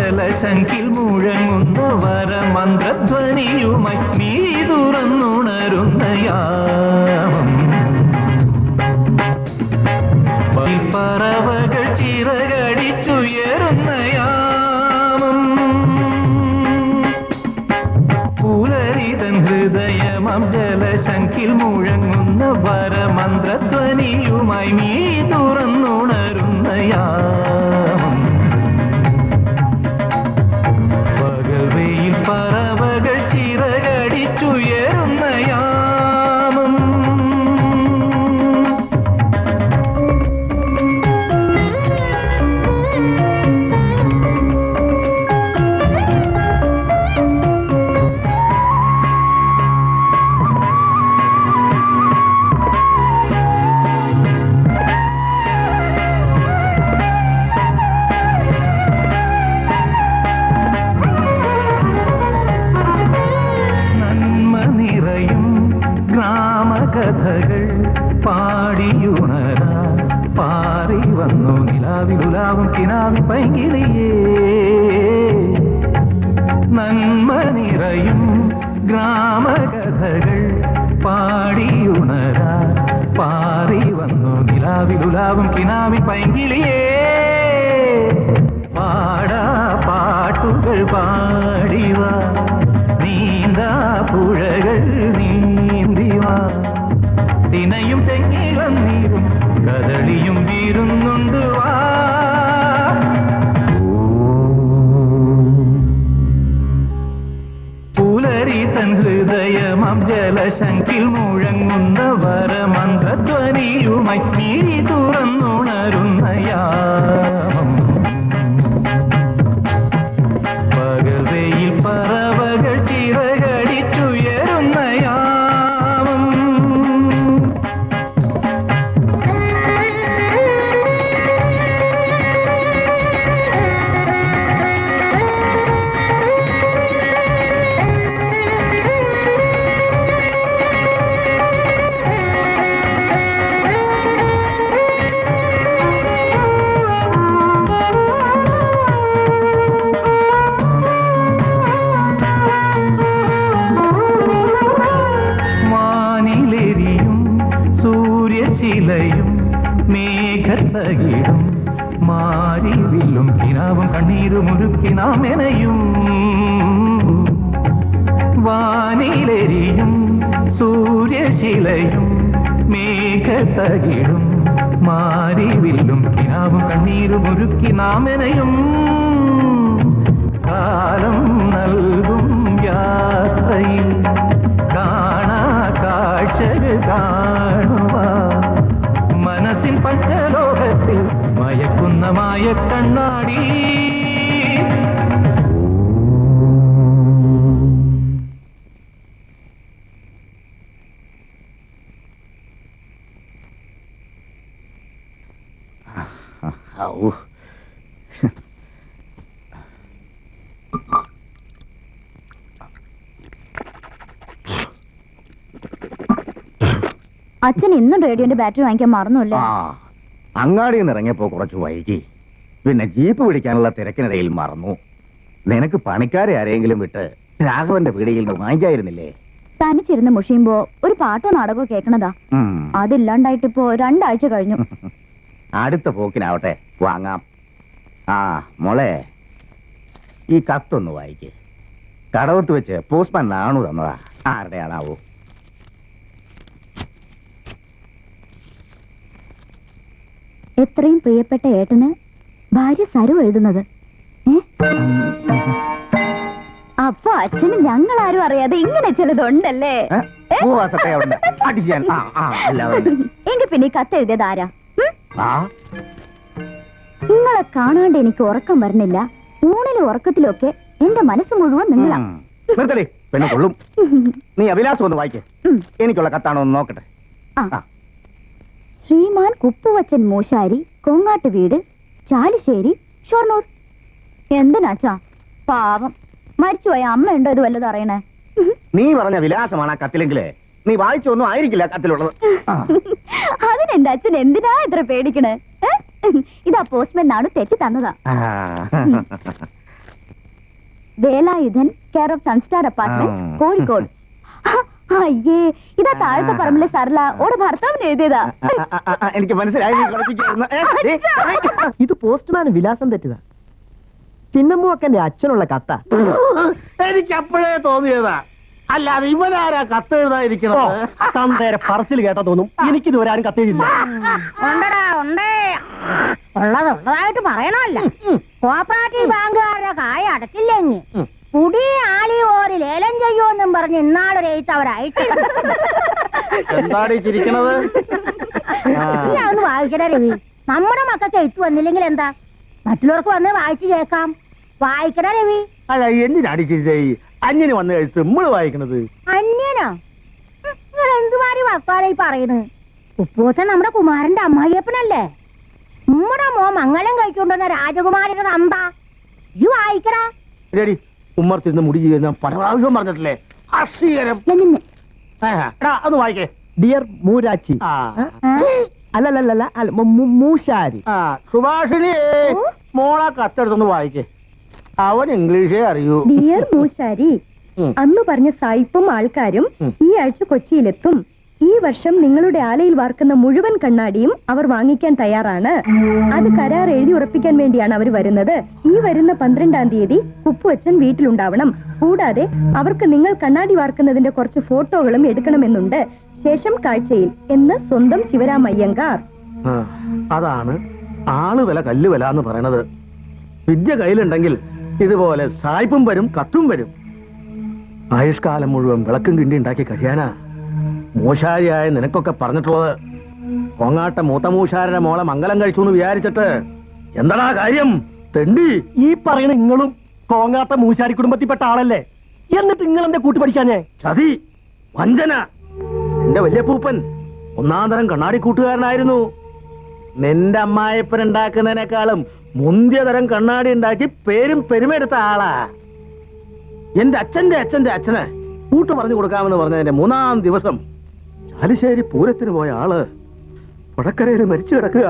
ജലശങ്കിൽ മുഴങ്ങുന്ന വരമന്ത്രധ്വനിയുമായി നീ തുറന്നുണരുന്ന യാമം പറവകൾ ചിറകടിച്ചുയരുന്ന യാമം പുലരിതൻ ഹൃദയമം ജലശങ്കിൽ മുഴങ്ങുന്ന വരമന്ത്രധ്വനിയുമായി നീ തുറന്നുണരുന്ന യാമം പകൽവെയിൽ പറവകൾ ചിറകടിച്ചുയരുന്ന യാമം നന്മ നിറയും ഗ്രാമകഥകൾ പാടിയുണര പാറി വന്നു നിലാവിലുലാവും കിനാവി പൈകിളിയേ നന്മ നിറയും ഗ്രാമകഥകൾ പാടിയുണര പാറി വന്നു നിലാവിലുലാവും കിനാവി പൈകിളിയേ പാടാ പാട്ടുകൾ പാടിവ നീന്താ പുഴകൾ നീന്തിവ തിനയും തെങ്ങിളം നീരും കദളിയും വീരുന്നുണ്ട് വാ പുലരി തൻ ഹൃദയമം ജലശങ്കിൽ മുഴങ്ങുന്ന വരമന്ത്രധ്വനിയുമായി നീ തുറന്നുണരുന്ന യാമം പകൽവെയിൽ പറവകൾ ചിറകടിച്ചുയരുന്ന യാമം വാനിലെരിയും സൂര്യശിലയും മേഘത്തകിടും മാരിവില്ലും കിനാവും കണ്ണീരും ഉരുക്കി നാം എനയും വാനിലെരിയും സൂര്യശിലയും മേഘത്തകിടും മാരിവില്ലും കിനാവും കണ്ണീരും ഉരുക്കി നാം എനയും കാലം നൽകും യാത്രയിൽ കാണാ കാഴ്ചകൾ കാണുക മനസ്സിൻ പഞ്ചലോകത്തിൽ മയക്കുന്ന മായ കണ്ണാടി ഔ. അച്ഛൻ ഇന്നും റേഡിയോന്റെ ബാറ്ററി വാങ്ങിക്കാൻ മറന്നുല്ലേ ആ അങ്ങാടിയിൽ നിന്ന് ഇറങ്ങിയപ്പോ കുറച്ച് വൈകി പിന്നെ ജീപ്പ് പിടിക്കാനുള്ള തിരക്കിനിടയിൽ മറന്നു നിനക്ക് പണിക്കാരെ ആരെങ്കിലും വിട്ട് രാഘവന്റെ പീടികയിൽ നിന്ന് വാങ്ങിക്കായിരുന്നില്ലേ തനിച്ചിരുന്ന് മുഷിയുമ്പോ ഒരു പാട്ടോ നാടകമോ കേൾക്കണതാ ഉം. അതില്ലാണ്ടായിട്ടിപ്പോ രണ്ടാഴ്ച കഴിഞ്ഞു അടുത്ത പോക്കിനാവട്ടെ വാങ്ങാം ആ മോളെ ഈ കത്തൊന്ന് വായിക്ക് കടവത്ത് വെച്ച് പോസ്റ്റ്മാൻ നാണു തന്നതാ ആരുടെയാണാവോ എത്രയും പ്രിയപ്പെട്ട ഏട്ടന് ഭാര്യ സരു എഴുതുന്നത് ഏ? അപ്പൊ അച്ഛന് ഞങ്ങൾ ആരും അറിയാതെ ഇങ്ങനെ ചിലതുണ്ടല്ലേ ഏ? ഏ? ഓ, ആ സത്യം അവിടെ ഉണ്ട്. അടിക്കാൻ. ആ, ആ, അല്ലാതെ. എങ്കി പിന്നെ ഈ കത്ത് എഴുതിയത് ആരാ ഉം? ആ നിങ്ങളെ കാണാണ്ട് എനിക്ക് ഉറക്കം വരുന്നില്ല ഊണിലും ഉറക്കത്തിലും ഒക്കെ എന്റെ മനസ്സ് മുഴുവൻ നിങ്ങളാ ഉം. നിർത്തടി പെണ്ണ് കൊള്ളും നീ അഭിലാഷം ഒന്ന് വായിക്കേ ഉം. എനിക്കുള്ള കത്താണോ ഒന്ന് നോക്കട്ടെ ആ. ആ. ശ്രീമാൻ കുപ്പുവച്ചൻ മൂശാരി കൊങ്ങാട്ട് വീട് ചാലിശ്ശേരി ഷൊർണൂർ എന്തിനാച്ചാ പാവം മരിച്ചുപോയ അമ്മ ഉണ്ടോ ഇത് വല്ലതും അറിയണേ നീ പറഞ്ഞ വിലാസമാണ് ആ കത്തിലെങ്കിലേ നീ വായിച്ചൊന്നും ആയിരിക്കില്ല കത്തിലുള്ളത് ആ. അതിനെന്റെ അച്ഛൻ എന്തിനാ ഇത്ര പേടിക്കണേ ഏ? ഇതാ പോസ്റ്റ്മാൻ നാണു തെറ്റി തന്നതാ ആ. Velayudhan care of Sunstar apartment ആ. കോഴിക്കോട് ആ, അയ്യേ ഇതാ താഴത്തെ പറമ്പിലെ സർല ഓടെ ഭർത്താവിന് എഴുതിയതാ ആ, ആ, ആ, ആ, എനിക്ക് മനസ്സിലായി നീ കളിപ്പിക്കുകയായിരുന്നു. ഏ, ദേ, ഏ. ഇത് പോസ്റ്റ്മാൻ വിലാസം തെറ്റിതാ ചിന്നമ്മക്കന്റെ അച്ഛനുള്ള കത്ത എനിക്ക് അപ്പോഴേ തോന്നിയതാ അല്ലാതെ ഇവനാരാ കത്ത് എഴുതാതിരിക്കണത് തന്തേരെ പറച്ചിൽ കേട്ടാ തോന്നും എനിക്കിത് വരാനും കത്തേയില്ല ഉണ്ടടാ ഉണ്ടേ ഉള്ളത് ഉള്ളതായിട്ട് പറയണമല്ല കോപ്പറേറ്റീവ് ബാങ്കുകാരുടെ കായ അടച്ചില്ലെങ്കിൽ പുടി ആളി ഓര് ലേലം ചെയ്യുമെന്നും പറഞ്ഞ് ഇന്നാളൊരു എഴുത്ത് അവരയച്ചു എന്താടി ചിരിക്കണത് ആ. നീ അതൊന്ന് വായിക്കട രവി നമ്മുടെ മക്കൾക്ക് എഴുത്ത് വന്നില്ലെങ്കിൽ എന്താ മറ്റുള്ളവർക്ക് വന്ന് വായിച്ചു കേൾക്കാം വായിക്കട രവി അല്ല എന്തിനാടി ചിരിച്ചേ അഞ്ഞിന് വന്ന് കഴിച്ച് നമ്മള് വായിക്കണത് അന്യനോ നിങ്ങൾ എന്തുമാരി വർത്താനായി പറയുന്നത് ഉപ്പൂസൻ നമ്മുടെ കുമാരന്റെ അമ്മായിയപ്പനല്ലേ നമ്മുടെ മോ മംഗലം കഴിച്ചുകൊണ്ടുവന്ന രാജകുമാരിയുടെ എന്താ ഈ വായിക്കടാ ശരി ഉമ്മർ ചെന്ന് മുടി ചെയ്യുന്ന പല പ്രാവശ്യം പറഞ്ഞിട്ടില്ലേ അക്ഷീകരം എന്നെ ഒന്ന് വായിക്കേ ഡിയർ മൂരാച്ചി ആ അല്ലല്ലല്ല അല്ല മു- മു- മൂശാരി ആ സുഭാഷിണി മോളെ കത്തെടുത്തൊന്ന് വായിക്കേ അവൻ ഇംഗ്ലീഷേ അറിയൂ ഡിയർ മൂശാരി ഉം. അന്ന് പറഞ്ഞ സായിപ്പും ആൾക്കാരും ഉം. ഈ ആഴ്ച കൊച്ചിയിലെത്തും ഈ വർഷം നിങ്ങളുടെ ആലയിൽ വാർക്കുന്ന മുഴുവൻ കണ്ണാടിയും അവർ വാങ്ങിക്കാൻ തയ്യാറാണ് അത് കരാർ എഴുതി ഉറപ്പിക്കാൻ വേണ്ടിയാണ് അവർ വരുന്നത് ഈ വരുന്ന പന്ത്രണ്ടാം തീയതി കുപ്പുവച്ചൻ വീട്ടിലുണ്ടാവണം കൂടാതെ അവർക്ക് നിങ്ങൾ കണ്ണാടി വാർക്കുന്നതിന്റെ കുറച്ച് ഫോട്ടോകളും എടുക്കണമെന്നുണ്ട് ശേഷം കാഴ്ചയിൽ എന്ന് സ്വന്തം ശിവരാം അയ്യങ്കാർ ആ, അതാണ് ആള് വില കല്ല് വില എന്ന് പറയണത് വിദ്യ കയ്യിലുണ്ടെങ്കിൽ ഇതുപോലെ സായിപ്പും വരും കത്തും വരും ആയുഷ്കാലം മുഴുവൻ വിളക്കും കിണ്ടി ഉണ്ടാക്കി കഴിയാനാ മൂശാരിയായ നിനക്കൊക്കെ പറഞ്ഞിട്ടുള്ളത് കൊങ്ങാട്ട മൂത്ത മൂശാരന്റെ മോളെ മംഗലം കഴിച്ചു എന്ന് വിചാരിച്ചിട്ട് എന്താടാ കാര്യം തെണ്ടി ഈ പറയുന്ന നിങ്ങളും കോങ്ങാത്ത മൂശാരി കുടുംബത്തിൽപ്പെട്ട ആളല്ലേ എന്നിട്ട് നിങ്ങൾ എന്റെ കൂട്ടി പഠിക്കാഞ്ഞേ ചതി വഞ്ചന എന്റെ വലിയ പൂപ്പൻ ഒന്നാം തരം കണ്ണാടി കൂട്ടുകാരനായിരുന്നു നിന്റെ അമ്മായപ്പൻ ഉണ്ടാക്കുന്നതിനേക്കാളും മുന്തിയ തരം കണ്ണാടി ഉണ്ടാക്കി പേരും പെരുമെടുത്ത ആളാ എന്റെ അച്ഛന്റെ അച്ഛന്റെ അച്ഛന് കൂട്ട് പറഞ്ഞു കൊടുക്കാമെന്ന് പറഞ്ഞതിന്റെ മൂന്നാം ദിവസം ചാലിശ്ശേരി പൂരത്തിന് പോയ ആള് പുഴക്കരയിൽ മരിച്ചു കിടക്കുക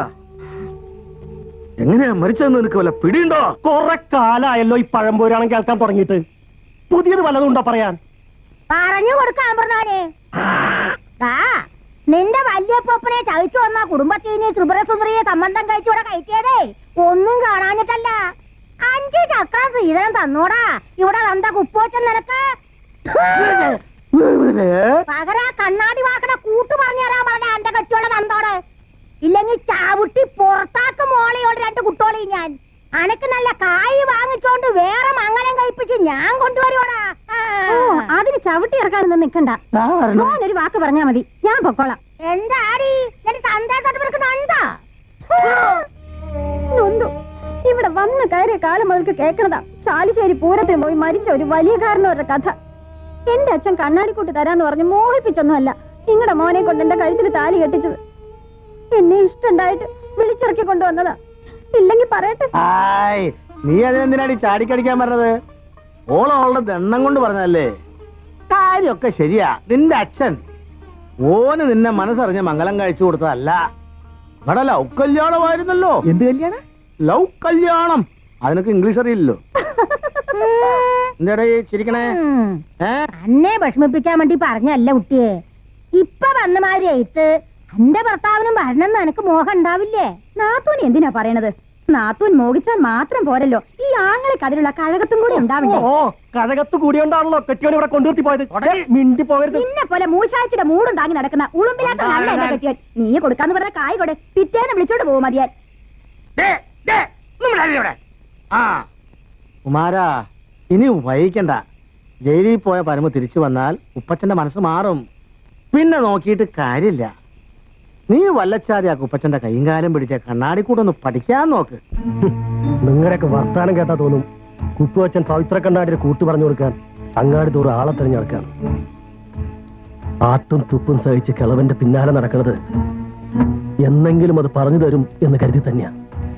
എങ്ങനെയാ മരിച്ചതെന്ന് നിനക്ക് വല്ല പിടിയുണ്ടോ കുറെ കാലായല്ലോ ഈ പഴംപോരാണം കേൾക്കാൻ തുടങ്ങിയിട്ട് പുതിയത് വല്ലതും ഉണ്ടോ പറയാൻ പറഞ്ഞു കൊടുക്കാൻ പറഞ്ഞാനേ ആ നിന്റെ വല്യപ്പൊപ്പനെ ചവിച്ചു വന്ന കുടുംബത്തിന് ത്രിപുരസുന്ദരിയെ സംബന്ധം കഴിച്ചൂടെ കയറ്റിയതേ ഒന്നും കാണാഞ്ഞിട്ടല്ല അഞ്ച് ചക്രം ശ്രീധരൻ തന്നോടാ ഇവിടെ എന്താ കുപ്പോച്ചൻ നിനക്ക് പകര കണ്ണാടി വാക്കണ കൂട്ടു പറഞ്ഞു തരാൻ പറഞ്ഞ എന്റെ കെട്ടിയുള്ള തന്തോട് ഇല്ലെങ്കിൽ ചാവുട്ടി പുറത്താക്ക് മോളെയോട് രണ്ട് കുട്ടോളി ഞാൻ അനക്ക് നല്ല കായ് വാങ്ങിച്ചോണ്ട് വേറെ മംഗലം കഴിപ്പിച്ച് ഞാൻ കൊണ്ടുവരുവാടാ അതിന് ചവിട്ടി ഇറക്കാനൊന്നും നിൽക്കണ്ട ഒരു വാക്ക് പറഞ്ഞാ മതി ഞാൻ പൊക്കോളാം എന്താടി എന്റെ തന്തേ തൊട്ട് നൊന്തു ഇവിടെ വന്ന് കയറിയ കാലം മുതൽക്ക് കേൾക്കുന്നതാ ചാലിശ്ശേരി പൂരത്തിന് പോയി മരിച്ച ഒരു വലിയ കാരണവരുടെ കഥ എന്റെ അച്ഛൻ കണ്ണാടിക്കൂട്ട് തരാന്ന് പറഞ്ഞ് മോഹിപ്പിച്ചൊന്നുമല്ല നിങ്ങളുടെ മോനെ കൊണ്ട് എന്റെ കഴുത്തിൽ താലി കെട്ടിച്ചത് എന്നെ ഇഷ്ടണ്ടായിട്ട് വിളിച്ചിറക്കി കൊണ്ടുവന്നതാ ഇല്ലെങ്കിൽ പറയട്ടെ ആയ് നീ അതെന്തിനാടി ചാടിക്കടിക്കാൻ പറഞ്ഞത് ഓളം അവളുടെ ദണ്ണം കൊണ്ട് പറഞ്ഞതല്ലേ കാര്യമൊക്കെ ശരിയാ നിന്റെ അച്ഛൻ ഓന് നിന്നെ മനസ്സറിഞ്ഞ് മംഗലം കഴിച്ചു കൊടുത്തതല്ല ഇവിടെ ലവ് കല്യാണമായിരുന്നല്ലോ എന്ത് കല്യാണം ലവ് കല്യാണം അതിനൊക്കെ ഇംഗ്ലീഷ് അറിയില്ലല്ലോ എന്താടേ ചിരിക്കണേ ഏ അന്നെ വിഷമിപ്പിക്കാൻ വേണ്ടി പറഞ്ഞല്ല കുട്ടിയെ ഇപ്പൊ വന്ന മാതിരി എഴുത്ത് എന്റെ ഭർത്താവിനും വരണമെന്ന് എനക്ക് മോഹം ഉണ്ടാവില്ലേ നാത്തൂൻ എന്തിനാ പറയണത് നാത്തൂൻ മോഹിച്ചാൽ മാത്രം പോരല്ലോ ഈ ആങ്ങളെ അതിലുള്ള കഴകത്തും കൂടി ഉണ്ടാവണ്ടേ ഓ കഴകത്ത് കൂടിയോണ്ടാണല്ലോ കെട്ടിയോൻ ഇവിടെ കൊണ്ടുവരുത്തി പോയത് ദേ, മിണ്ടി പോകരുത് നിന്നെ പോലെ മൂശാഴ്ചയുടെ മൂടും താങ്ങി നടക്കുന്ന ഉളുമ്പില്ലാത്ത നല്ല എന്റെ കെട്ടിയൻ നീ കൊടുക്കാന്ന് പറഞ്ഞ കായ് കൊടെ പിറ്റേന്ന് വിളിച്ചോണ്ട് പോകും മതിയാൻ ദേ, ദേ, ഒന്ന് വിടാതെ ഇവിടെ. ആ കുമാരാ ഇനി വൈകിക്കണ്ട ജയിലിൽ പോയ പരമ തിരിച്ചു വന്നാൽ ഉപ്പച്ചന്റെ മനസ്സ് മാറും പിന്നെ നോക്കിയിട്ട് കാര്യമില്ല നീ വല്ലച്ചാതി ആ കുപ്പച്ചന്റെ കൈയും കാലും പിടിച്ച കണ്ണാടിക്കൂടൊന്ന് പഠിക്കാൻ നോക്ക് നിങ്ങളുടെയൊക്കെ വർത്താനം കേട്ടാ തോന്നും കുപ്പുവച്ചൻ പവിത്ര കണ്ണാടിയുടെ കൂട്ട് പറഞ്ഞു കൊടുക്കാൻ അങ്ങാടി തോറും ആളെ തെരഞ്ഞെടുക്കാൻ ആട്ടും തുപ്പും സഹിച്ച് കിളവന്റെ പിന്നാലെ നടക്കുന്നത് എന്നെങ്കിലും അത് പറഞ്ഞു തരും എന്ന് കരുതി തന്നെയാ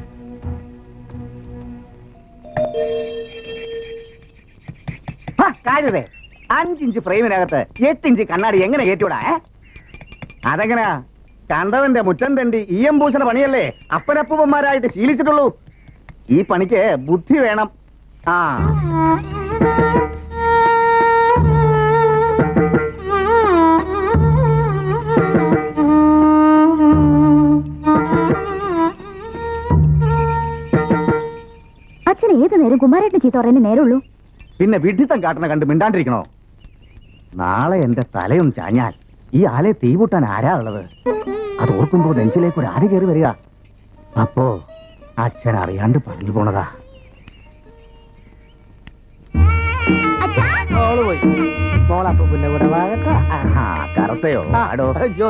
കാര്യതേ അഞ്ചിഞ്ച് ഫ്രെയിമിനകത്ത് എട്ടിഞ്ച് കണ്ണാടി എങ്ങനെ കയറ്റൂടാ ഏ? അതെങ്ങനെയാ കണ്ടവന്റെ മുറ്റം തണ്ടി ഈ എംബൂഷണ പണിയല്ലേ അപ്പനപ്പൂപ്പന്മാരായിട്ട് ശീലിച്ചിട്ടുള്ളൂ ഈ പണിക്ക് ബുദ്ധി വേണം ആ കുമാരേട്ടന് ചീത്ത പറയുന്നേ നേരുള്ളൂ പിന്നെ വിഡിത്തം കാട്ടണ കണ്ട് മിണ്ടാണ്ടിരിക്കണോ നാളെ എന്റെ തലയൊന്ന് ചാഞ്ഞാൽ ഈ ആലയെ തീപൂട്ടാൻ ആരാ ഉള്ളത് അത് ഓർക്കുമ്പോ നെഞ്ചിലേക്ക് ഒരു ആര് കയറി വരിക അപ്പോ അച്ഛൻ അറിയാണ്ട് പറഞ്ഞു പോണതാ അച്ഛാ മോള് പോയി മോളപ്പൊ പിന്നെ കൂടെ കറുത്തയോ ആടോ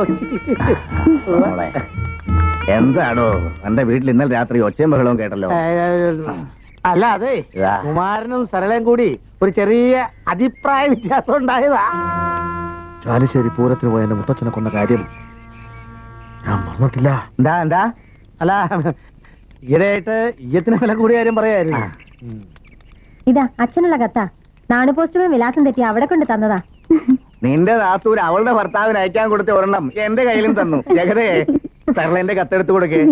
മോളെ എന്താടോ എന്റെ വീട്ടിൽ ഇന്നലെ രാത്രി ഒച്ചയും ബഹളവും കേട്ടല്ലോ അല്ല അതെ ഇതാ. കുമാരനും സരളയും കൂടി ഒരു ചെറിയ അഭിപ്രായ വ്യത്യാസം ഉണ്ടായതാ ചാലിശ്ശേരി പൂരത്തിന് പോയ എന്റെ മുത്തച്ഛനെ കൊന്ന കാര്യം ഞാൻ മറന്നിട്ടില്ല എന്താ എന്താ അല്ല ഈയിടെയായിട്ട് ഈയത്തിന് വില കൂടിയ കാര്യം പറയായിരുന്നു ഇതാ അച്ഛനുള്ള കത്താ നാണു പോസ്റ്റുമേ വിലാസം തെറ്റി അവിടെ കൊണ്ട് തന്നതാ നിന്റെ നാത്തൂർ അവളുടെ ഭർത്താവിന് അയക്കാൻ കൊടുത്ത ഒരെണ്ണം എന്റെ കയ്യിലും തന്നു ജഗതേ സരളന്റെ കത്തെടുത്ത് കൊടുക്കേ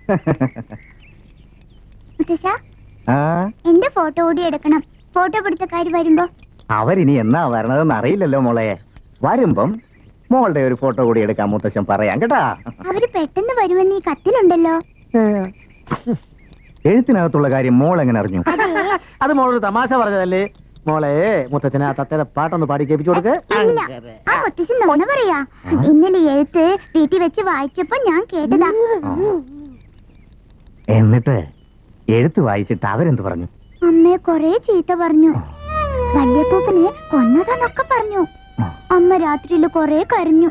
മുത്തശ്ശ ആ എന്റെ ഫോട്ടോ കൂടി എടുക്കണം ഫോട്ടോ പിടുത്തക്കാർ വരുമ്പോ അവരിനി എന്നാ വരണതെന്ന് അറിയില്ലല്ലോ മോളെ വരുമ്പം മോളുടെ ഒരു ഫോട്ടോ കൂടി എടുക്കാൻ മുത്തച്ഛൻ പറയാം കേട്ടാ അവര് പെട്ടെന്ന് വരുമെന്ന് ഈ കത്തിലുണ്ടല്ലോ എഴുത്തിനകത്തുള്ള കാര്യം മോൾ എങ്ങനെ അറിഞ്ഞു അത് മോളൊരു തമാശ പറഞ്ഞതല്ലേ മോളെ മുത്തച്ഛനെ ആ തത്തയുടെ പാട്ടൊന്ന് പാടി കേൾപ്പിച്ചു കൊടുക്ക് ഇല്ല ആ മുത്തശ്ശൻ നുണ പറയാ ഇന്നലെ എഴുത്ത് വീട്ടിൽ വെച്ച് വായിച്ചപ്പോ ഞാൻ കേട്ടതാ എന്നിട്ട് എഴുത്ത് വായിച്ചിട്ട് അവരെന്ത് പറഞ്ഞു അമ്മയെ കൊറേ ചീത്ത പറഞ്ഞു വല്യപ്പൂപ്പനെ കൊന്നതാന്നൊക്കെ പറഞ്ഞു അമ്മ രാത്രിയിൽ കൊറേ കരഞ്ഞു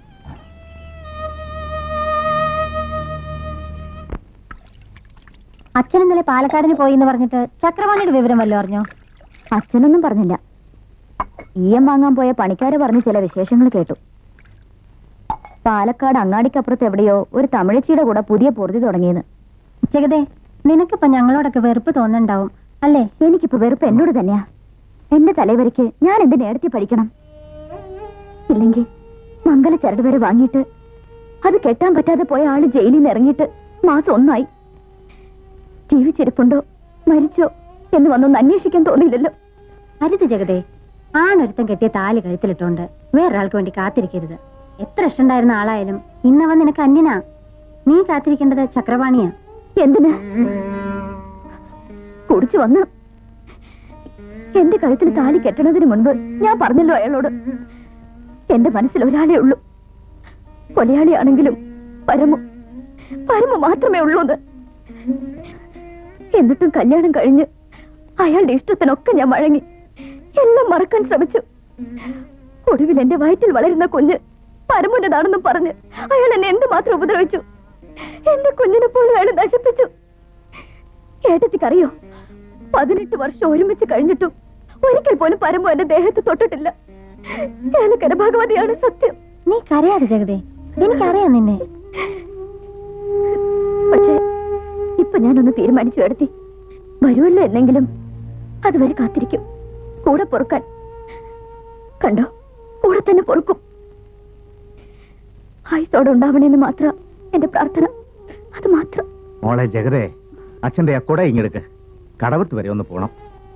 അച്ഛൻ ഇന്നലെ പാലക്കാടിന് പോയി എന്ന് പറഞ്ഞിട്ട് ചക്രവാണിയുടെ വിവരം വല്ലോ അറിഞ്ഞോ അച്ഛനൊന്നും പറഞ്ഞില്ല ഈയം വാങ്ങാൻ പോയ പണിക്കാര് പറഞ്ഞ ചില വിശേഷങ്ങൾ കേട്ടു പാലക്കാട് അങ്ങാടിക്കപ്പുറത്ത് എവിടെയോ ഒരു തമിഴച്ചിയുടെ കൂടെ പുതിയ പൊറുതി തുടങ്ങിയെന്ന് ജഗതേ നിനക്കിപ്പോ ഞങ്ങളോടൊക്കെ വെറുപ്പ് തോന്നുന്നുണ്ടാവും അല്ലേ എനിക്കിപ്പോ വെറുപ്പ് എന്നോട് തന്നെയാ എന്റെ തലവരയ്ക്ക് ഞാൻ എന്ത് നേടത്തി പഠിക്കണം ഇല്ലെങ്കിൽ മംഗല ചരട് വരെ വാങ്ങിയിട്ട് അത് കെട്ടാൻ പറ്റാതെ പോയ ആള് ജയിലിൽ നിന്ന് ഇറങ്ങിയിട്ട് മാസം ഒന്നായി ജീവിച്ചിരിപ്പുണ്ടോ മരിച്ചോ എന്ന് വന്നൊന്ന് അന്വേഷിക്കാൻ തോന്നിയില്ലല്ലോ അരുത് ജഗതേ ആണൊരുത്തം കെട്ടിയ താലി കഴുത്തിലിട്ടുണ്ട് വേറൊരാൾക്ക് വേണ്ടി കാത്തിരിക്കരുത് എത്ര ഇഷ്ടണ്ടായിരുന്ന ആളായാലും ഇന്നവൻ നിനക്ക് അന്യനാ നീ കാത്തിരിക്കേണ്ടത് ചക്രവാണിയാ എന്തിന് കുടിച്ചു വന്ന് എന്റെ കഴുത്തിൽ താലി കെട്ടണതിന് മുൻപ് ഞാൻ പറഞ്ഞല്ലോ അയാളോട് എന്റെ മനസ്സിൽ ഒരാളേ ഉള്ളൂ കൊലയാളിയാണെങ്കിലും പരമു പരമു മാത്രമേ ഉള്ളൂ എന്ന് എന്നിട്ടും കല്യാണം കഴിഞ്ഞ് അയാളുടെ ഇഷ്ടത്തിനൊക്കെ ഞാൻ വഴങ്ങി എല്ലാം മറക്കാൻ ശ്രമിച്ചു ഒടുവിൽ എന്റെ വയറ്റിൽ വളരുന്ന കുഞ്ഞ് പരമുന്നതാണെന്നും പറഞ്ഞ് അയാൾ എന്നെ എന്തുമാത്രം ഉപദ്രവിച്ചു എന്റെ കുഞ്ഞിനെ പോലും അയാൾ നശിപ്പിച്ചു ഏട്ടത്തിക്കറിയോ പതിനെട്ട് വർഷം ഒരുമിച്ച് കഴിഞ്ഞിട്ടും ഒരിക്കൽ പോലും പരമു എന്റെ ദേഹത്ത് തൊട്ടിട്ടില്ല ചേലക്കര ഭഗവതിയാണ് സത്യം നീ കരയാതെ ജഗതേ എനിക്കറിയാം നിന്നെ പക്ഷേ ഇപ്പൊ ഞാനൊന്ന് തീരുമാനിച്ചു എടുത്തി വരുമല്ലോ എന്നെങ്കിലും അതുവരെ കാത്തിരിക്കും കൂടെ പൊറുക്കാൻ കണ്ടോ കൂടെ തന്നെ പൊറുക്കും ആയുസോടെ ഉണ്ടാവണേന്ന് മാത്രം എന്റെ പ്രാർത്ഥന അത് മാത്രം മോളെ ജഗതേ അച്ഛന്റെ ആ കുട ഇങ്ങെടുക്ക് കടവത്ത് വരെ ഒന്ന് പോണം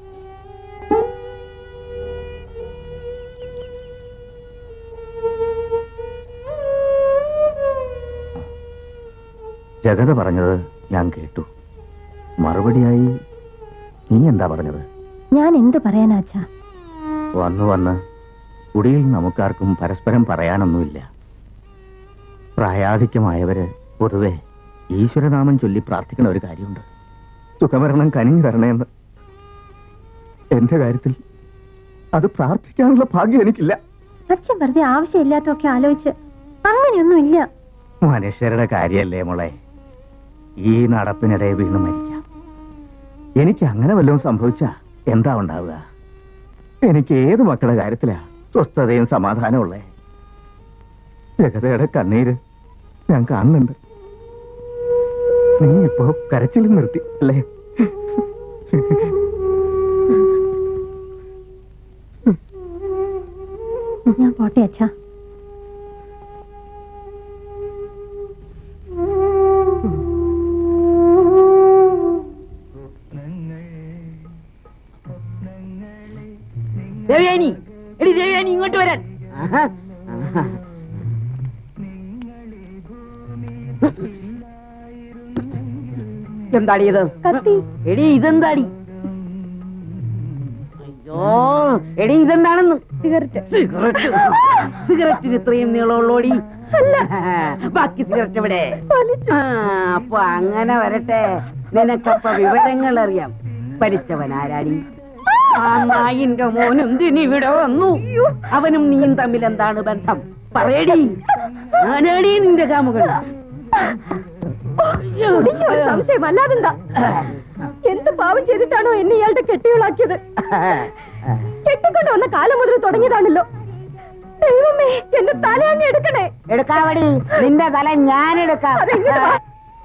ജഗത പറഞ്ഞത് ഞാൻ കേട്ടു മറുപടിയായി നീ എന്താ പറഞ്ഞത് ഞാൻ എന്ത് പറയാനാ അച്ഛാ വന്നു വന്ന് കുടിയിൽ നമുക്കാർക്കും പരസ്പരം പറയാനൊന്നുമില്ല പ്രായാധിക്യമായവര് പൊതുവെ ഈശ്വരനാമം ചൊല്ലി പ്രാർത്ഥിക്കുന്ന ഒരു കാര്യമുണ്ട് സുഖമരണം കനിഞ്ഞു തരണേന്ന് എന്റെ കാര്യത്തിൽ അത് പ്രാർത്ഥിക്കാനുള്ള ഭാഗ്യം എനിക്കില്ല അച്ഛൻ വെറുതെ ആവശ്യമില്ലാത്തൊക്കെ ആലോചിച്ച് അങ്ങനെയൊന്നും ഇല്ല മനുഷ്യരുടെ കാര്യല്ലേ മോളെ ഈ നടപ്പിനിടെ വീണ് മരിക്കാം എനിക്ക് അങ്ങനെ വല്ലതും സംഭവിച്ചാ എന്താ ഉണ്ടാവുക എനിക്ക് ഏത് മക്കളുടെ കാര്യത്തിലാ സ്വസ്ഥതയും സമാധാനവും ഉള്ളേ ജഗതയുടെ കണ്ണീര് ഞാൻ കാണുന്നുണ്ട് നീ ഇപ്പോ കരച്ചിൽ നിർത്തി അല്ലേ ഞാൻ പോട്ടെ അച്ഛാ ദേവയാനി എടി ദേവയാനി ഇങ്ങോട്ട് വരാൻ ആഹാ. ആഹാ. എന്താടി ഇത് കത്തി എടി ഇതെന്താടി അയ്യോ എടി ഇതെന്താണെന്ന് സിഗരറ്റ് സിഗരറ്റ് സിഗരറ്റിന് ഇത്രയും നീളമുള്ളോടി ബാക്കി സിഗരറ്റ് എവിടെ ആ, അപ്പൊ അങ്ങനെ വരട്ടെ നിനക്കപ്പ വിവരങ്ങൾ അറിയാം വലിച്ചവൻ ആരാടി ആ നായിന്റെ മോനും ഇവിടെ വന്നു അവനും നീയും തമ്മിൽ എന്താണ് ബന്ധം പറയടി ആരാടി നിന്റെ കാമുകൾ എനിക്ക് ഒരു സംശയം അല്ലാതെന്താ എന്ത് പാവം ചെയ്തിട്ടാണോ എന്നെ ഇയാളുടെ കെട്ടികളാക്കിയത് കെട്ടിക്കൊണ്ട് വന്ന കാലം മുതൽ തുടങ്ങിയതാണല്ലോ ദൈവമേ എന്റെ തലയങ്ങ് എടുക്കണേ എടുക്കാവടി നിന്റെ തല ഞാൻ എടുക്കാം അതെങ്ങനെ വാ?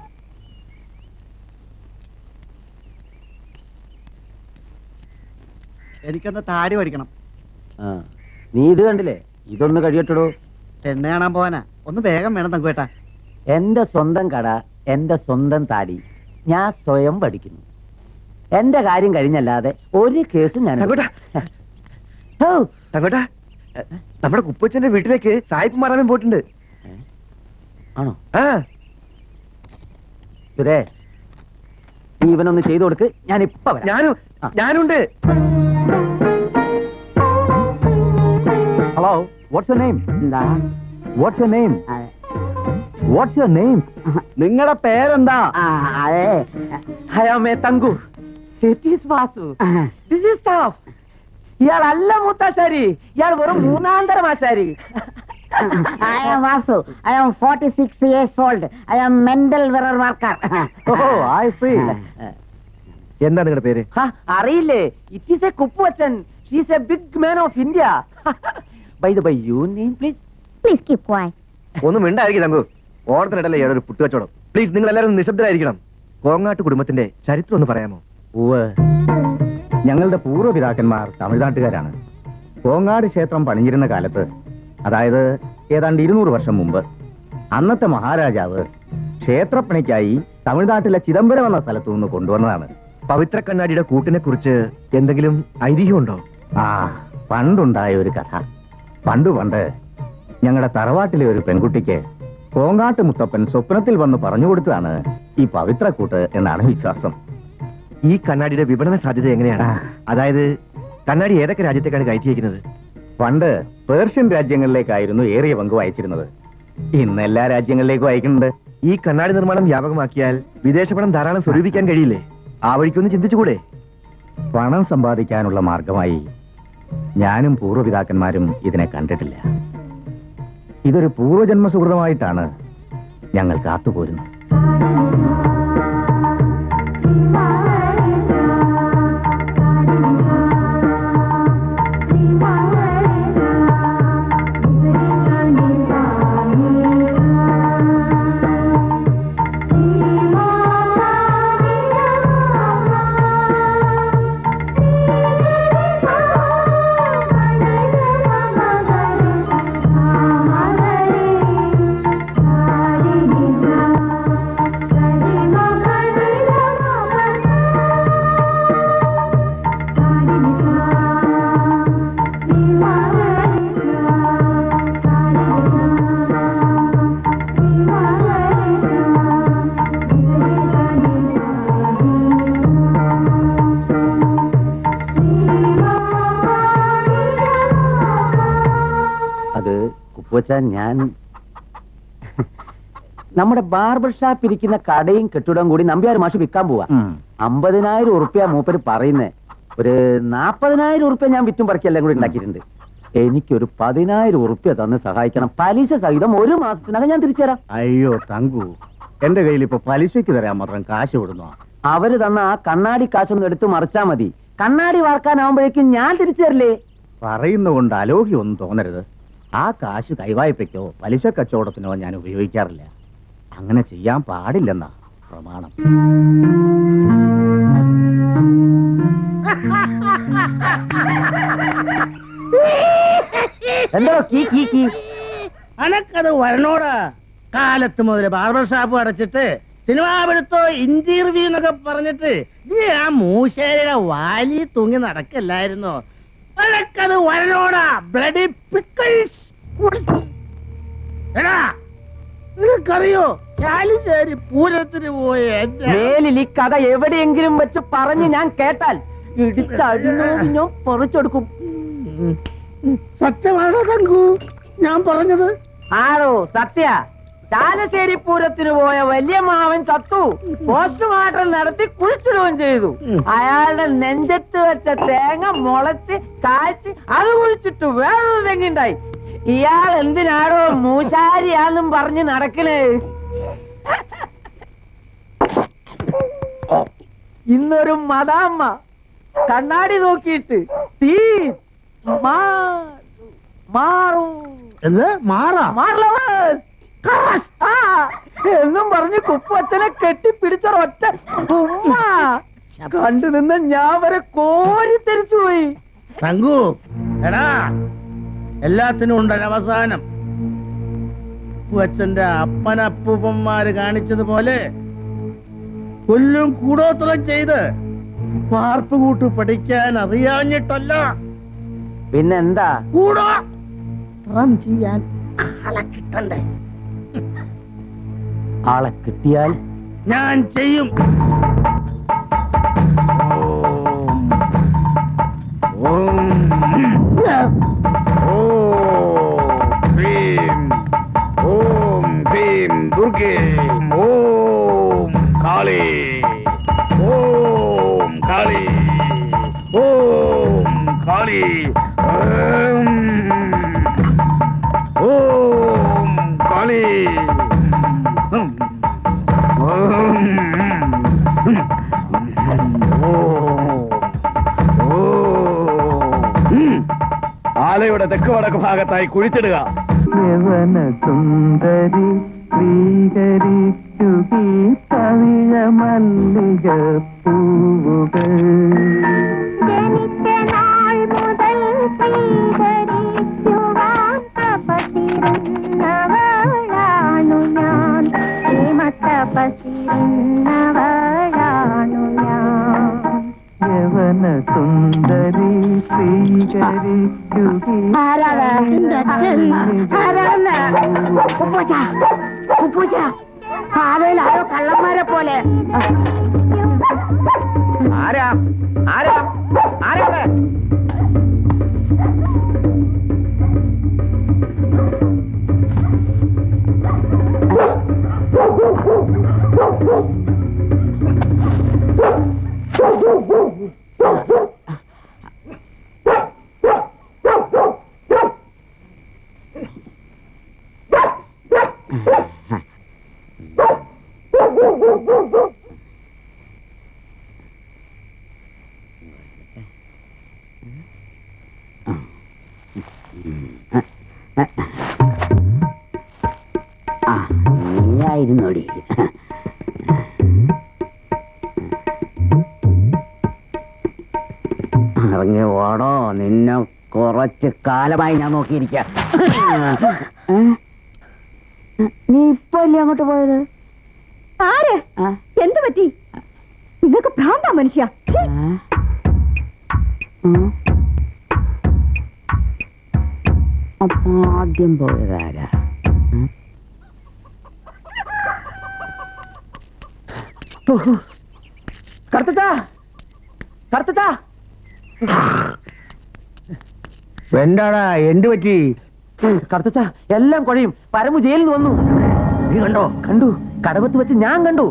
എനിക്കൊന്ന് താടി പഠിക്കണം നീ ഇത് കണ്ടില്ലേ ഇതൊന്ന് കഴിയട്ടോ എണ്ണ കാണാൻ പോവാനാ ഒന്ന് വേഗം വേണം തങ്കുവേട്ടാ എന്റെ സ്വന്തം കട എന്റെ സ്വന്തം താടി ഞാൻ സ്വയം പഠിക്കുന്നു എന്റെ കാര്യം കഴിഞ്ഞല്ലാതെ ഒരു കേസും ഞാൻ തങ്കോട്ടാ. ഓ, തങ്കോട്ടാ നമ്മുടെ കുപ്പച്ചന്റെ വീട്ടിലേക്ക് സായിപ്പ് മാറാൻ പോയിട്ടുണ്ട് ആണോ ആ സുരേ നീ ഇവനൊന്ന് ചെയ്തു കൊടുക്ക് ഞാൻ ഇപ്പൊ വരാം ഞാനും ആ. ഞാനുണ്ട് ഹലോ വാട്ട്സ് യുവർ നെയിം എന്താ വാട്ട്സ് യുവർ നെയിം ആ, വാട്ട്സ് യുവർ നെയിം നിങ്ങളുടെ പേരെന്താ ആ, അതെ ഹയാമേ thank you it is Vasu this is staff ഇയാളല്ല മൂത്താശാരി ഇയാൾ വെറും മൂന്നാം തരം ആശാരി I am Vasu. I am 46 years old. I am mental mirror worker. Oh I see എന്താ നിങ്ങളുടെ പേര് അറിയില്ലേ it is a Kuppuvachan she's a big man of India by the by you name please please keep quiet ഒന്നും മിണ്ടായിരിക്കും തങ്കു ഓണത്തിനിടല്ലേ ഇയാളെ ഒരു പുട്ടുകച്ചവടം please നിങ്ങൾ എല്ലാവരും നിശബ്ദരായിരിക്കണം കോങ്ങാട്ട് കുടുംബത്തിന്റെ ചരിത്രം ഒന്ന് പറയാമോ ഉവ് ഞങ്ങളുടെ പൂർവ്വപിതാക്കന്മാർ തമിഴ്നാട്ടുകാരാണ് കോങ്ങാട് ക്ഷേത്രം പണിഞ്ഞിരുന്ന കാലത്ത് അതായത് ഏതാണ്ട് ഇരുന്നൂറ് വർഷം മുമ്പ് അന്നത്തെ മഹാരാജാവ് ക്ഷേത്രപ്പണിക്കായി തമിഴ്നാട്ടിലെ ചിദംബരം എന്ന സ്ഥലത്തു നിന്ന് കൊണ്ടുവന്നതാണ് പവിത്ര കണ്ണാടിയുടെ കൂട്ടിനെ കുറിച്ച് എന്തെങ്കിലും ഐതിഹ്യമുണ്ടോ ആ പണ്ടുണ്ടായ ഒരു കഥ പണ്ടു പണ്ട് ഞങ്ങളുടെ തറവാട്ടിലെ ഒരു പെൺകുട്ടിക്ക് കോങ്ങാട്ട് മുത്തപ്പൻ സ്വപ്നത്തിൽ വന്ന് പറഞ്ഞു കൊടുത്തതാണ് ഈ പവിത്രക്കൂട്ട് എന്നാണ് വിശ്വാസം ഈ കണ്ണാടിയുടെ വിപണന സാധ്യത എങ്ങനെയാണ് ആ. അതായത് കണ്ണാടി ഏതൊക്കെ രാജ്യത്തേക്കാണ് കയറ്റി അയക്കുന്നത് പണ്ട് പേർഷ്യൻ രാജ്യങ്ങളിലേക്കായിരുന്നു ഏറിയ പങ്ക് അയച്ചിരുന്നത് ഇന്ന് എല്ലാ രാജ്യങ്ങളിലേക്കും അയക്കുന്നുണ്ട് ഈ കണ്ണാടി നിർമ്മാണം വ്യാപകമാക്കിയാൽ വിദേശ പണം ധാരാളം സ്വരൂപിക്കാൻ കഴിയില്ലേ ആ വഴിക്കൊന്ന് ചിന്തിച്ചുകൂടെ പണം സമ്പാദിക്കാനുള്ള മാർഗമായി ഞാനും പൂർവ്വപിതാക്കന്മാരും ഇതിനെ കണ്ടിട്ടില്ല ഇതൊരു പൂർവ്വജന്മ സുഹൃതമായിട്ടാണ് ഞങ്ങൾ കാത്തുപോരുന്നത് അത് കുപ്പുവച്ചാൻ ഞാൻ നമ്മുടെ ബാർബർ ഷാപ്പ് ഇരിക്കുന്ന കടയും കെട്ടിടവും കൂടി നമ്പ്യാർ മാഷ് വിൽക്കാൻ പോവാ അമ്പതിനായിരം ഉറുപ്പ്യ മൂപ്പര് പറയുന്നേ ഒരു നാപ്പതിനായിരം ഉറുപ്പ്യ ഞാൻ വിറ്റും പറക്കെല്ലാം കൂടി ഉണ്ടാക്കിയിട്ടുണ്ട് എനിക്കൊരു പതിനായിരം ഉറുപ്പ്യ തന്ന് സഹായിക്കണം പലിശ സഹിതം ഒരു മാസത്തിനകം ഞാൻ തിരിച്ചു തരാം അയ്യോ തങ്കു എന്റെ കയ്യിൽ ഇപ്പൊ പലിശയ്ക്ക് തരാൻ മാത്രം കാശ് വിടുന്നു അവര് തന്ന ആ കണ്ണാടി കാശൊന്ന് എടുത്ത് മറിച്ചാ മതി കണ്ണാടി വാർക്കാനാവുമ്പോഴേക്കും ഞാൻ തിരിച്ചു തരില്ലേ പറയുന്നതുകൊണ്ട് അലോഹ്യൊന്നും തോന്നരുത് ആ കാശ് കൈവായ്പയ്ക്കോ പലിശ കച്ചവടത്തിനോ ഞാൻ ഉപയോഗിക്കാറില്ല അങ്ങനെ ചെയ്യാൻ പാടില്ലെന്നാ പ്രമാണം എന്തോ കീ കീ കീ അനക്കത് വരണോടാ കാലത്ത് മുതൽ ബാർബർ ഷാപ്പ് അടച്ചിട്ട് സിനിമാ എടുത്തോ ഇന്റർവ്യൂ എന്നൊക്കെ പറഞ്ഞിട്ട് നീ ആ മൂശേരിയുടെ വാലി തൂങ്ങി നടക്കല്ലായിരുന്നോ അനക്കത് വരണോടാ ബ്ലഡി പിക്കിൾസ് എടാ നിനക്കറിയോ കാലിശ്ശേരി പൂരത്തിന് പോയ എന്റെ മേലിൽ ഈ കഥ എവിടെയെങ്കിലും വെച്ച് പറഞ്ഞ് ഞാൻ കേട്ടാൽ ഇടിച്ചടിനോ ഞാൻ പറിച്ചെടുക്കും സത്യമാണോ തങ്കു ഞാൻ പറഞ്ഞത് ആണോ സത്യ ചാലശ്ശേരി പൂരത്തിന് പോയ വലിയ മാവൻ ചത്തു പോസ്റ്റ്മോർട്ടം നടത്തി കുഴിച്ചിടുകയും ചെയ്തു അയാളുടെ നെഞ്ചത്ത് വെച്ച തേങ്ങ മുളച്ച് കായ്ച്ച് അത് കുഴിച്ചിട്ടു വേറൊരു തെങ്ങുണ്ടായി ഇയാൾ എന്തിനാണോ മൂശാരിയാന്നും പറഞ്ഞ് നടക്കണേ ഇന്നൊരു മതാമ്മ കണ്ണാടി നോക്കിയിട്ട് തീ മാ- മാറും എന്ത് മാറാ മാറലവൻ ആ, എന്നും പറഞ്ഞ് കുപ്പച്ചനെ കെട്ടിപ്പിടിച്ചൊരൊറ്റ ഉമ്മ കണ്ടു നിന്ന് ഞാൻ വരെ കോരി തെരിച്ചു പോയി തങ്കു എടാ എല്ലാത്തിനും ഉണ്ടൊരു അവസാനം അച്ഛന്റെ അപ്പനപ്പൂപ്പന്മാര് കാണിച്ചതുപോലെ കൊല്ലും കൂടോത്രം ചെയ്ത് വാർപ്പ് കൂട്ട് പഠിക്കാൻ അറിയാഞ്ഞിട്ടല്ല പിന്നെന്താ കൂടോ ത്രം ചെയ്യാൻ ആളെ കിട്ടണ്ടേ ആളെ കിട്ടിയാൽ ഞാൻ ചെയ്യും ഓം. ഓം ഭീം. ഓം ഭീം ദുർഗേ ഓം കാളി ഓം കാളി ഓം കാളി ഓം. ഓം കാളി ഉം. ഓം. ഓം. ആലയുടെ തെക്ക് വടക്ക് ഭാഗത്തായി കുഴിച്ചിടുക യവന സുന്ദരി സ്വീകരിക്കുകീ പവിഴ മല്ലിക പൂവുകൾ ജനിച്ച നാൾ മുതൽ സ്വീകരിക്കുവാൻ തപസിരുന്നവളാണു ഞാൻ പ്രേമ തപസിരുന്നവളാണു ഞാൻ യവന സുന്ദരി സ്വീകരിക്കുകീ ആരാണ് എന്റെ അച്ഛൻ ആരാണ് ഉപ്പൂച്ച ഉപ്പൂച്ച ആലയിൽ ആരോ കള്ളന്മാരെ പോലെ ആരാ ആരാ ആരാ അവിടെ? ആ നീയായിരുന്നോടി ഇറങ്ങി ഓടോ നിന്നെ കുറച്ച് കാലമായി ഞാൻ നോക്കിയിരിക്ക നീ ഇപ്പൊ അല്ലേ അങ്ങോട്ട് പോയത് ആര് ആ? എന്ത് പറ്റി നിങ്ങൾക്ക് ഭ്രാന്താ മനുഷ്യ ഛീ! ആ? ഉം. അപ്പൊ ആദ്യം പോയതാരാ ഉം? കറുത്തച്ചാ കറുത്തച്ചാ എന്താടാ എന്ത് പറ്റി കറുത്തച്ചാ എല്ലാം കുഴയും പരമു ജയിലിൽ നിന്ന് വന്നു നീ കണ്ടോ കണ്ടു കടവത്ത് വെച്ച് ഞാൻ കണ്ടു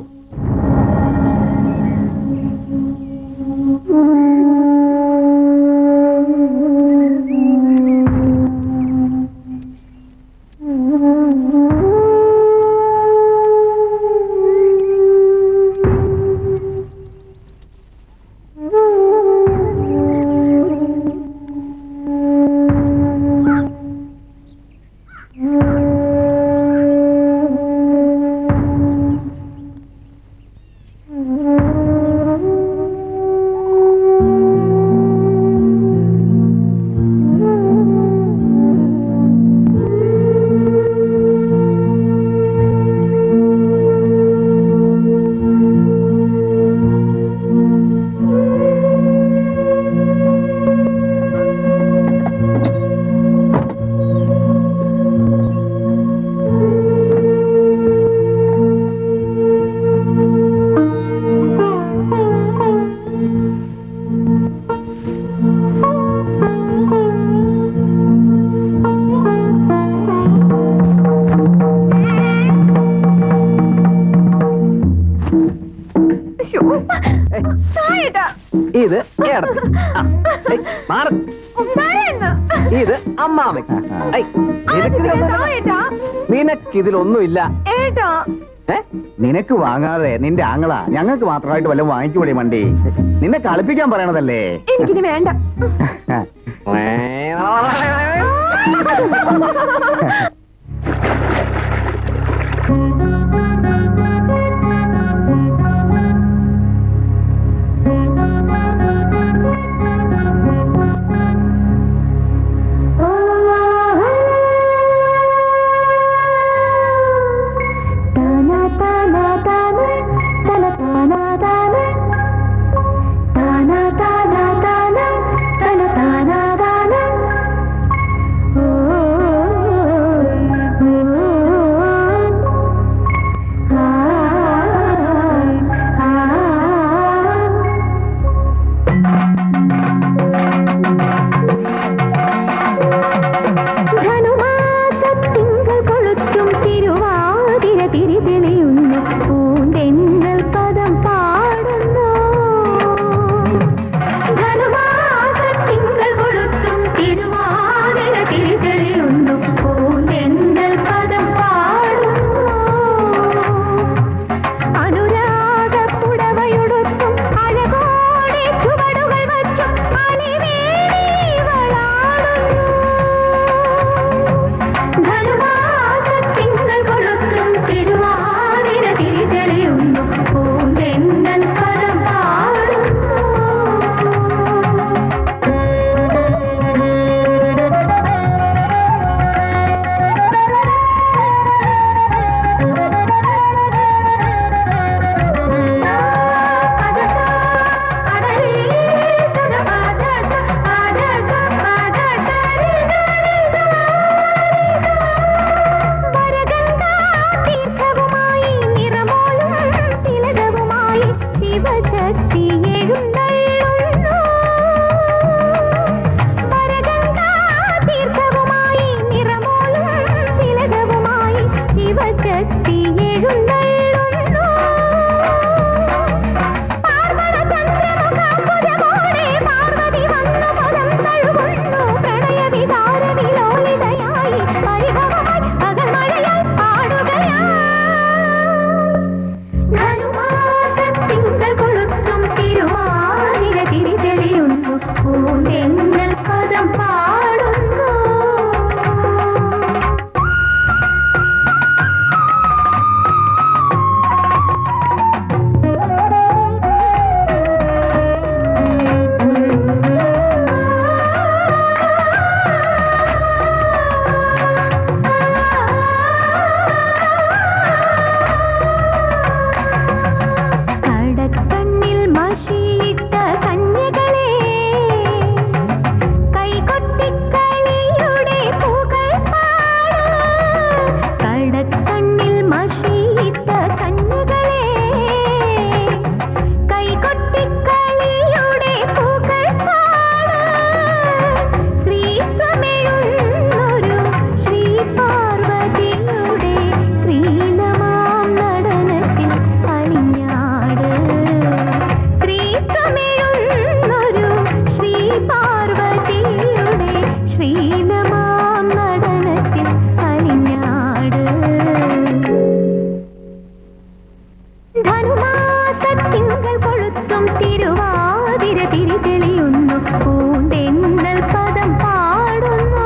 ഇത് ഏടത്തി ആ, ഏയ്, മാറ് ഇത് അമ്മാവൻ ഏയ്, നിനക്കിതിലൊന്നും- നിനക്കിതിലൊന്നുമില്ല ഏ നിനക്ക് വാങ്ങാതെ നിന്റെ ആങ്ങള ഞങ്ങൾക്ക് മാത്രമായിട്ട് വല്ലതും വാങ്ങിക്കൂടെ വണ്ടി നിന്നെ കളിപ്പിക്കാൻ പറയണതല്ലേ എനിക്കിനി വേണ്ട ധനുമാസത്തിങ്കൾ കൊളുത്തും തിരുവാതിര തിരിതെളിയുന്നു പൂന്തെന്നൽ പദം പാടുന്നു ധനുമാസത്തിങ്കൾ കൊളുത്തും തിരുവാതിര തിരിതെളിയുന്നു പൂന്തെന്നൽ പദം പാടുന്നു അനുരാഗപ്പുടവയുടുത്തും അഴകോടെ ചുവടുകൾ വച്ചും അണിവേളിവളാടുന്നു ധനുമാസത്തിങ്കൾ കൊളുത്തും തിരുവാതിര തിരിതെളിയുന്നു പൂന്തെന്നൽ പദം തീർത്ഥവുമായി നിറമോളും തിലകവുമായി ശിവശക്തി എഴുന്നള്ളുന്നു തീർത്ഥവുമായി നിറമോളും തിലകവുമായി ശിവശക്തി എഴുന്നള്ളുന്നു പാർവതചന്ദ്രമുഖാംബുജമോടെ പാർവതി വന്നു പദം തഴുകുന്നു പ്രണയവിതാരവിലോലിതയായി പരിഭവമായി പകൽമഴയായി പാടുകയായി ധനുമാസത്തിങ്കൾ കൊളുത്തും തിരുവാതിര തിരിതെളിയുന്നു പൂന്തെന്നൽ പദം പാടുന്നു കടക്കണ്ണിൽ മഷിയിട്ട കന്യകളെ കൈകൊട്ടിക്കളിയുടെ പൂകൾ പാട് കടക്കണ്ണിൽ മഷിയിട്ട കന്യകളെ കൈകൊട്ടിക്കളിയുടെ പൂകൾ പാട് ശ്രീത്വമെഴുന്നൊരു ശ്രീ പാർവതിയുടെ ശ്രീലമാം നടനത്തിൽ അണിഞ്ഞാട് ശ്രീത്വമെഴുന്നൊരു ശ്രീ പാർവതിയുടെ ശ്രീലമാം നടനത്തിൽ അണിഞ്ഞാട് ധനുമാസത്തിങ്കൾ കൊളുത്തും തിരുവാതിര തിരിതെളിയുന്നു പൂന്തെന്നൽ പദം പാടുന്നു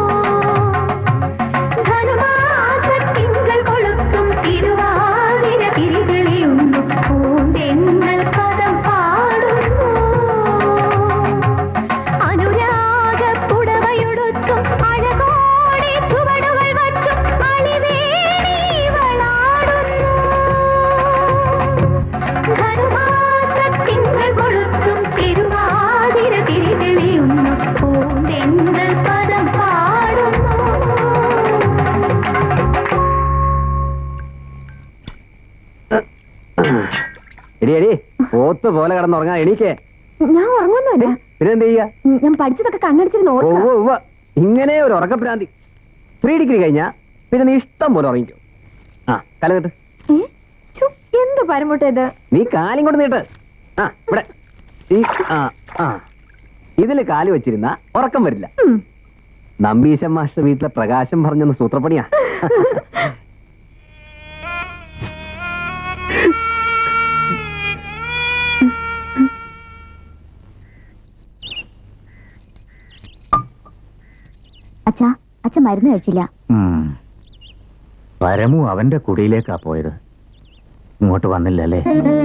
ധനുമാസത്തിങ്കൾ കൊളുത്തും തിരുവാതിര തിരിതെളിയുന്നു പൂന്തെന്നൽ പദം പാടുന്നു അനുരാഗപ്പുടവയുടുത്തും അഴകോടെ ചുവടുകൾ വച്ചും അണിവേണിവളാടുന്നു ധനുമാസത്തിങ്കൾ കൊളുത്തും തിരുവാതിര തിരിതെളിയുന്നു പൂന്തെന്നൽ പദം പാടുന്നു എടി എടി പോത്ത് പോലെ കിടന്നുറങ്ങാൻ എണീക്കേ ഞാൻ ഉറങ്ങുന്നില്ല പിന്നെന്ത് ചെയ്യാ ഞാൻ പഠിച്ചതൊക്കെ കണ്ണടിച്ചിരുന്നു ഓ ഓർക്കാം ഓ, ഉവ്വ. ഇങ്ങനെ ഒരു ഉറക്കഭ്രാന്തി ത്രീ ഡിഗ്രി കഴിഞ്ഞാ പിന്നെ നീ ഇഷ്ടം പോലെ ഉറങ്ങിക്കോ ആ തലകെട്ട് എന്ത് പരമുട്ട ഇത് നീ കാലും കൊണ്ട് നീട്ട് ആ ഇവിടെ ഈ ആ ആ ഇതില് കാല് വെച്ചിരുന്ന ഉറക്കം വരില്ല ഉം. നമ്പീശൻ മാഷ്ടർ വീട്ടിലെ പ്രകാശം പറഞ്ഞെന്ന് സൂത്രപ്പണിയാ അച്ഛാ അച്ഛൻ മരുന്ന് കഴിച്ചില്ല ഉം. പരമു അവന്റെ കുടിയിലേക്കാ പോയത് ഇങ്ങോട്ട് വന്നില്ലല്ലേ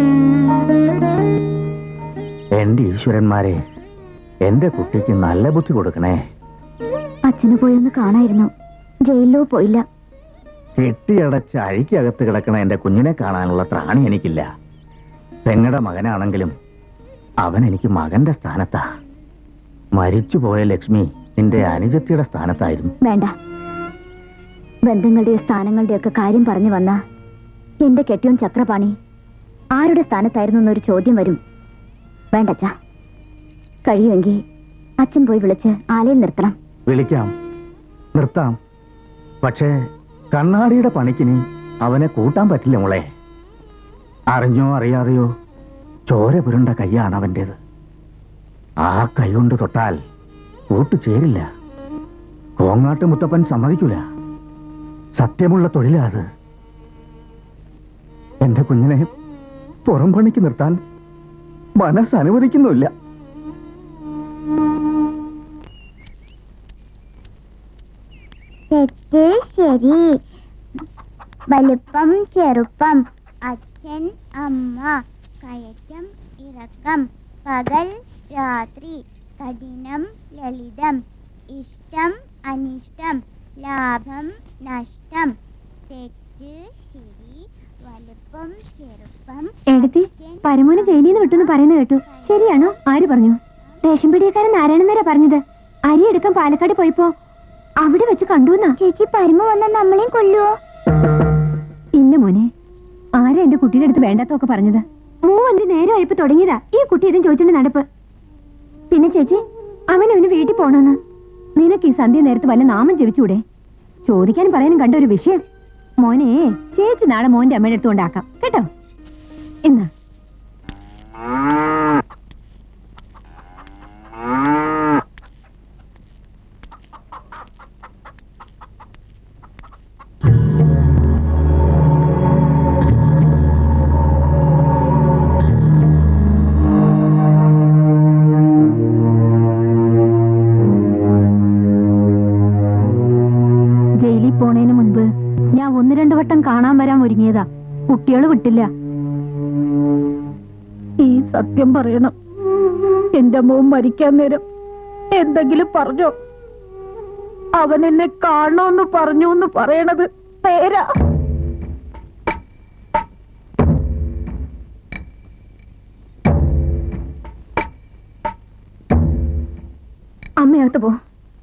എന്റെ ഈശ്വരന്മാരെ എന്റെ കുട്ടിക്ക് നല്ല ബുദ്ധി കൊടുക്കണേ അച്ഛന് പോയി ഒന്ന് കാണായിരുന്നു ജയിലിലോ പോയില്ല കെട്ടിയടച്ച് അഴിക്കകത്ത് കിടക്കണ എന്റെ കുഞ്ഞിനെ കാണാനുള്ള ത്രാണി എനിക്കില്ല പെങ്ങടെ മകനാണെങ്കിലും അവൻ എനിക്ക് മകന്റെ സ്ഥാനത്താ മരിച്ചുപോയ ലക്ഷ്മി നിന്റെ അനുജത്തിയുടെ സ്ഥാനത്തായിരുന്നു വേണ്ട ബന്ധങ്ങളുടെയോ സ്ഥാനങ്ങളുടെയോ ഒക്കെ കാര്യം പറഞ്ഞു വന്ന എന്റെ കെട്ടിയോൻ ചക്രപാണി ആരുടെ സ്ഥാനത്തായിരുന്നു എന്നൊരു ചോദ്യം വരും വേണ്ട അച്ഛാ കഴിയുമെങ്കിൽ അച്ഛൻ പോയി വിളിച്ച് ആലയിൽ നിർത്തണം വിളിക്കാം നിർത്താം പക്ഷേ കണ്ണാടിയുടെ പണിക്കിനി അവനെ കൂട്ടാൻ പറ്റില്ല മോളെ അറിഞ്ഞോ അറിയാതെയോ ചോര പുരണ്ട കൈയാണ് അവൻ്റേത് ആ കൈ കൊണ്ട് തൊട്ടാൽ കൂട്ടുചേരില്ല കോങ്ങാട്ട് മുത്തപ്പൻ സമ്മതിക്കൂല സത്യമുള്ള തൊഴിലാ അത് എന്റെ കുഞ്ഞിനെ പുറം പണിക്ക് നിർത്താൻ മനസ്സ് അനുവദിക്കുന്നുമില്ല തെറ്റ് ശരി വലുപ്പം ചെറുപ്പം അച്ഛൻ അമ്മ കയറ്റം ഇറക്കം പകൽ രാത്രി കഠിനം ലളിതം ഇഷ്ടം അനിഷ്ടം ലാഭം നഷ്ടം തെറ്റ് ശരി വലുപ്പം ചെറുപ്പം എടുത്തി പരമോനെ ജയിലിൽ നിന്ന് വിട്ടെന്ന് പറയുന്നത് കേട്ടു ശരിയാണോ ആര് പറഞ്ഞു റേഷൻ പിടിയക്കാരൻ നാരായണൻ നേരാ പറഞ്ഞത് അരി എടുക്കാൻ പാലക്കാട് പോയപ്പോ അവിടെ വെച്ച് കണ്ടുവന്നാ ചേച്ചി പരമ വന്ന നമ്മളെയും കൊല്ലുവോ ഇല്ല മോനെ ആരാ എന്റെ കുട്ടിയുടെ അടുത്ത് വേണ്ടാത്തൊക്കെ പറഞ്ഞത് മൂവന്തി നേരമായപ്പോ തുടങ്ങിയതാ ഈ കുട്ടി ഇതും ചോദിച്ചോണ്ട് നടപ്പ് പിന്നെ ചേച്ചി അവൻ അവന് വീട്ടിൽ പോണോന്ന് നിനക്ക് ഈ സന്ധ്യ നേരത്ത് വല്ല നാമം ജപിച്ചൂടെ ചോദിക്കാനും പറയാനും കണ്ട ഒരു വിഷയം മോനെ ചേച്ചി നാളെ മോന്റെ അമ്മയുടെ അടുത്ത് കൊണ്ടാക്കാം കേട്ടോ എന്നാ ജയിലിൽ പോണേന് മുൻപ് ഞാൻ ഒന്ന് രണ്ടു വട്ടം കാണാൻ വരാൻ ഒരുങ്ങിയതാ കുട്ടികള് വിട്ടില്ല ഈ സത്യം പറയണം എന്റെ മോൻ മരിക്കാൻ നേരം എന്തെങ്കിലും പറഞ്ഞോ അവൻ എന്നെ കാണണമെന്ന് പറഞ്ഞു എന്ന് പറയണത് നേരാ അമ്മയകത്ത് പോ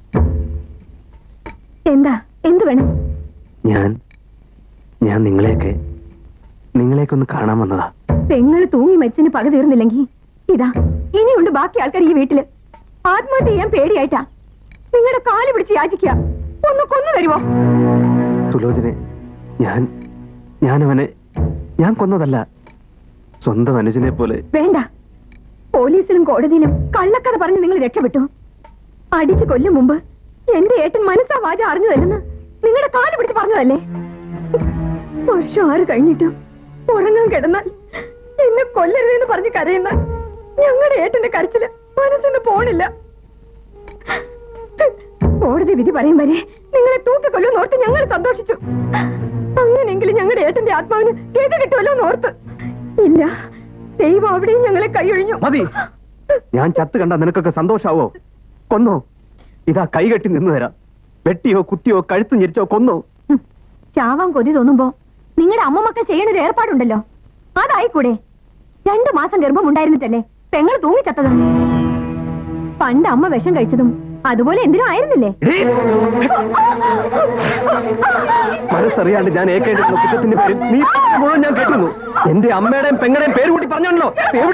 എന്താ എന്ത് വേണം ഞാൻ ഞാൻ നിങ്ങളെയൊക്കെ നിങ്ങളെയൊക്കെ ഒന്ന് കാണാൻ വന്നതാ പെങ്ങൾ തൂങ്ങി മരിച്ചതിന് പക തീർന്നില്ലെങ്കിൽ ഇതാ ഇനിയുണ്ട് ബാക്കി ആൾക്കാർ ഈ വീട്ടില് ആത്മഹത്യ ചെയ്യാൻ പേടിയായിട്ടാ നിങ്ങളുടെ കാല് പിടിച്ച് യാചിക്കുക ഒന്ന് കൊന്നു തരുമോ സുലോചനെ ഞാൻ ഞാൻ അവനെ ഞാൻ കൊന്നതല്ല സ്വന്തം അനുജനെ പോലെ വേണ്ട പോലീസിലും കോടതിയിലും കള്ളക്കഥ പറഞ്ഞ് നിങ്ങൾ രക്ഷപ്പെട്ടു അടിച്ചു കൊല്ലും മുമ്പ് എന്റെ ഏട്ടൻ മനസ്സാ വാച അറിഞ്ഞതല്ലെന്ന് നിങ്ങളുടെ കാല് പിടിച്ച് പറഞ്ഞതല്ലേ വർഷം ആറ് കഴിഞ്ഞിട്ട് ഉറങ്ങാൻ കിടന്നാൽ എന്നെ കൊല്ലരുതെന്ന് പറഞ്ഞ് കരയുന്ന ഞങ്ങളുടെ ഏട്ടന്റെ കരച്ചില് മനസ്സിന്ന് പോണില്ല കോടതി വിധി പറയും വരെ നിങ്ങളെ തൂക്കിക്കൊല്ലുമെന്ന് ഓർത്ത് ഞങ്ങൾ സന്തോഷിച്ചു അങ്ങനെയെങ്കിലും ഞങ്ങളുടെ ഏട്ടന്റെ ആത്മാവിന് കേട്ട് കിട്ടുമല്ലോ എന്ന് ഓർത്ത് ഇല്ല ദൈവം അവിടെയും ഞങ്ങളെ കൈയൊഴിഞ്ഞു മതി ഞാൻ ചത്ത് കണ്ട നിനക്കൊക്കെ സന്തോഷാവോ കൊന്നോ ഇതാ കൈകെട്ടി നിന്ന് തരാം വെട്ടിയോ കുത്തിയോ കഴുത്ത് ഞെരിച്ചോ കൊന്നോ ഹും, ചാവാൻ കൊതി തോന്നുമ്പോ നിങ്ങളുടെ അമ്മ മക്കൾ ചെയ്യണൊരു ഏർപ്പാടുണ്ടല്ലോ അതായിക്കൂടെ രണ്ടു മാസം ഗർഭം ഉണ്ടായിരുന്നിട്ടല്ലേ പെങ്ങൾ തൂങ്ങിച്ചത്തത് പണ്ട് അമ്മ വിഷം കഴിച്ചതും അതുപോലെ എന്തിനും ആയിരുന്നില്ലേ മനസ്സറിയാണ്ട് ഞാൻ ഏക്കേണ്ടിരുന്ന കുറ്റത്തിന്റെ പേരിൽ നീ പറഞ്ഞത് മുഴുവൻ ഞാൻ കേട്ടിരുന്നു എന്റെ അമ്മയുടെയും പെങ്ങളുടെയും പേര് കൂട്ടി പറഞ്ഞോണ്ടല്ലോ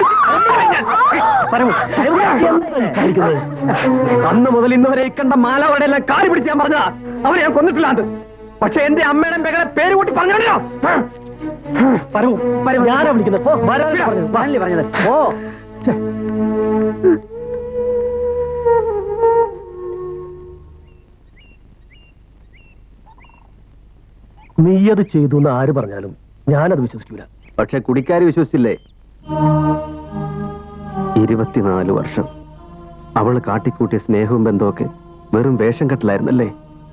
അന്ന് മുതൽ ഇന്ന് വരെ ഇക്കണ്ട മാലവരുടെ എല്ലാം കാല് പിടിച്ച് ഞാൻ പറഞ്ഞതാ അവരെ ഞാൻ കൊന്നിട്ടില്ലാണ്ട് പക്ഷെ എന്റെ അമ്മയുടെയും പെങ്ങളെ പേര് കൂട്ടി പറഞ്ഞോണ്ടല്ലോ ഞാനാ വിളിക്കുന്നത് പറഞ്ഞത് ഓ നീയത് ചെയ്തു എന്ന് ആര് പറഞ്ഞാലും ഞാനത് വിശ്വസിക്കൂല പക്ഷെ കുടിക്കാര് വിശ്വസിച്ചില്ലേ ഇരുപത്തിനാല് വർഷം അവള് കാട്ടിക്കൂട്ടിയ സ്നേഹവും ബന്ധമൊക്കെ വെറും വേഷം കെട്ടലായിരുന്നല്ലേ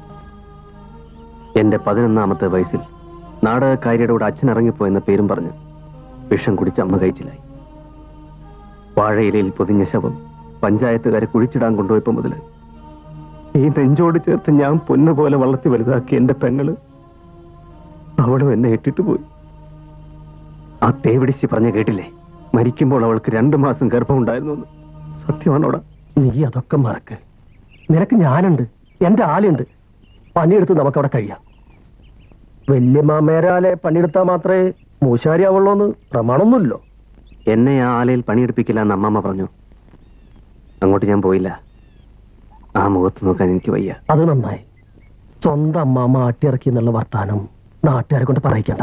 എന്റെ പതിനൊന്നാമത്തെ വയസ്സിൽ നാടകക്കാരിയുടെ കൂടെ അച്ഛൻ ഇറങ്ങിപ്പോയെന്ന പേരും പറഞ്ഞ് വിഷം കുടിച്ച് അമ്മ കഴിച്ചിലായി വാഴയിലയിൽ പൊതിഞ്ഞ ശവം പഞ്ചായത്തുകാരെ കുഴിച്ചിടാൻ കൊണ്ടുപോയപ്പോ മുതല് ഈ നെഞ്ചോട് ചേർത്ത് ഞാൻ പൊന്നുപോലെ വളർത്തി വലുതാക്കി എന്റെ പെങ്ങള് അവളും എന്നെ ഇട്ടിട്ട് പോയി ആ തേവിടിച്ച് പറഞ്ഞ കേട്ടില്ലേ മരിക്കുമ്പോൾ അവൾക്ക് രണ്ടു മാസം ഗർഭമുണ്ടായിരുന്നു എന്ന് സത്യമാണോടാ നീ അതൊക്കെ മറക്ക് നിനക്ക് ഞാനുണ്ട് എന്റെ ആളുണ്ട് പണിയെടുത്ത് നമുക്കവിടെ കഴിയാം വല്യമാമേരാലെ പണിയെടുത്താൽ മാത്രമേ മൂശാരി ആവുള്ളൂന്ന് പ്രമാണമൊന്നുമില്ലോ എന്നെ ആ ആലയിൽ പണിയെടുപ്പിക്കില്ല എന്ന് അമ്മമ്മ പറഞ്ഞു അങ്ങോട്ട് ഞാൻ പോയില്ല ആ മുഖത്ത് നോക്കാൻ എനിക്ക് വയ്യ അത് നന്നായി സ്വന്തം അമ്മാമ്മ ആട്ടിയിറക്കി എന്നുള്ള വർത്താനം നാട്ടുകാരെ കൊണ്ട് പറയിക്കണ്ട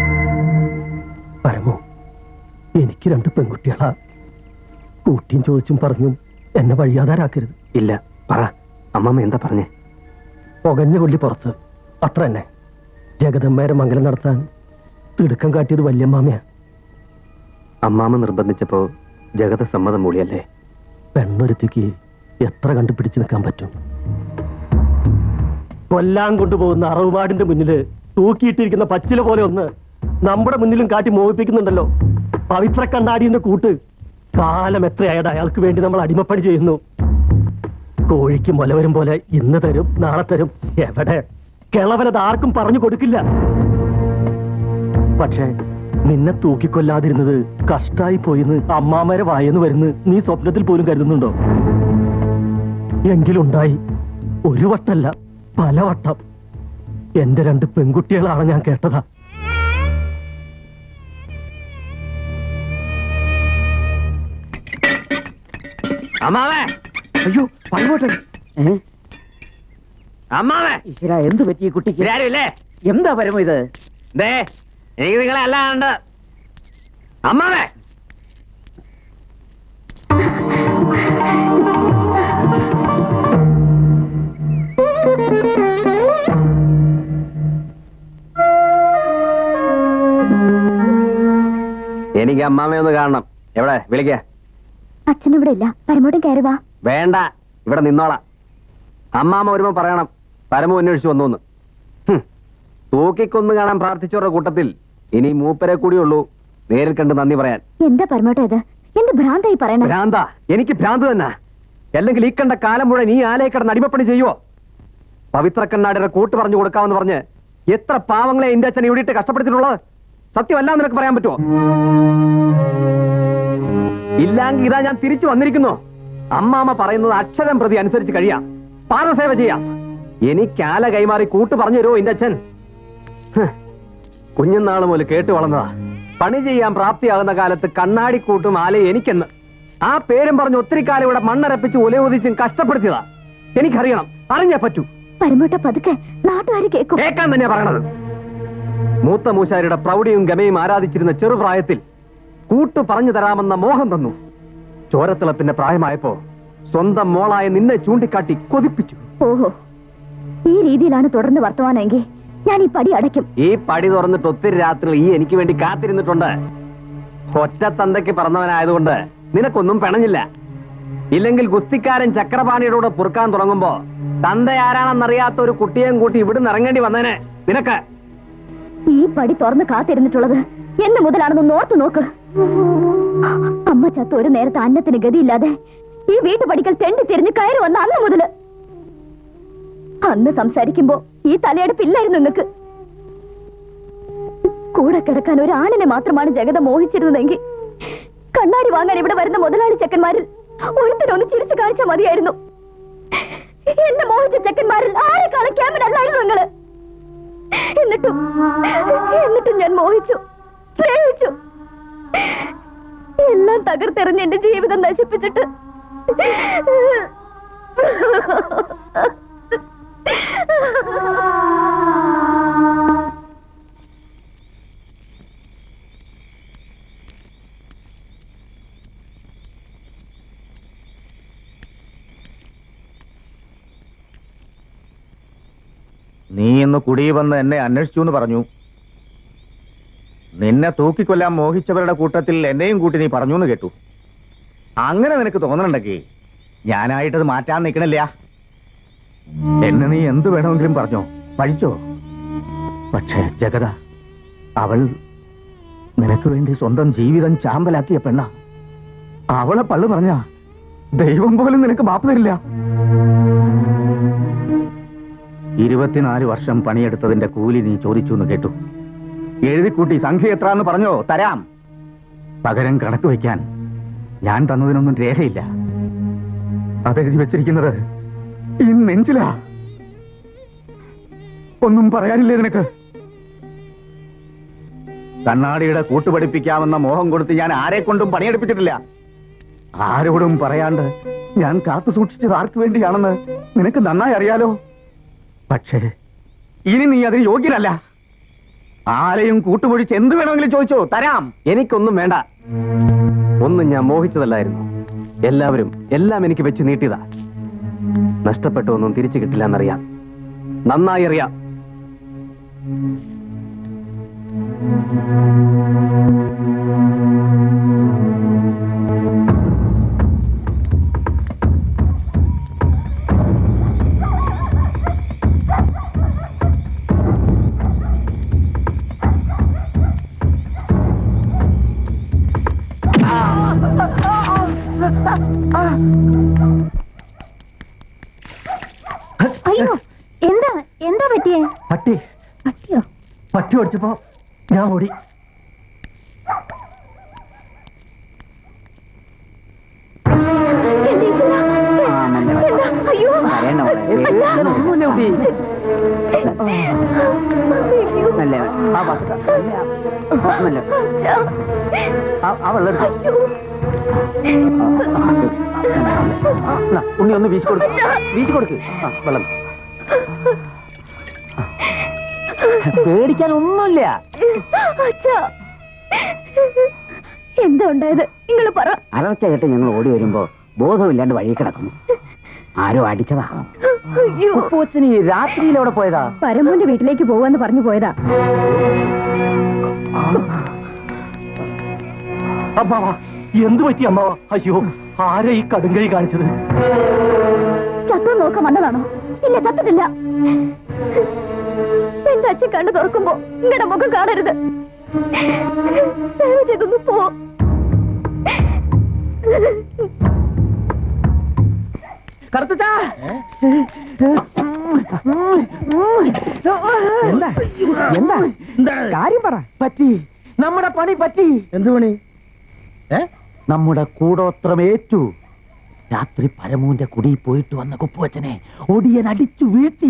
പരമു എനിക്ക് രണ്ട് പെൺകുട്ടികളാ കൂട്ടിയും ചോദിച്ചും പറഞ്ഞും എന്നെ വഴിയാതാരാക്കരുത് ഇല്ല പറ അമ്മമ്മ എന്താ പറഞ്ഞേ പുകഞ്ഞ കൊല്ലി പുറത്ത് അത്ര തന്നെ ജഗദമ്മേരെ മംഗലം നടത്താൻ തിടുക്കം കാട്ടിയത് വല്യമ്മാമയാ അമ്മാമ്മ നിർബന്ധിച്ചപ്പോ ജഗത സമ്മതം മൂളിയല്ലേ പെണ്ണൊരുത്തിക്ക് എത്ര കണ്ടുപിടിച്ചു നിൽക്കാൻ പറ്റും കൊല്ലാൻ കൊണ്ടുപോകുന്ന അറവുപാടിന്റെ മുന്നില് തൂക്കിയിട്ടിരിക്കുന്ന പച്ചില പോലെ ഒന്ന് നമ്മുടെ മുന്നിലും കാട്ടി മോഹിപ്പിക്കുന്നുണ്ടല്ലോ പവിത്ര കണ്ണാടിന്റെ കൂട്ട് കാലം എത്രയായത് അയാൾക്ക് വേണ്ടി നമ്മൾ അടിമപ്പണി ചെയ്യുന്നു കോഴിക്ക് മുല വരും പോലെ ഇന്ന് തരും നാളെ തരും എവിടെ കിളവനത് ആർക്കും പറഞ്ഞു കൊടുക്കില്ല പക്ഷേ നിന്നെ തൂക്കിക്കൊല്ലാതിരുന്നത് കഷ്ടായി പോയിന്ന് അമ്മാമരെ വായെന്ന് വരുന്ന് നീ സ്വപ്നത്തിൽ പോലും കരുതുന്നുണ്ടോ എങ്കിലുണ്ടായി ഒരു വട്ടല്ല പല വട്ടം എന്റെ രണ്ട് പെൺകുട്ടികളാണ് ഞാൻ കേട്ടതാ അമ്മാവേ അയ്യോ പഴമോട്ടെ അമ്മാവേ ഈശ്വര എന്ത് പറ്റി ഈ കുട്ടിക്ക് ആരുമില്ലേ എന്താ പരമോ ഇത് ദേ എനിക്ക് നിങ്ങളെ അല്ലാണ്ട് അമ്മാവേ എനിക്ക് അമ്മാമയെ ഒന്ന് കാണണം എവിടെ വിളിക്ക അച്ഛനിവിടെ ഇല്ല പരമോട്ടം കയറി വാ വേണ്ട ഇവിടെ നിന്നോളാം അമ്മാമ വരുമ്പോ പറയണം പരമു അന്വേഷിച്ചു വന്നു തൂക്കിക്കൊന്ന് കാണാൻ പ്രാർത്ഥിച്ചവരുടെ കൂട്ടത്തിൽ ഇനി മൂപ്പരെ കൂടിയുള്ളൂ നേരിൽ കണ്ട് നന്ദി പറയാൻ എന്താ പരമോട്ടം ഇത് എന്ത് ഭ്രാന്തായി പറയണേ ഭ്രാന്ത എനിക്ക് ഭ്രാന്ത് തന്നെ അല്ലെങ്കിൽ ഈ കണ്ട കാലം മുഴുവൻ ഈ ആലയെ കിടന്ന് അടിമപ്പണി ചെയ്യുവോ പവിത്ര കണ്ണാടിയുടെ കൂട്ട് പറഞ്ഞു കൊടുക്കാമെന്ന് പറഞ്ഞ് എത്ര പാവങ്ങളെ എന്റെ അച്ഛൻ ഇവിടെ ഇട്ട് കഷ്ടപ്പെടുത്തിയിട്ടുള്ളത് സത്യമല്ല എന്ന് നിനക്ക് പറയാൻ പറ്റുമോ ഇല്ലെങ്കിൽ ഇതാ ഞാൻ തിരിച്ചു വന്നിരിക്കുന്നു അമ്മാമ്മ പറയുന്നത് അക്ഷരം പ്രതി അനുസരിച്ച് കഴിയാം പാദസേവ ചെയ്യാം എനിക്ക് ആല കൈമാറി കൂട്ട് പറഞ്ഞു തരുമോ എന്റെ അച്ഛൻ ഹ്, കുഞ്ഞുനാള് മുതൽ കേട്ട് വളർന്നതാ പണി ചെയ്യാൻ പ്രാപ്തിയാകുന്ന കാലത്ത് കണ്ണാടിക്കൂട്ടും ആല എനിക്കെന്ന് ആ പേരും പറഞ്ഞ് ഒത്തിരി കാലം ഇവിടെ മണ്ണരപ്പിച്ച് ഉലയൊതിച്ചും കഷ്ടപ്പെടുത്തിയതാ എനിക്കറിയണം അറിഞ്ഞേ പറ്റൂ പരമോട്ട പതുക്കെ നാട്ടുകാര് കേൾക്കും കേൾക്കാൻ തന്നെയാ പറയണത് മൂത്ത മൂശാരിയുടെ പ്രൗഢിയും ഗമയും ആരാധിച്ചിരുന്ന ചെറുപ്രായത്തിൽ കൂട്ടു പറഞ്ഞു തരാമെന്ന മോഹം തന്നു ചോരത്തിളപ്പിന്റെ പ്രായമായപ്പോ സ്വന്തം മോളായ നിന്നെ ചൂണ്ടിക്കാട്ടി കൊതിപ്പിച്ചു ഓഹോ ഈ രീതിയിലാണ് തുടർന്ന് വർത്തമാനമെങ്കിൽ ഞാൻ ഈ പടി അടയ്ക്കും ഈ പടി തുറന്നിട്ട് ഒത്തിരി രാത്രികൾ ഈ എനിക്ക് വേണ്ടി കാത്തിരുന്നിട്ടുണ്ട് ഒറ്റ തന്തയ്ക്ക് പറന്നവനായതുകൊണ്ട് നിനക്കൊന്നും പിണഞ്ഞില്ല ഇല്ലെങ്കിൽ ഗുസ്തിക്കാരൻ ചക്രപാണിയുടെ കൂടെ പുറക്കാൻ തുടങ്ങുമ്പോ തന്ത ആരാണെന്നറിയാത്ത ഒരു കുട്ടിയെയും കൂട്ടി ഇവിടുന്ന് ഇറങ്ങേണ്ടി വന്നേനെ നിനക്ക് ഈ പടി തുറന്ന് കാത്തിരുന്നിട്ടുള്ളത് എന്ന് മുതലാണെന്ന് ഓർത്തു നോക്ക് അമ്മ ചത്ത ഒരു നേരത്തെ അന്നത്തിന് ഗതിയില്ലാതെ ഈ വീട്ടുപടിക്കൽ തെണ്ടി തിരിഞ്ഞ് കയറി വന്ന അന്ന് മുതല് അന്ന് സംസാരിക്കുമ്പോ ഈ തലയെടുപ്പില്ലായിരുന്നു നിങ്ങക്ക് കൂടെ കിടക്കാൻ ഒരു ആണിനെ മാത്രമാണ് ജഗത മോഹിച്ചിരുന്നതെങ്കിൽ കണ്ണാടി വാങ്ങാൻ ഇവിടെ വരുന്ന മുതലാളി ചെക്കന്മാരിൽ ഒരുത്തരൊന്ന് ചിരിച്ചു കാണിച്ചാൽ മതിയായിരുന്നു എന്നെ മോഹിച്ച ചെക്കന്മാരിൽ ആരെക്കാളും ക്യാമറല്ലായിരുന്നു നിങ്ങള് എന്നിട്ടും എന്നിട്ടും ഞാൻ മോഹിച്ചു സ്നേഹിച്ചു എല്ലാം തകർത്തെറിഞ്ഞ് എന്റെ ജീവിതം നശിപ്പിച്ചിട്ട് നീ ഇന്ന് കുടി വന്ന് എന്നെ അന്വേഷിച്ചു എന്ന് പറഞ്ഞു നിന്നെ തൂക്കിക്കൊല്ലാൻ മോഹിച്ചവരുടെ കൂട്ടത്തിൽ എന്നെയും കൂട്ടി നീ പറഞ്ഞു എന്ന് കേട്ടു അങ്ങനെ നിനക്ക് തോന്നണുണ്ടെങ്കിൽ ഞാനായിട്ടത് മാറ്റാൻ നിൽക്കണില്ല എന്നെ നീ എന്ത് വേണമെങ്കിലും പറഞ്ഞോ പഴിച്ചോ പക്ഷേ ജഗത അവൾ നിനക്ക് വേണ്ടി സ്വന്തം ജീവിതം ചാമ്പലാക്കിയ പെണ്ണ അവളെ പള്ളു പറഞ്ഞ ദൈവം പോലും നിനക്ക് മാപ്പ് തരില്ല ഇരുപത്തിനാല് വർഷം പണിയെടുത്തതിന്റെ കൂലി നീ ചോദിച്ചു എന്ന് കേട്ടു എഴുതിക്കൂട്ടി സംഖ്യ എത്ര എന്ന് പറഞ്ഞോ തരാം പകരം കണക്ക് വയ്ക്കാൻ ഞാൻ തന്നതിനൊന്നും രേഖയില്ല അതെഴുതി വെച്ചിരിക്കുന്നത് ഈ നെഞ്ചിലാ ഒന്നും പറയാനില്ലേ നിനക്ക് കണ്ണാടിയുടെ കൂട്ടുപഠിപ്പിക്കാമെന്ന മോഹം കൊടുത്ത് ഞാൻ ആരെ കൊണ്ടും പണിയെടുപ്പിച്ചിട്ടില്ല ആരോടും പറയാണ്ട് ഞാൻ കാത്തു സൂക്ഷിച്ചത് ആർക്ക് വേണ്ടിയാണെന്ന് നിനക്ക് നന്നായി അറിയാലോ പക്ഷേ ഇനി നീ അതിന് യോഗ്യനല്ല ആരെയും കൂട്ടുപൊഴിച്ച് എന്ത് വേണമെങ്കിലും ചോദിച്ചോ തരാം എനിക്കൊന്നും വേണ്ട ഒന്നും ഞാൻ മോഹിച്ചതല്ലായിരുന്നു എല്ലാവരും എല്ലാം എനിക്ക് വെച്ച് നീട്ടിയതാ നഷ്ടപ്പെട്ട ഒന്നും തിരിച്ചു കിട്ടില്ല എന്നറിയാം നന്നായി അറിയാം അയ്യോ എന്താ എന്താ പറ്റിയേ പട്ടി പറ്റിയോ പട്ടി ഓടിച്ചപ്പോ ഞാൻ ഓടി എന്റെ ഈശ്വരാ. എന്താ? അയ്യോ ഒന്നുമില്ല കുട്ടി അയ്യോ. നല്ല ആ ബസ് നല്ല ആ- ആ വെള്ളം എടുത്തോ. അയ്യോ. എന്നാ, ഉണ്ണി ഒന്ന് വീശി കൊടുക്ക് വീശി കൊടുക്ക് ആ, വെള്ളം പേടിക്കാൻ ഒന്നുമില്ല അച്ഛാ. എന്താ ഉണ്ടായത് നിങ്ങൾ പറ അലർച്ച കേട്ട് ഞങ്ങൾ ഓടി വരുമ്പോ ബോധമില്ലാണ്ട് വഴി കിടക്കുന്നു ആരോ അടിച്ചതാ അയ്യോ ഉപ്പൂച്ചന് ഈ രാത്രിയിൽ എവിടെ പോയതാ പരമോന്റെ വീട്ടിലേക്ക് പോവാന്ന് പറഞ്ഞു പോയതാ അമ്മാവ എന്തു പറ്റി അമ്മാവ അയ്യോ ആരാ ഈ കടുങ്കൈ കാണിച്ചത് ചത്തു നോക്കാൻ വന്നതാണോ ഇല്ല ചത്തിട്ടില്ല എന്റെ അച്ഛൻ കണ്ണു തുറക്കുമ്പോ നിങ്ങളുടെ മുഖം കാണരുത് ദയവ് ചെയ്തൊന്ന് പോ കറുത്തച്ചാ എന്താ എന്താ കാര്യം പറ പറ്റി നമ്മുടെ പണി പറ്റി എന്ത് പണി ഏ നമ്മുടെ കൂടോത്രമേറ്റു രാത്രി പരമൂന്റെ കുടിയിൽ പോയിട്ട് വന്ന കുപ്പുവച്ചനെ ഒടിയൻ അടിച്ചു വീഴ്ത്തി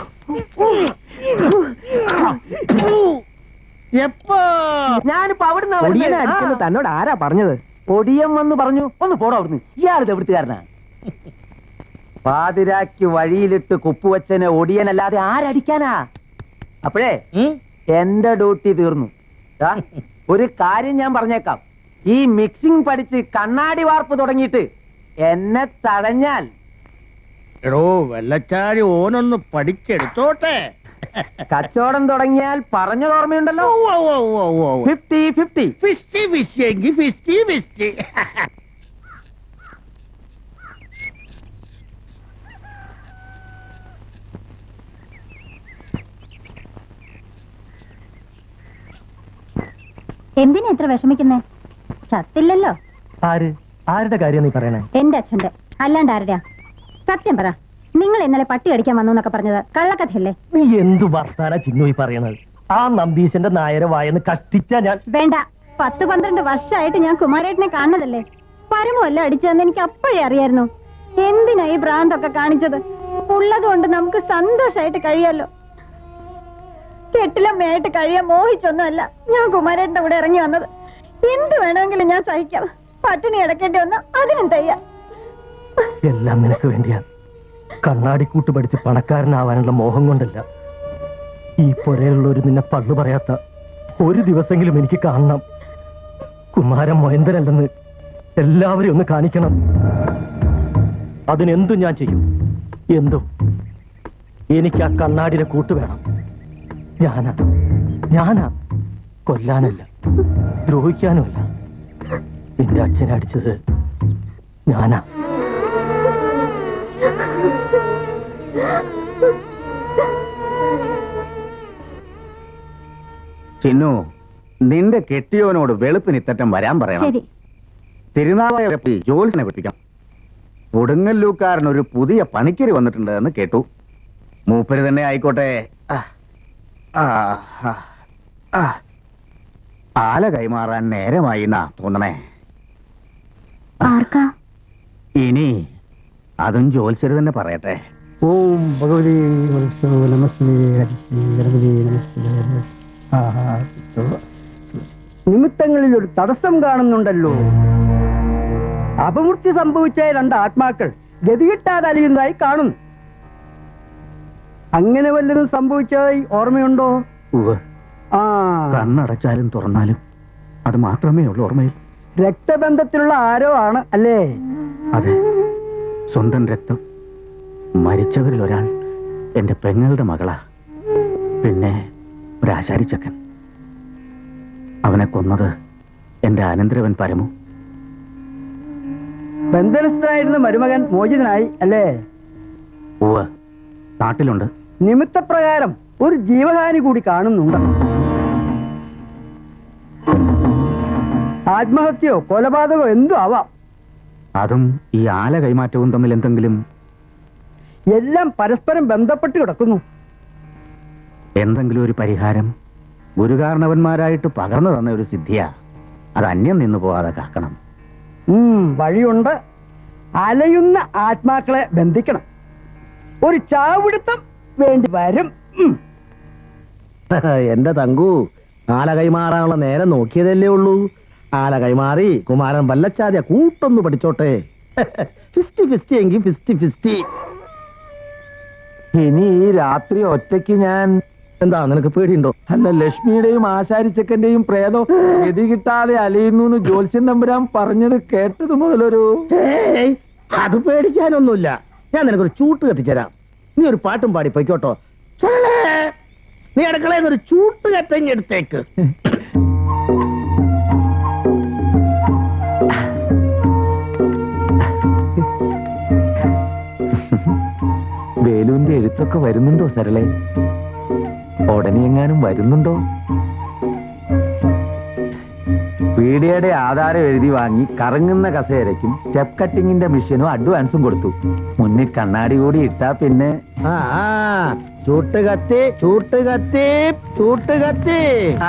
എപ്പോ ഞാനിപ്പോ അവിടുന്ന് ഒടിയനെ അടിച്ചെന്ന് തന്നോട് ആരാ പറഞ്ഞത് ഒടിയൻ വന്ന് പറഞ്ഞു ഒന്ന് പോടോ അവിടുന്ന് ഇയാളിത് എവിടുത്തുകാരനാ പാതിരാക്ക് വഴിയിലിട്ട് കുപ്പുവച്ചനെ ഒടിയനല്ലാതെ ആരടിക്കാനാ അപ്പോഴേ എന്റെ ഡ്യൂട്ടി തീർന്നു ദാ, ഒരു കാര്യം ഞാൻ പറഞ്ഞേക്കാം ഈ മിക്സിംഗ് പഠിച്ച് കണ്ണാടി വാർപ്പ് തുടങ്ങിയിട്ട് എന്നെ തടഞ്ഞാൽ എടോ വെള്ളച്ചാഴി ഓനൊന്ന് പഠിച്ചെടുത്തോട്ടെ കച്ചവടം തുടങ്ങിയാൽ പറഞ്ഞത് ഓർമ്മയുണ്ടല്ലോ ഉവ്വ് ഉവ്വ് ഉവ്വ് ഉവ്വ് ഉവ്വ്. ഫിഫ്റ്റി ഫിഫ്റ്റി ഫിസ്റ്റി ഫിസ്റ്റിയെങ്കി ഫിസ്റ്റി ഫിസ്റ്റി എന്തിനാ ഇത്ര വിഷമിക്കുന്നേ ചത്തില്ലല്ലോ ആര് ആരുടെ കാര്യം നീ പറയണേ എന്റെ അച്ഛന്റെ അല്ലാണ്ട് ആരുടെയാ സത്യം പറ നിങ്ങൾ ഇന്നലെ പട്ടി അടിക്കാൻ വന്നു എന്നൊക്കെ പറഞ്ഞത് കള്ളക്കഥയല്ലേ നീ എന്തു വർത്താന ചിന്നു ഈ പറയണത് ആ നമ്പീശന്റെ നായരെ വായന്ന് കഷ്ടിച്ച ഞാൻ വേണ്ട പത്ത് പന്ത്രണ്ട് വർഷമായിട്ട് ഞാൻ കുമാരേട്ടനെ കാണുന്നതല്ലേ പരമല്ല അടിച്ചതെന്ന് എനിക്ക് അപ്പോഴേ അറിയായിരുന്നു എന്തിനാ ഈ ഭ്രാന്തൊക്കെ കാണിച്ചത് ഉള്ളത് കൊണ്ട് നമുക്ക് സന്തോഷമായിട്ട് കഴിയാലോ കെട്ടിലമ്മയായിട്ട് കഴിയാൻ മോഹിച്ചൊന്നുമല്ല ഞാൻ കുമാരേട്ടന്റെ കൂടെ ഇറങ്ങി വന്നത് എന്ത് വേണമെങ്കിലും ഞാൻ സഹിക്കാം പട്ടിണി കിടക്കേണ്ടി വന്ന അതിനും തയ്യാ എല്ലാം നിനക്ക് വേണ്ടിയാ കണ്ണാടിക്കൂട്ട് പഠിച്ച് പണക്കാരനാവാനുള്ള മോഹം കൊണ്ടല്ല ഈ പുരയിലുള്ളൊരു നിന്നെ പള്ളു പറയാത്ത ഒരു ദിവസമെങ്കിലും എനിക്ക് കാണണം കുമാരൻ മൊയന്തരല്ലെന്ന് എല്ലാവരും ഒന്ന് കാണിക്കണം അതിനെന്തും ഞാൻ ചെയ്യും എന്തും എനിക്ക് ആ കണ്ണാടിയുടെ കൂട്ട് വേണം ഞാനാ ഞാനാ കൊല്ലാനല്ല ദ്രോഹിക്കാനുമല്ല നിന്റെ അച്ഛനെ അടിച്ചത് ഞാനാ ചിന്നു നിന്റെ കെട്ടിയോനോട് വെളുപ്പിന് ഇത്തറ്റം വരാൻ പറയണം ശരി തിരുനാളെ ജോലിസിനെ പഠിപ്പിക്കാം കൊടുങ്ങല്ലൂക്കാരൻ ഒരു പുതിയ പണിക്കര് വന്നിട്ടുണ്ട് എന്ന് കേട്ടു മൂപ്പര് തന്നെ ആയിക്കോട്ടെ ആ, ആ, ആ, ആ. ആല കൈമാറാൻ നേരമായി എന്നാ തോന്നണേ ആർക്കാ ഇനി അതും ജോത്സ്യര് തന്നെ പറയട്ടെ ഓം ഭഗവതി നമസ്തേ ഗണപതി നമസ്തേ നിമിത്തങ്ങളിൽ ഒരു തടസ്സം കാണുന്നുണ്ടല്ലോ അപമൃത്യു സംഭവിച്ച രണ്ട് ആത്മാക്കൾ ഗതികിട്ടാതെ അലിയുന്നതായി കാണുന്നു അങ്ങനെ വല്ലതും സംഭവിച്ചതായി ഓർമ്മയുണ്ടോ ഉവ്വ് ആ കണ്ണടച്ചാലും തുറന്നാലും അത് മാത്രമേ ഉള്ളൂ ഓർമ്മയിൽ രക്തബന്ധത്തിലുള്ള ആരോ ആണ് അല്ലേ അതെ സ്വന്തം രക്തം മരിച്ചവരിൽ ഒരാൾ എന്റെ പെങ്ങളുടെ മകളാ പിന്നെ ഒരാശാരിച്ചക്കൻ അവനെ കൊന്നത് എന്റെ അനന്തരവൻ പരമു ബന്ധനസ്ഥനായിരുന്ന മരുമകൻ മോചിതനായി അല്ലേ ഉവ്വ് നാട്ടിലുണ്ട് നിമിത്തപ്രകാരം ഒരു ജീവഹാനി കൂടി കാണുന്നുണ്ട് ആത്മഹത്യയോ കൊലപാതകമോ എന്തും ആവാം അതും ഈ ആല കൈമാറ്റവും തമ്മിൽ എന്തെങ്കിലും എല്ലാം പരസ്പരം ബന്ധപ്പെട്ട് കിടക്കുന്നു എന്തെങ്കിലും ഒരു പരിഹാരം ഗുരുകാരണവന്മാരായിട്ട് പകർന്നു തന്ന ഒരു സിദ്ധിയാ അത് അന്യം നിന്നു പോവാതെ കാക്കണം ഉം, വഴിയുണ്ട് അലയുന്ന ആത്മാക്കളെ ബന്ധിക്കണം ഒരു ചാവിടുത്തം വേണ്ടി വരും ഉം. എന്റെ തങ്കു ആല കൈമാറാനുള്ള നേരം നോക്കിയതല്ലേ ഉള്ളൂ ആല കൈമാറി കുമാരൻ വല്ലച്ചാതിയ കൂട്ടൊന്ന് പഠിച്ചോട്ടെ ഫിഫ്റ്റി ഫിഫ്റ്റി എങ്കിൽ ഫിഫ്റ്റി ഫിഫ്റ്റി ഇനി ഈ രാത്രി ഒറ്റയ്ക്ക് ഞാൻ എന്താ നിനക്ക് പേടിയുണ്ടോ അല്ല ലക്ഷ്മിയുടെയും ആശാരിച്ചക്കന്റെയും പ്രേതം ഗതി കിട്ടാതെ അലയുന്നു എന്ന് ജ്യോത്സ്യൻ തമ്പുരാൻ പറഞ്ഞത് കേട്ടത് മുതലൊരു ഏയ്, അത് പേടിക്കാനൊന്നുമില്ല ഞാൻ നിനക്കൊരു ചൂട്ട് കത്തിച്ചേരാം നീ ഒരു പാട്ടും പാടി പൊയ്ക്കോട്ടോ ചൊല്ലേ. നീ അടുക്കളയിൽ നിന്ന് ഒരു ചൂട്ട് കത്തങ്ങി എടുത്തേക്ക് വേലുവിന്റെ എഴുത്തൊക്കെ വരുന്നുണ്ടോ സരളെ ഉടനെ എങ്ങാനും വരുന്നുണ്ടോ പീഡിയയുടെ ആധാരം എഴുതി വാങ്ങി കറങ്ങുന്ന കസേരയ്ക്കും സ്റ്റെപ്പ് കട്ടിങ്ങിന്റെ മെഷീനും അഡ്വാൻസും കൊടുത്തു മുന്നിൽ കണ്ണാടി കൂടി ഇട്ടാ പിന്നെ ആ ആ, ചൂട്ട് കത്തി ചൂട്ട് കത്തി ചൂട്ട് കത്തി ആ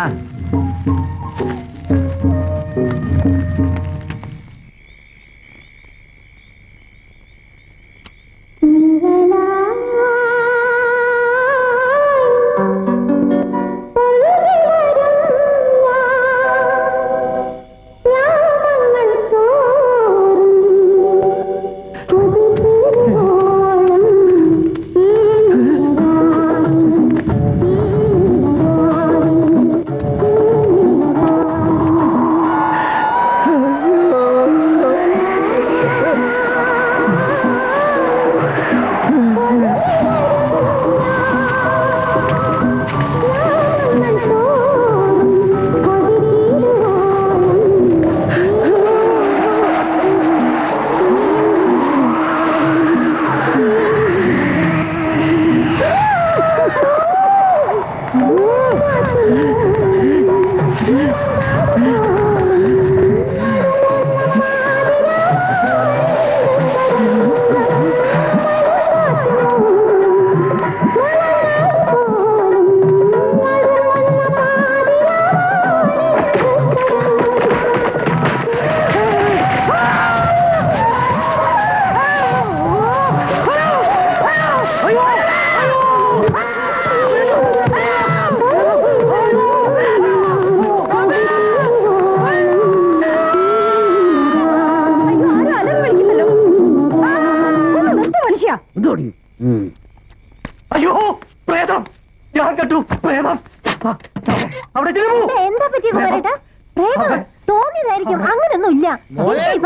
അയ്യോ ആരും അലറി വിളിക്കുന്നല്ലോ ആ, ഒന്ന് നിർത്ത് മനുഷ്യ അയ്യോ പ്രേതം ഞാൻ കണ്ടു പ്രേതം ആ, അവിടെ ചെല്ലു ഇത് എന്താ പറ്റി കുമാരേട്ടാ പ്രേതം തോന്നിയതായിരിക്കും അങ്ങനൊന്നും ഇല്ല മോനെ, എന്താ ഈ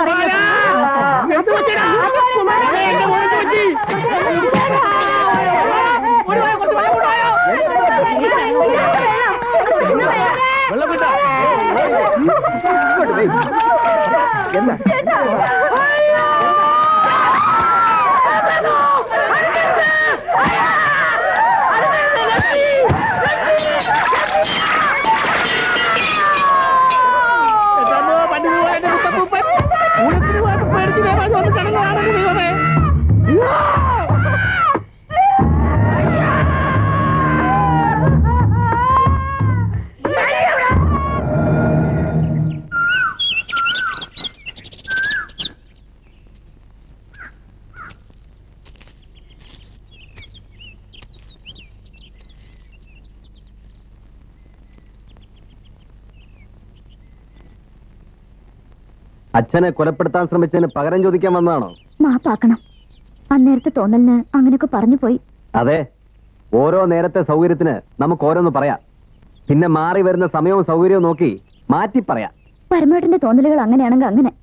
പറയുന്നത്? കുമാരാ! എന്ത് പറ്റിയെടാ? അയ്യോ, കുമാരാ! എന്റെ മോനെ എന്ത് പറ്റി? അച്ഛനെ കൊലപ്പെടുത്താൻ ശ്രമിച്ചതിന് പകരം ചോദിക്കാൻ വന്നതാണോ മാപ്പാക്കണം അന്നേരത്തെ തോന്നലിന് അങ്ങനെയൊക്കെ പറഞ്ഞു പോയി അതെ ഓരോ നേരത്തെ സൗകര്യത്തിന് നമുക്ക് ഓരോന്ന് പറയാം പിന്നെ മാറി വരുന്ന സമയവും സൗകര്യവും നോക്കി മാറ്റി പറയാം പരമേട്ടന്റെ തോന്നലുകൾ അങ്ങനെയാണെങ്കിൽ അങ്ങനെ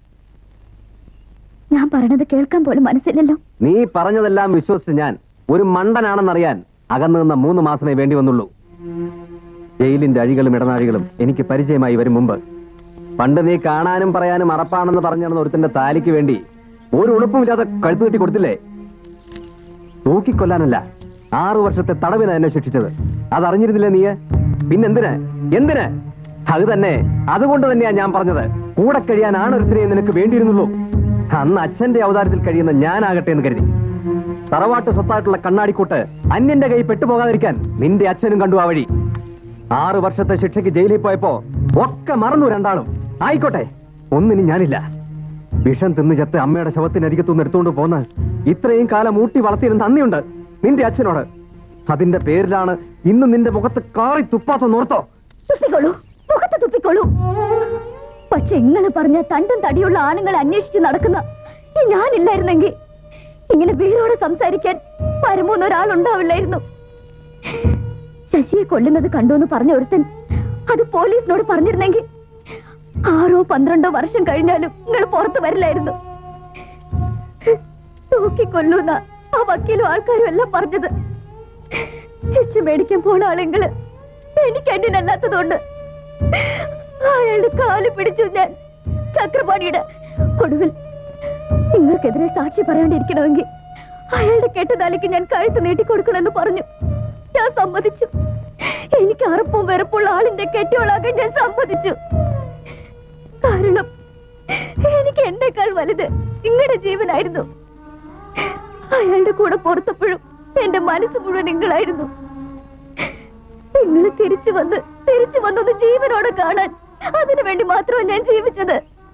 ഞാൻ പറയണത് കേൾക്കാൻ പോലും മനസ്സില്ലല്ലോ നീ പറഞ്ഞതെല്ലാം വിശ്വസിച്ച് ഞാൻ ഒരു മണ്ടനാണെന്നറിയാൻ അകന്നു നിന്ന മൂന്ന് മാസമേ വേണ്ടി വന്നുള്ളൂ ജയിലിന്റെ അഴികളും ഇടനാഴികളും എനിക്ക് പരിചയമായി വരും മുമ്പ് പണ്ട് നീ കാണാനും പറയാനും അറപ്പാണെന്ന് പറഞ്ഞു നടന്ന ഒരുത്തിന്റെ താലിക്ക് വേണ്ടി ഒരു ഉളുപ്പുമില്ലാതെ കഴുത്തു കെട്ടി കൊടുത്തില്ലേ തൂക്കിക്കൊല്ലാനല്ല ആറു വർഷത്തെ തടവിന് എന്നെ ശിക്ഷിച്ചത് അതറിഞ്ഞിരുന്നില്ലേ നീ പിന്നെന്തിന് എന്തിന് അത് തന്നെ അതുകൊണ്ട് തന്നെയാ ഞാൻ പറഞ്ഞത് കൂടെ കഴിയാൻ ആണൊരുത്തിനെ നിനക്ക് വേണ്ടിയിരുന്നുള്ളൂ അന്ന് അച്ഛന്റെ അവതാരത്തിൽ കഴിയുന്ന ഞാനാകട്ടെ എന്ന് കരുതി തറവാട്ട് സ്വത്തായിട്ടുള്ള കണ്ണാടിക്കൂട്ട് അന്യന്റെ കൈ പെട്ടുപോകാതിരിക്കാൻ നിന്റെ അച്ഛനും കണ്ടു ആ വഴി ആറു വർഷത്തെ ശിക്ഷയ്ക്ക് ജയിലിൽ പോയപ്പോ ഒക്കെ മറന്നു രണ്ടാളും ആയിക്കോട്ടെ ഒന്നിനും ഞാനില്ല വിഷം തിന്നു ചത്ത് അമ്മയുടെ ശവത്തിനരികത്തുനിന്ന് എടുത്തുകൊണ്ട് പോന്ന് ഇത്രയും കാലം ഊട്ടി വളർത്തിയിരുന്ന നന്ദിയുണ്ട് നിന്റെ അച്ഛനോട് അതിന്റെ പേരിലാണ് ഇന്ന് നിന്റെ മുഖത്ത് കാറി തുപ്പാത്ത നോർത്തോ തുപ്പിക്കോളൂ മുഖത്ത് തുപ്പിക്കോളൂ പക്ഷെ ഇങ്ങനെ പറഞ്ഞ തണ്ടും തടിയുള്ള ആണുങ്ങളെ അന്വേഷിച്ച് നടക്കുന്ന ഈ ഞാനില്ലായിരുന്നെങ്കിൽ ഇങ്ങനെ വീരോടെ സംസാരിക്കാൻ പരമൂന്ന് ഒരാളുണ്ടാവില്ലായിരുന്നു ശശിയെ കൊല്ലുന്നത് കണ്ടു എന്ന് പറഞ്ഞ ഒരുത്തൻ അത് പോലീസിനോട് പറഞ്ഞിരുന്നെങ്കിൽ ആറോ പന്ത്രണ്ടോ വർഷം കഴിഞ്ഞാലും നിങ്ങൾ പുറത്തു വരില്ലായിരുന്നു തൂക്കിക്കൊല്ലൂന്ന ആ വക്കീലും ആൾക്കാരും എല്ലാം പറഞ്ഞത് ശിക്ഷ മേടിക്കാൻ പോണ ആളെങ്കില് എനിക്ക് എണ്ണിനല്ലാത്തതുകൊണ്ട് അയാളുടെ കാല് പിടിച്ചു ഞാൻ ചക്രപാണിയുടെ ഒടുവിൽ നിങ്ങൾക്കെതിരെ സാക്ഷി പറയാണ്ടിരിക്കണമെങ്കിൽ അയാളുടെ കെട്ടുതാലിക്ക് ഞാൻ കഴുത്ത് നീട്ടിക്കൊടുക്കണമെന്ന് പറഞ്ഞു ഞാൻ സമ്മതിച്ചു എനിക്ക് അറപ്പും വെറുപ്പുള്ള ആളിന്റെ കെട്ടിയോളാകാൻ ഞാൻ സമ്മതിച്ചു കാരണം എനിക്ക് എന്നെക്കാൾ വലുത് നിങ്ങളുടെ ജീവനായിരുന്നു അയാളുടെ കൂടെ പുറത്തപ്പോഴും എന്റെ മനസ്സ് മുഴുവൻ നിങ്ങളായിരുന്നു നിങ്ങൾ തിരിച്ചു വന്ന് തിരിച്ചു വന്നൊന്ന് ജീവനോടെ കാണാൻ അതിനു വേണ്ടി മാത്രമാണ് ഞാൻ ജീവിച്ചത്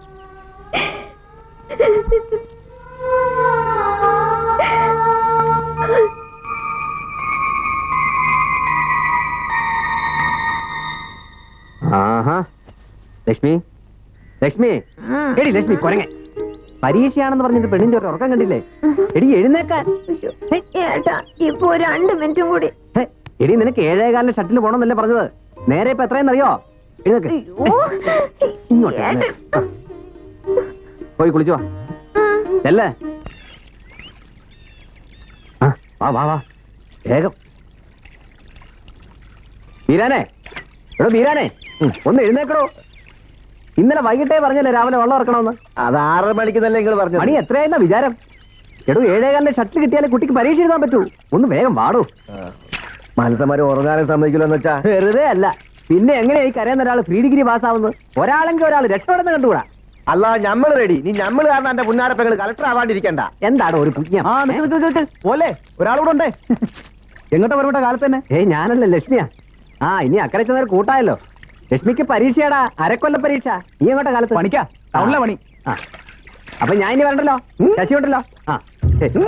ആഹാ ലക്ഷ്മി ലക്ഷ്മി എടി ലക്ഷ്മി കൊരങ്ങ പരീക്ഷയാണെന്ന് പറഞ്ഞിട്ട് പെണ്ണിന്റെ ഒരു ഉറക്കം കണ്ടില്ലേ എടി എഴുന്നേക്കാൻ ഏട്ടാ ഇപ്പൊ രണ്ട് മിനിറ്റും കൂടി ഹേ, എടി നിനക്ക് ഏഴേകാലിന് ഷട്ടിൽ പോണമെന്നല്ലേ പറഞ്ഞത് നേരെ ഇപ്പൊ എത്രയെന്നറിയോ എഴുന്നേക്ക് ഇങ്ങോട്ട് വന്നേ. പോയി കുളിച്ചു വാ ചെല്ലേ ആ, വാ വാ വാ വേഗം വീരാനെ എടോ വീരാനെ ഉം, ഒന്ന് എഴുന്നേക്കടോ ഇന്നലെ വൈകിട്ടേ പറഞ്ഞല്ലേ രാവിലെ വെള്ളം ഇറക്കണമെന്ന് അത് ആറ് മണിക്കുന്നല്ലേ നിങ്ങൾ പറഞ്ഞു മണി എത്രയായിരുന്ന വിചാരം എടോ ഏഴേകാലിന് ഷട്ടിൽ കിട്ടിയാലേ കുട്ടിക്ക് പരീക്ഷ എഴുതാൻ പറ്റൂ ഒന്ന് വേഗം വാടൂ മനസ്സന്മാര് ഉറങ്ങാനും സമ്മതിക്കില്ലെന്ന് വെച്ചാ വെറുതെ അല്ല പിന്നെ എങ്ങനെയാ ഈ കരയുന്ന ഒരാൾ ഫ്രീ ഡിഗ്രി പാസ്സാവുന്നത് ഒരാളെങ്കിൽ ഒരാൾ രക്ഷപ്പെടുന്ന കണ്ടുകൂടാ അല്ല ഞമ്മൾ റെഡി നീ ഞമ്മൾ കാരണം എന്റെ പുന്നാരപ്പങ്ങൾ കളക്ടർ ആവാണ്ടിരിക്കണ്ട എന്താണ് ഒരു പുണ്യം ആ നിക്ക് നിക്ക് നിക്ക് നിക്ക്. പോലെ ഒരാളൂടെ ഉണ്ട് എങ്ങോട്ടാ പുറപ്പെട്ട കാലത്ത് തന്നെ ഏയ് ഞാനല്ല ലക്ഷ്മിയാ ആ ഇനി അക്കരെ ചെന്നൊരു കൂട്ടായല്ലോ ലക്ഷ്മിക്ക് പരീക്ഷയാടാ അരക്കൊല്ല പരീക്ഷ നീ എങ്ങോട്ടാ കാലത്ത് പണിക്കാ ടൗണിലെ പണി ആ അപ്പൊ ഞാൻ ഇനി വരണ്ടല്ലോ ശശി ഉണ്ടല്ലോ ആ ശരി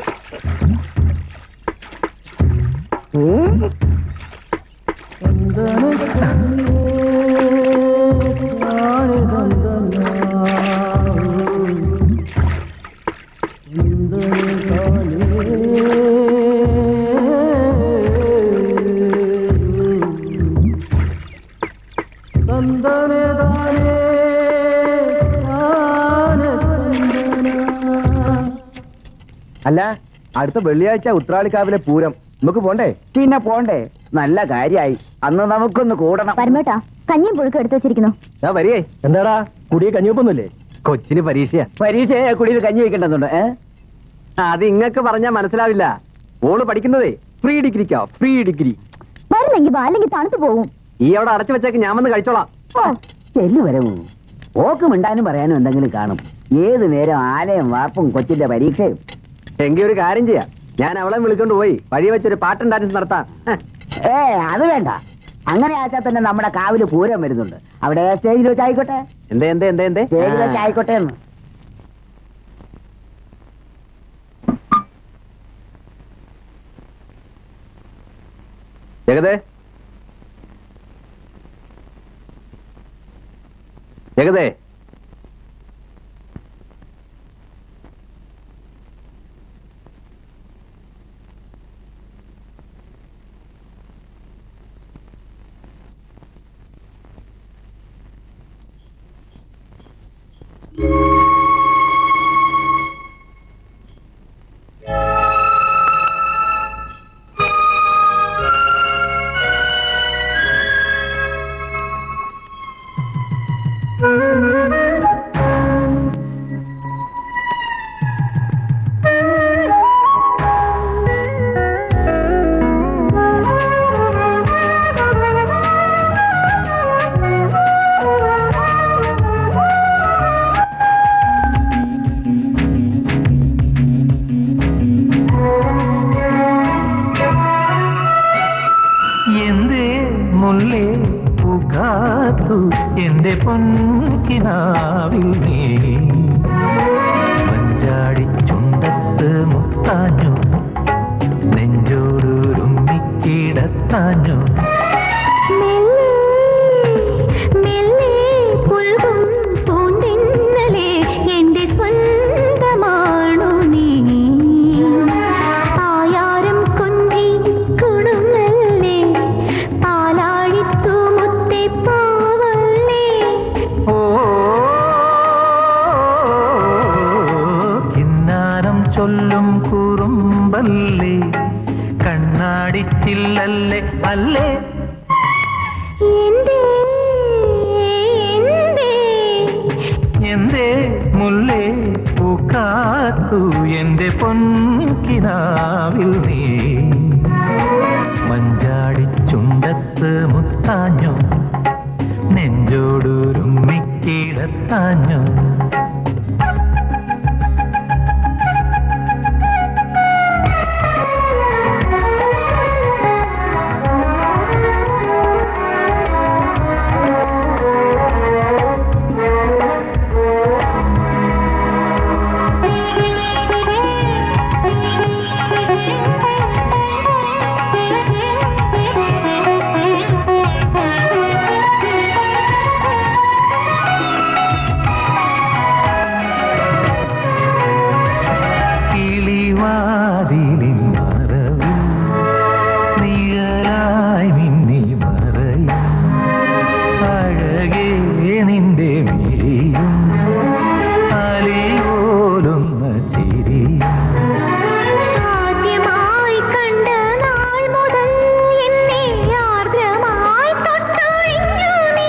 അല്ല അടുത്ത വെള്ളിയാഴ്ച ഉത്രാളിക്കാവിലെ പൂരം നമുക്ക് പോണ്ടേ പിന്നെ പോണ്ടേ നല്ല കാര്യായി അന്ന് നമുക്കൊന്ന് കൂടണം പരമേട്ടാ കഞ്ഞിയും പുഴുക്കും എടുത്തു വെച്ചിരിക്കുന്നു ഞാൻ വരികേ എന്താടാ കുടിയെ കഞ്ഞിവെപ്പൊന്നുമില്ലേ കൊച്ചിന് പരീക്ഷയാ പരീക്ഷ കുടിയിൽ കഞ്ഞി വെക്കണ്ടെന്നുണ്ട് ഏ അത് ഇങ്ങക്ക് പറഞ്ഞാ മനസ്സിലാവില്ല ഓള് പഠിക്കുന്നതേ ഫ്രീ ഡിഗ്രിക്കാ ഫ്രീ ഡിഗ്രി വരുന്നെങ്കി വാ അല്ലെങ്കിൽ തണുത്തു പോകും ഈ അവിടെ അടച്ചു വെച്ചേക്ക് ഞാൻ വന്ന് കഴിച്ചോളാം ഓ ചെല്ലു വരവും ഓക്ക് മിണ്ടാനും പറയാനും എന്തെങ്കിലും കാണും ഏത് നേരം ആലയും വാർപ്പും കൊച്ചിന്റെ പരീക്ഷയും എങ്കിൽ ഒരു കാര്യം ചെയ്യാം ഞാൻ അവളെ വിളിച്ചോണ്ട് പോയി വഴി വെച്ചൊരു പാട്ടും ഡാൻസ് നടത്താം ഹ. ഏ അത് വേണ്ട അങ്ങനെ ആച്ചാൽ തന്നെ നമ്മുടെ കാവില് പൂരം വരുന്നുണ്ട് അവിടെ സ്റ്റേജിൽ വെച്ച് ആയിക്കോട്ടെ എന്തേ എന്തേ എന്തേ എന്തേ സ്റ്റേജിൽ വെച്ച് ആയിക്കോട്ടെ എന്ന് ജഗതേ ജഗതേ എന്തേ മുല്ലേ പുകാത്തു എന്റെ പൊൻകിനാവിൽ നീ മഞ്ചാടി ചുണ്ടത്ത് മുത്താഞ്ഞു നെഞ്ചോടുരുമ്മിക്കിടത്താഞ്ഞു എന്റെ സ്വന്തമാണു നീ ആയാരം കൊഞ്ചി കുണുങ്ങല്ലേ പാലാഴിത്തു മുത്തെ പാവല്ലേ ഓ കിന്നാരം ചൊല്ലും കുറുമ്പല്ലേ കണ്ണാടിച്ചില്ലല്ലേ അല്ലേ എന്തേ എന്തേ എന്തേ മുല്ലേ പൂക്കാത്തു എന്റെ പൊൻകിനാവിൽ നീ മഞ്ചാടി ചുണ്ടത്ത് മുത്താഞ്ഞു നെഞ്ചോടുരുമ്മിക്കിടത്താഞ്ഞു കിളിവാതിലിൻ മറവിൽ നിഴലായി മിന്നി മറയും അഴകേ നിന്റെ മിഴിയും അലിയോലുന്ന ചിരിയും ആദ്യമായി കണ്ട നാൾ മുതൽ എന്നെ ആർദ്രമായി തൊട്ടൊഴിഞ്ഞു നീ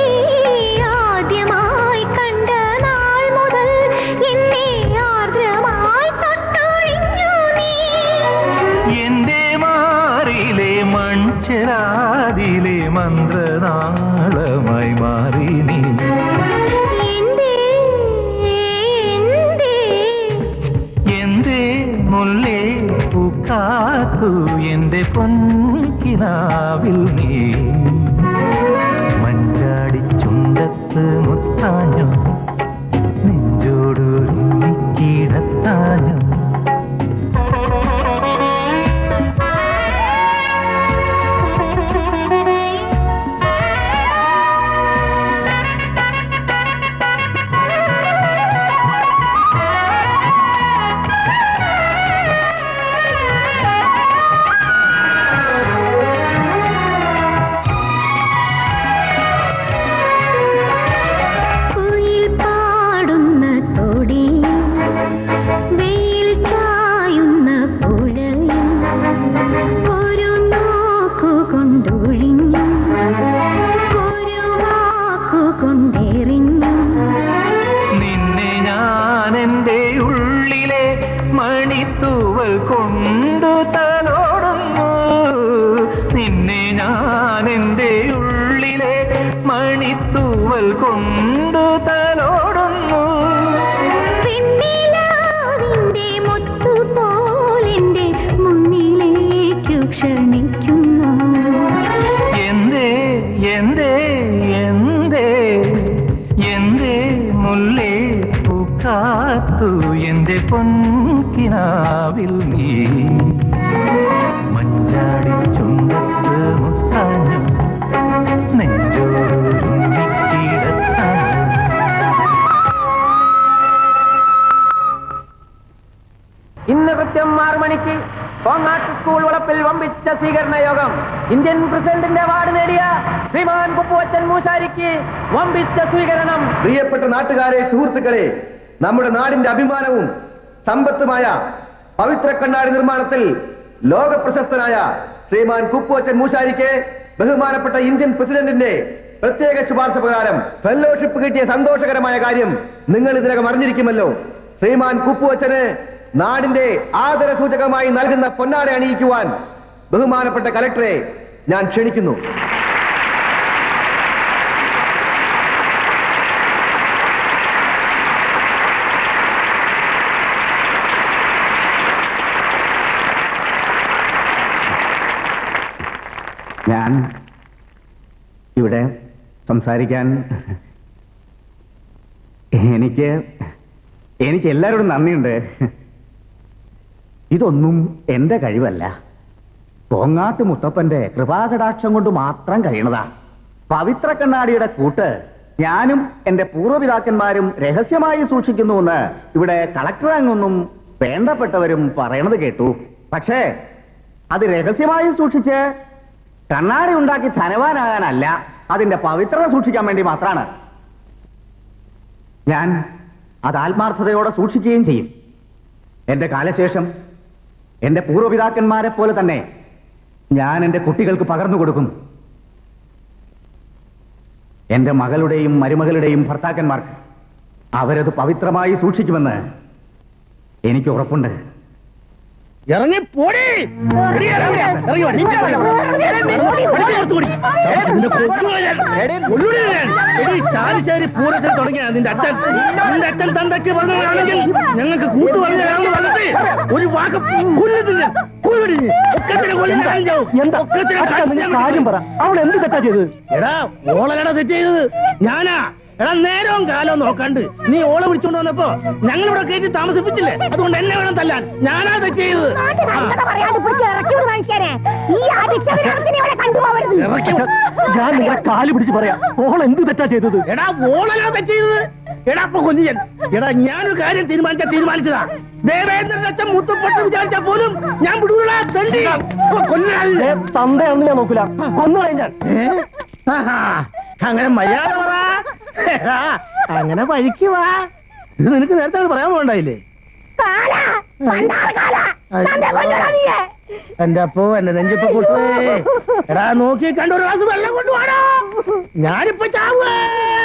ആദ്യമായി കണ്ട നാൾ മുതൽ എന്നെ ആർദ്രമായി തൊട്ടൊഴിഞ്ഞു നീ എന്റെ മാറിലെ മൺചെരാതിലെ മന്ത്രനാളമായി മാറി നീ എന്തേ എന്തേ എന്തേ മുല്ലേ പൂക്കാത്തു എന്റെ പൊൻകിനാവിൽ നീ മഞ്ചാടി ചുണ്ടത്ത് മുത്താഞ്ഞു നെഞ്ചോടൊരുക്കിടത്താഞ്ഞു ആ കൊണ്ടേറിഞ്ഞു നിന്നെ ഞാൻ എൻ്റെ ഉള്ളിലെ മണിത്തൂവൽ കൊണ്ടു തലോടുന്നു നിന്നെ ഞാൻ എൻ്റെ ഉള്ളിലെ മണിത്തൂവൽ കൊണ്ടു തലോടുന്നു പെണ്ണിലാവിന്റെ മുത്തുപോലെന്റെ മുന്നിലേക്കു ക്ഷണിക്കുന്നു എന്തേ എന്തേ എന്തേ എന്തേ മുല്ലേ പൂക്കാത്തു എന്റെ പൊൻകിനാവിൽ നീ മഞ്ചാടി ചുണ്ടത്ത് മുത്താഞ്ഞു നെഞ്ചോരുങ്ങിക്കിടത്താഞ്ഞു ഇന്ന് കൃത്യം ആറു മണിക്ക് കോങ്ങാട്ട് സ്കൂൾ വളപ്പിൽ വമ്പിച്ച സ്വീകരണ യോഗം ഇന്ത്യൻ പ്രസിഡന്റിന്റെ അവാർഡ് നേടിയ ശ്രീമാൻ കുപ്പുവച്ചൻ മൂശാരിക്ക് വമ്പിച്ച സ്വീകരണം പ്രിയപ്പെട്ട നാട്ടുകാരെ സുഹൃത്തുക്കളെ നമ്മുടെ നാടിന്റെ അഭിമാനവും സമ്പത്തുമായ പവിത്ര കണ്ണാടി നിർമ്മാണത്തിൽ ലോക പ്രശസ്തനായ ശ്രീമാൻ കുപ്പുവച്ചൻ മൂശാരിക്ക് ബഹുമാനപ്പെട്ട ഇന്ത്യൻ പ്രസിഡന്റിന്റെ പ്രത്യേക ശുപാർശ പ്രകാരം ഫെല്ലോഷിപ്പ് കിട്ടിയ സന്തോഷകരമായ കാര്യം നിങ്ങൾ ഇതിനകം അറിഞ്ഞിരിക്കുമല്ലോ ശ്രീമാൻ കുപ്പുവച്ചന് നാടിന്റെ ആദര സൂചകമായി നൽകുന്ന പൊന്നാട അണിയിക്കുവാൻ ബഹുമാനപ്പെട്ട കലക്ടറെ ഞാൻ ക്ഷണിക്കുന്നു ഞാൻ ഇവിടെ സംസാരിക്കാൻ എനിക്ക് എനിക്ക് എല്ലാവരോടും നന്ദിയുണ്ട് ഇതൊന്നും എന്റെ കഴിവല്ല കോങ്ങാട്ട് മുത്തപ്പന്റെ കൃപാകടാക്ഷം കൊണ്ട് മാത്രം കഴിയണതാ പവിത്ര കണ്ണാടിയുടെ കൂട്ട് ഞാനും എന്റെ പൂർവ്വപിതാക്കന്മാരും രഹസ്യമായി സൂക്ഷിക്കുന്നുവെന്ന് ഇവിടെ കളക്ടർ അങ്ങൊന്നും വേണ്ടപ്പെട്ടവരും പറയണത് കേട്ടു പക്ഷേ അത് രഹസ്യമായി സൂക്ഷിച്ച് കണ്ണാടി ഉണ്ടാക്കി ധനവാനാകാനല്ല അതിന്റെ പവിത്രത സൂക്ഷിക്കാൻ വേണ്ടി മാത്രമാണ് ഞാൻ അത് ആത്മാർത്ഥതയോടെ സൂക്ഷിക്കുകയും ചെയ്യും എന്റെ കാലശേഷം എന്റെ പൂർവ്വപിതാക്കന്മാരെ പോലെ തന്നെ ഞാൻ എന്റെ കുട്ടികൾക്ക് പകർന്നു കൊടുക്കും എന്റെ മകളുടെയും മരുമകളുടെയും ഭർത്താക്കന്മാർക്ക് അവരത് പവിത്രമായി സൂക്ഷിക്കുമെന്ന് എനിക്ക് ഉറപ്പുണ്ട് ഇറങ്ങി പോടി എടി, ഇറങ്ങി, ഇറങ്ങി വാ, നിന്റെ വാ. പിടിച്ച് നിർത്ത് കൂടി. നിന്നെ കൊല്ലുവാ ഞാൻ. കൊല്ലൂടി ഞാൻ. എടി, ചാലിശ്ശേരി പൂരത്തിൽ തുടങ്ങിയ നിന്റെ അച്ഛൻ നിന്റെ അച്ഛൻ തന്തയ്ക്ക് പറഞ്ഞതാണെങ്കിൽ ഞങ്ങൾക്ക് കൂട്ടു പറഞ്ഞതാണെന്ന് പറഞ്ഞിട്ട് ഒരു വാക്ക് കൊല്ലുന്നില്ല കൊല്ലുടി നീ. ഒക്കത്തിനെ കൊല്ലുന്ന കാര്യം. എന്താ ഒക്കത്തിനെ അച്ഛാ, നിങ്ങൾ കാര്യം. കാര്യം പറ അവൾ എന്ത് തെറ്റാ ചെയ്തത് എടാ ഓളലടാ തെറ്റ് ചെയ്തത് ഞാനാ എടാ നേരവും കാലവും നോക്കണ്ട് നീ ഓളെ വിളിച്ചോണ്ട് വന്നപ്പോ ഞങ്ങൾ ഇവിടെ കയറ്റി താമസിപ്പിച്ചില്ലേ അതുകൊണ്ട് എന്നെ വേണം തല്ലാൻ ഞാനാ തെറ്റ് ചെയ്തത് നാട്ടിൽ നല്ലത് പറയാതെ പിടിച്ച് ഇറക്കി വിട് മനുഷ്യനെ ഈ ആദിത്യവിനാമത്തിനെ ഇവിടെ കണ്ടുപോകരുത് ഇറക്കി വിട്. ഞാൻ നിങ്ങളെ കാല് പിടിച്ച് പറയാം ഓൾ എന്ത് തെറ്റാ ചെയ്തത് എടാ ഓളലാ തെറ്റ് ചെയ്തത് എടാ അപ്പൊ കൊല്ലിയൻ എടാ ഞാനൊരു കാര്യം തീരുമാനിച്ച തീരുമാനിച്ചതാ ദേവേന്ദ്രൻ അച്ഛൻ മുത്തപ്പെട്ട് വിചാരിച്ചാ പോലും ഞാൻ വിടൂല തണ്ടി കൊല്ലാ തന്തയാണെന്ന് ഞാൻ നോക്കൂല കൊന്നുകളയും ഞാൻ ഏ? ആഹാ, അങ്ങനെ മര്യാദ പറ എടാ, അങ്ങനെ വഴിക്ക് വാ ഇത് നിനക്ക് നേരത്തെ അങ്ങട് പറയാൻ പോകണ്ടായില്ലേ കാല പണ്ടാറ് കാല തന്നെ കൊല്ലടാ നീയെ എന്റെ അപ്പോ എന്റെ നെഞ്ചിപ്പോ പൊട്ടുവേ എടാ നോക്കി കണ്ട് ഒരു ഗ്ലാസ് വെള്ളം കൊണ്ടുപോടാ ഞാനിപ്പോ ചാവേ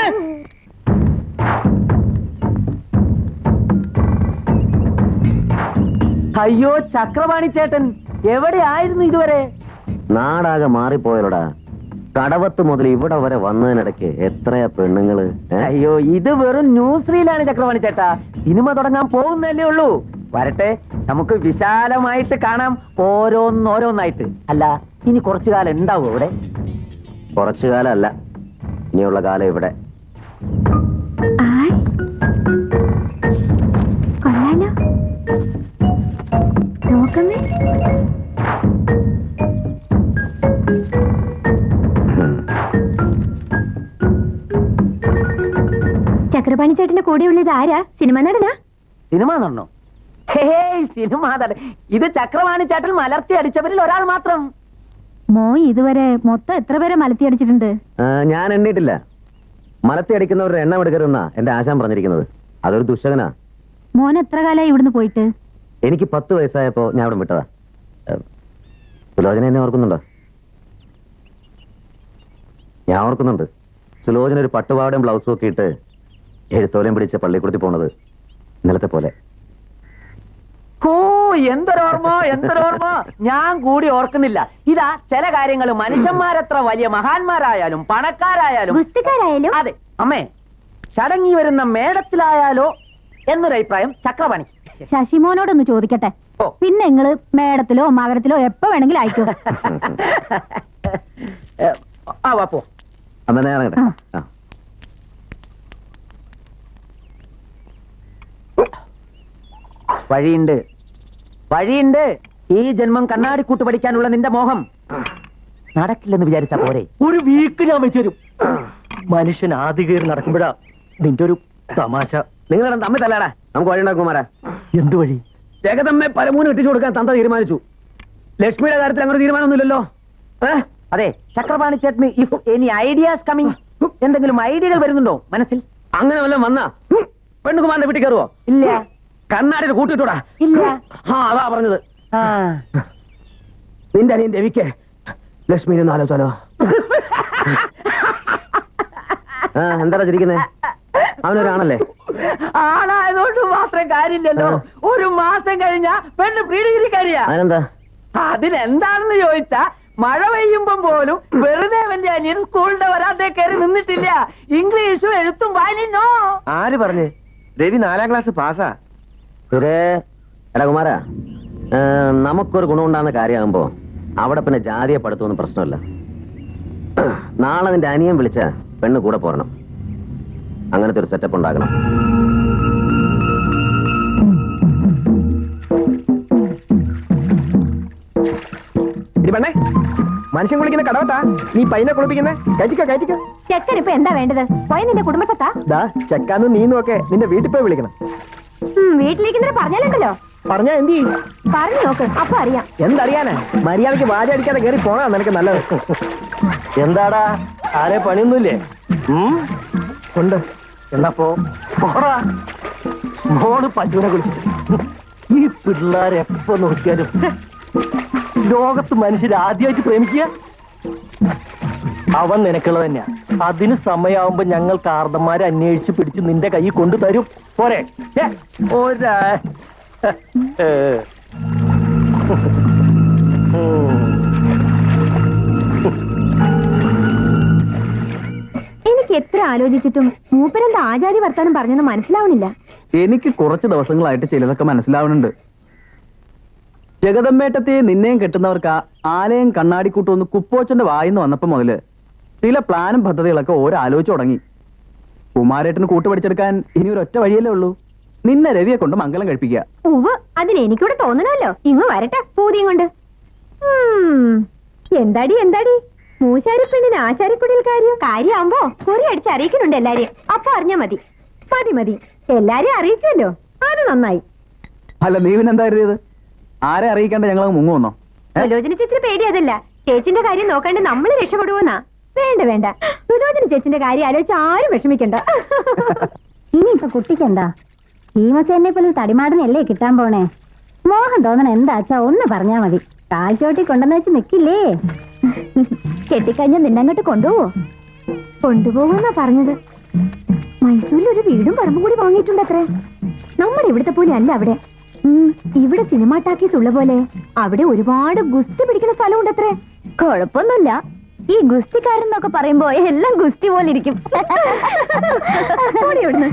അയ്യോ ചക്രവാണി ചേട്ടൻ എവിടെയായിരുന്നു ഇതുവരെ നാടാകെ മാറിപ്പോയലോടാ കടവത്ത് മുതൽ ഇവിടെ വരെ വന്നതിനിടയ്ക്ക് എത്രയാ പെണ്ണുങ്ങള് ഏ? അയ്യോ ഇത് വെറും ന്യൂസ് റീലാണ് ചക്രവാണി ചേട്ടാ സിനിമ തുടങ്ങാൻ പോകുന്നല്ലേ ഉള്ളൂ വരട്ടെ നമുക്ക് വിശാലമായിട്ട് കാണാം ഓരോന്നോരോന്നായിട്ട് അല്ല ഇനി കുറച്ചു കാലം ഉണ്ടാവും ഇവിടെ കുറച്ചു കാലമല്ല ഇനിയുള്ള കാലം ഇവിടെ ആയ് കൊള്ളാലോ നോക്കമ്മേ ചക്രപാണി ചേട്ടന്റെ കൂടെയുള്ളത് ആരാ സിനിമ നടനാ സിനിമ നടന്നോ ഹേയ് സിനിമ നടൻ ഇത് ചക്രവാണി ചേട്ടൻ മലർത്തി അടിച്ചവരിൽ ഒരാൾ മാത്രം മോ ഇതുവരെ മൊത്തം എത്ര പേരെ മലത്തി അടിച്ചിട്ടുണ്ട് ആ, ഞാൻ എണ്ണിയിട്ടില്ല മലത്തി അടിക്കുന്നവരുടെ എണ്ണം എടുക്കരുതെന്നാ എന്റെ ആശാൻ പറഞ്ഞിരിക്കുന്നത് അതൊരു ദുശകനാ മോൻ എത്ര കാലമായി ഇവിടുന്ന് പോയിട്ട് എനിക്ക് പത്ത് വയസ്സായപ്പോ ഞാൻ അവിടെ വിട്ടതാ ഏ, സുലോചന എന്നെ ഓർക്കുന്നുണ്ടോ ഞാൻ ഓർക്കുന്നുണ്ട് സുലോചന ഒരു പട്ടുപാവടയും ബ്ലൗസും ഒക്കെ ഇട്ട് എഴുത്തോലയും പിടിച്ച പള്ളിക്കൂടത്തിൽ പോണത് ഇന്നലത്തെ പോലെ ഓ എന്തൊരോർമ്മ എന്തൊരോർമ്മ ഞാൻ കൂടി ഓർക്കുന്നില്ല ഇതാ ചില കാര്യങ്ങൾ മനുഷ്യന്മാരെത്ര വലിയ മഹാന്മാരായാലും പണക്കാരായാലും ഗുസ്തിക്കാരായാലും അതെ അമ്മേ ചടങ്ങി വരുന്ന മേടത്തിലായാലോ എന്നൊരു അഭിപ്രായം ചക്രപാണി ശശിമോനോടൊന്ന് ചോദിക്കട്ടെ ഓ. പിന്നെ നിങ്ങള് മേടത്തിലോ മകരത്തിലോ എപ്പോ വേണമെങ്കിലും അയക്കൂ ഏ, ആ വാ പോ അന്ന് ഞാൻ ഇറങ്ങട്ടെ ആ വഴിയുണ്ട് വഴിയുണ്ട് ഈ ജന്മം കണ്ണാടിക്കൂട്ട് പഠിക്കാനുള്ള നിന്റെ മോഹം നടക്കില്ലെന്ന് വിചാരിച്ചാ പോരെ ഒരു വീക്ക് ഞാൻ വെച്ചുതരും മനുഷ്യൻ ആദ്യ കയറി നടക്കുമ്പോഴാ നിന്റെ ഒരു തമാശ നിങ്ങൾ തമ്മിൽ തല്ലാടാ നമുക്ക് വഴിയുണ്ടാക്കും കുമാരാ എന്ത് വഴി ജഗതമ്മെ പരമൂന്ന് ഇട്ടിച്ചു കൊടുക്കാൻ തന്ത തീരുമാനിച്ചു ലക്ഷ്മിയുടെ കാര്യത്തിൽ അങ്ങനെ തീരുമാനമൊന്നുമില്ലല്ലോ ഏ അതെ ചക്രപാണി ചേട്ടന് ഇഫ് എനി ഐഡിയാസ് കമ്മിങ് എന്തെങ്കിലും ഐഡിയകൾ വരുന്നുണ്ടോ മനസ്സിൽ അങ്ങനെ വല്ലതും വന്നാ പെണ്ണുകുമാരന്റെ വീട്ടിൽ കയറുവോ ഇല്ല കണ്ണാടിയിൽ കൂട്ടിട്ടൂടാ ഇല്ല ആ അതാ പറഞ്ഞത് ആ നിന്റെ അനിയൻ രവിക്ക് ലക്ഷ്മിനെ ഒന്ന് ആലോചിച്ചാലോ ആ എന്താ ചിരിക്കുന്നേ അവനൊരാണല്ലേ ആളായതുകൊണ്ട് മാത്രം കാര്യമില്ലല്ലോ ഒരു മാസം കഴിഞ്ഞാ പെണ്ണ് പ്രീഡിഗ്രി കഴിയാ അതിനെന്താ അതിനെന്താണെന്ന് ചോദിച്ചാ മഴ പെയ്യുമ്പം പോലും വെറുതെ അവന്റെ അനിയൻ സ്കൂളിന്റെ വരാതെ കയറി നിന്നിട്ടില്ല ഇംഗ്ലീഷും എഴുത്തും വായനോ ആര് പറഞ്ഞ് രവി നാലാം ക്ലാസ് പാസ്സാ സുരേ എടാ കുമാര നമുക്കൊരു ഗുണമുണ്ടാകുന്ന കാര്യമാകുമ്പോ അവിടെ പിന്നെ ജാതിയെ പഠിത്തമൊന്നും പ്രശ്നമില്ല നാളെ നിന്റെ അനിയൻ വിളിച്ച പെണ്ണ് കൂടെ പോരണം അങ്ങനത്തെ ഒരു സെറ്റപ്പ് ഉണ്ടാക്കണം ഇനി പെണ്ണേ മനുഷ്യൻ കുളിക്കുന്ന കടവട്ടാ നീ പൈനെ കുളിപ്പിക്കുന്നേ കയറ്റിക്കോ കയറ്റിക്കോ ചെക്കൻ ഇപ്പൊ എന്താ വേണ്ടത് പോയ നിന്റെ കുടുംബത്താ ദാ ചെക്കാന്ന് നീ നോക്കെ നിന്റെ വീട്ടിൽ പോയി വിളിക്കണം വീട്ടിലേക്ക് ഇന്നലെ പറഞ്ഞാലുണ്ടല്ലോ പറഞ്ഞാ എന്ത് ചെയ്യും പറഞ്ഞു നോക്ക് അപ്പൊ അറിയാം എന്തറിയാനാ മര്യാദക്ക് വാചടിക്കാതെ കയറി പോണാ നിനക്ക് നല്ലത് എന്താടാ ആരെ പണിയൊന്നുമില്ലേ ഉം? ഉണ്ട് എന്നാ പോ പോടാ മോള് പശുവിനെ കുളിപ്പിച്ചു ഈ പിള്ളേരെ എപ്പോ നോക്കിയാലും ഹെ, ലോകത്ത് മനുഷ്യർ ആദ്യമായിട്ട് പ്രേമിക്കുക അവൻ നിനക്കുള്ളത് തന്നെയാ അതിന് സമയമാവുമ്പോ ഞങ്ങൾ കാർന്നന്മാരെ അന്വേഷിച്ച് പിടിച്ച് നിന്റെ കൈ കൊണ്ടു തരും പോരെ ഛെ, ഒരാ ഏ. ഉം. എനിക്ക് എത്ര ആലോചിച്ചിട്ടും മൂപ്പരെന്താ ആചാര്യ വർത്താനം പറഞ്ഞെന്ന് മനസ്സിലാവണില്ല എനിക്ക് കുറച്ച് ദിവസങ്ങളായിട്ട് ചിലതൊക്കെ മനസ്സിലാവുന്നുണ്ട് ജഗദമ്മേട്ടത്തെ നിന്നെയും കെട്ടുന്നവർക്ക് ആ ആലയം കണ്ണാടിക്കൂട്ടും ഒന്ന് കുപ്പോച്ചന്റെ വായിന്ന് വന്നപ്പോ മുതല് ചില പ്ലാനും പദ്ധതികളൊക്കെ ഓരോ ആലോചിച്ചു തുടങ്ങി കുമാരേട്ടന് കൂട്ടുപടിച്ചെടുക്കാൻ ഇനി ഒരു ഒറ്റ വഴിയല്ലേ ഉള്ളൂ നിന്നെ രവിയെ കൊണ്ട് മംഗലം കഴിപ്പിക്കുക ഉവ് അതിന് എനിക്കൂടെ തോന്നണമല്ലോ ഇങ്ങ് വരട്ടെ പൂതിയും കൊണ്ട് ഉം, എന്താടി എന്താടി മൂശാരി പെണ്ണിന് ആശാരിക്കുടിയിൽ കാര്യം കാര്യമാകുമ്പോ കുറി അടിച്ച് അറിയിക്കുന്നുണ്ട് എല്ലാരെയും അപ്പൊ അറിഞ്ഞാ മതി മതി മതി എല്ലാരെയും അറിയിക്കുമല്ലോ അത് നന്നായി അല്ല നീ പിന്നെന്താ കരുതിയത് ആരെ അറിയിക്കാണ്ട് ഞങ്ങൾ മുങ്ങു വന്നോ സുലോചന ചേച്ചിയുടെ പേടി അതല്ല ചേച്ചിന്റെ കാര്യം നോക്കാണ്ട് നമ്മൾ രക്ഷപ്പെടുവോന്നാ വേണ്ട വേണ്ട സുലോചന ചേച്ചിന്റെ കാര്യം ആലോചിച്ച് ആരും വിഷമിക്കണ്ട ഇനിയിപ്പൊ കുട്ടിക്കെന്താ ഭീമസേനെ പോലെ തടിമാടനല്ലേ കിട്ടാൻ പോണേ മോഹം തോന്നണ എന്താച്ചാ ഒന്ന് പറഞ്ഞാ മതി കാൽച്ചോട്ടി കൊണ്ടെന്ന് വെച്ച് നിക്കില്ലേ കെട്ടിക്കഴിഞ്ഞ നിന്നങ്ങോട്ട് കൊണ്ടുപോവോ കൊണ്ടുപോകുന്നാ പറഞ്ഞത് മൈസൂരിൽ ഒരു വീടും പറമ്പും കൂടി വാങ്ങിയിട്ടുണ്ട് അത്രേ നമ്മുടെ ഇവിടുത്തെ പോലെ അല്ല അവിടെ ഉം, ഇവിടെ സിനിമ ടാക്കീസ് ഉള്ള പോലെ അവിടെ ഒരുപാട് ഗുസ്തി പിടിക്കുന്ന സ്ഥലമുണ്ട് അത്രേ കുഴപ്പമൊന്നുമില്ല ഈ ഗുസ്തിക്കാരൻ എന്നൊക്കെ പറയുമ്പോ എല്ലാം ഗുസ്തി പോലെ ഇരിക്കും ഓടി അവിടുന്ന്.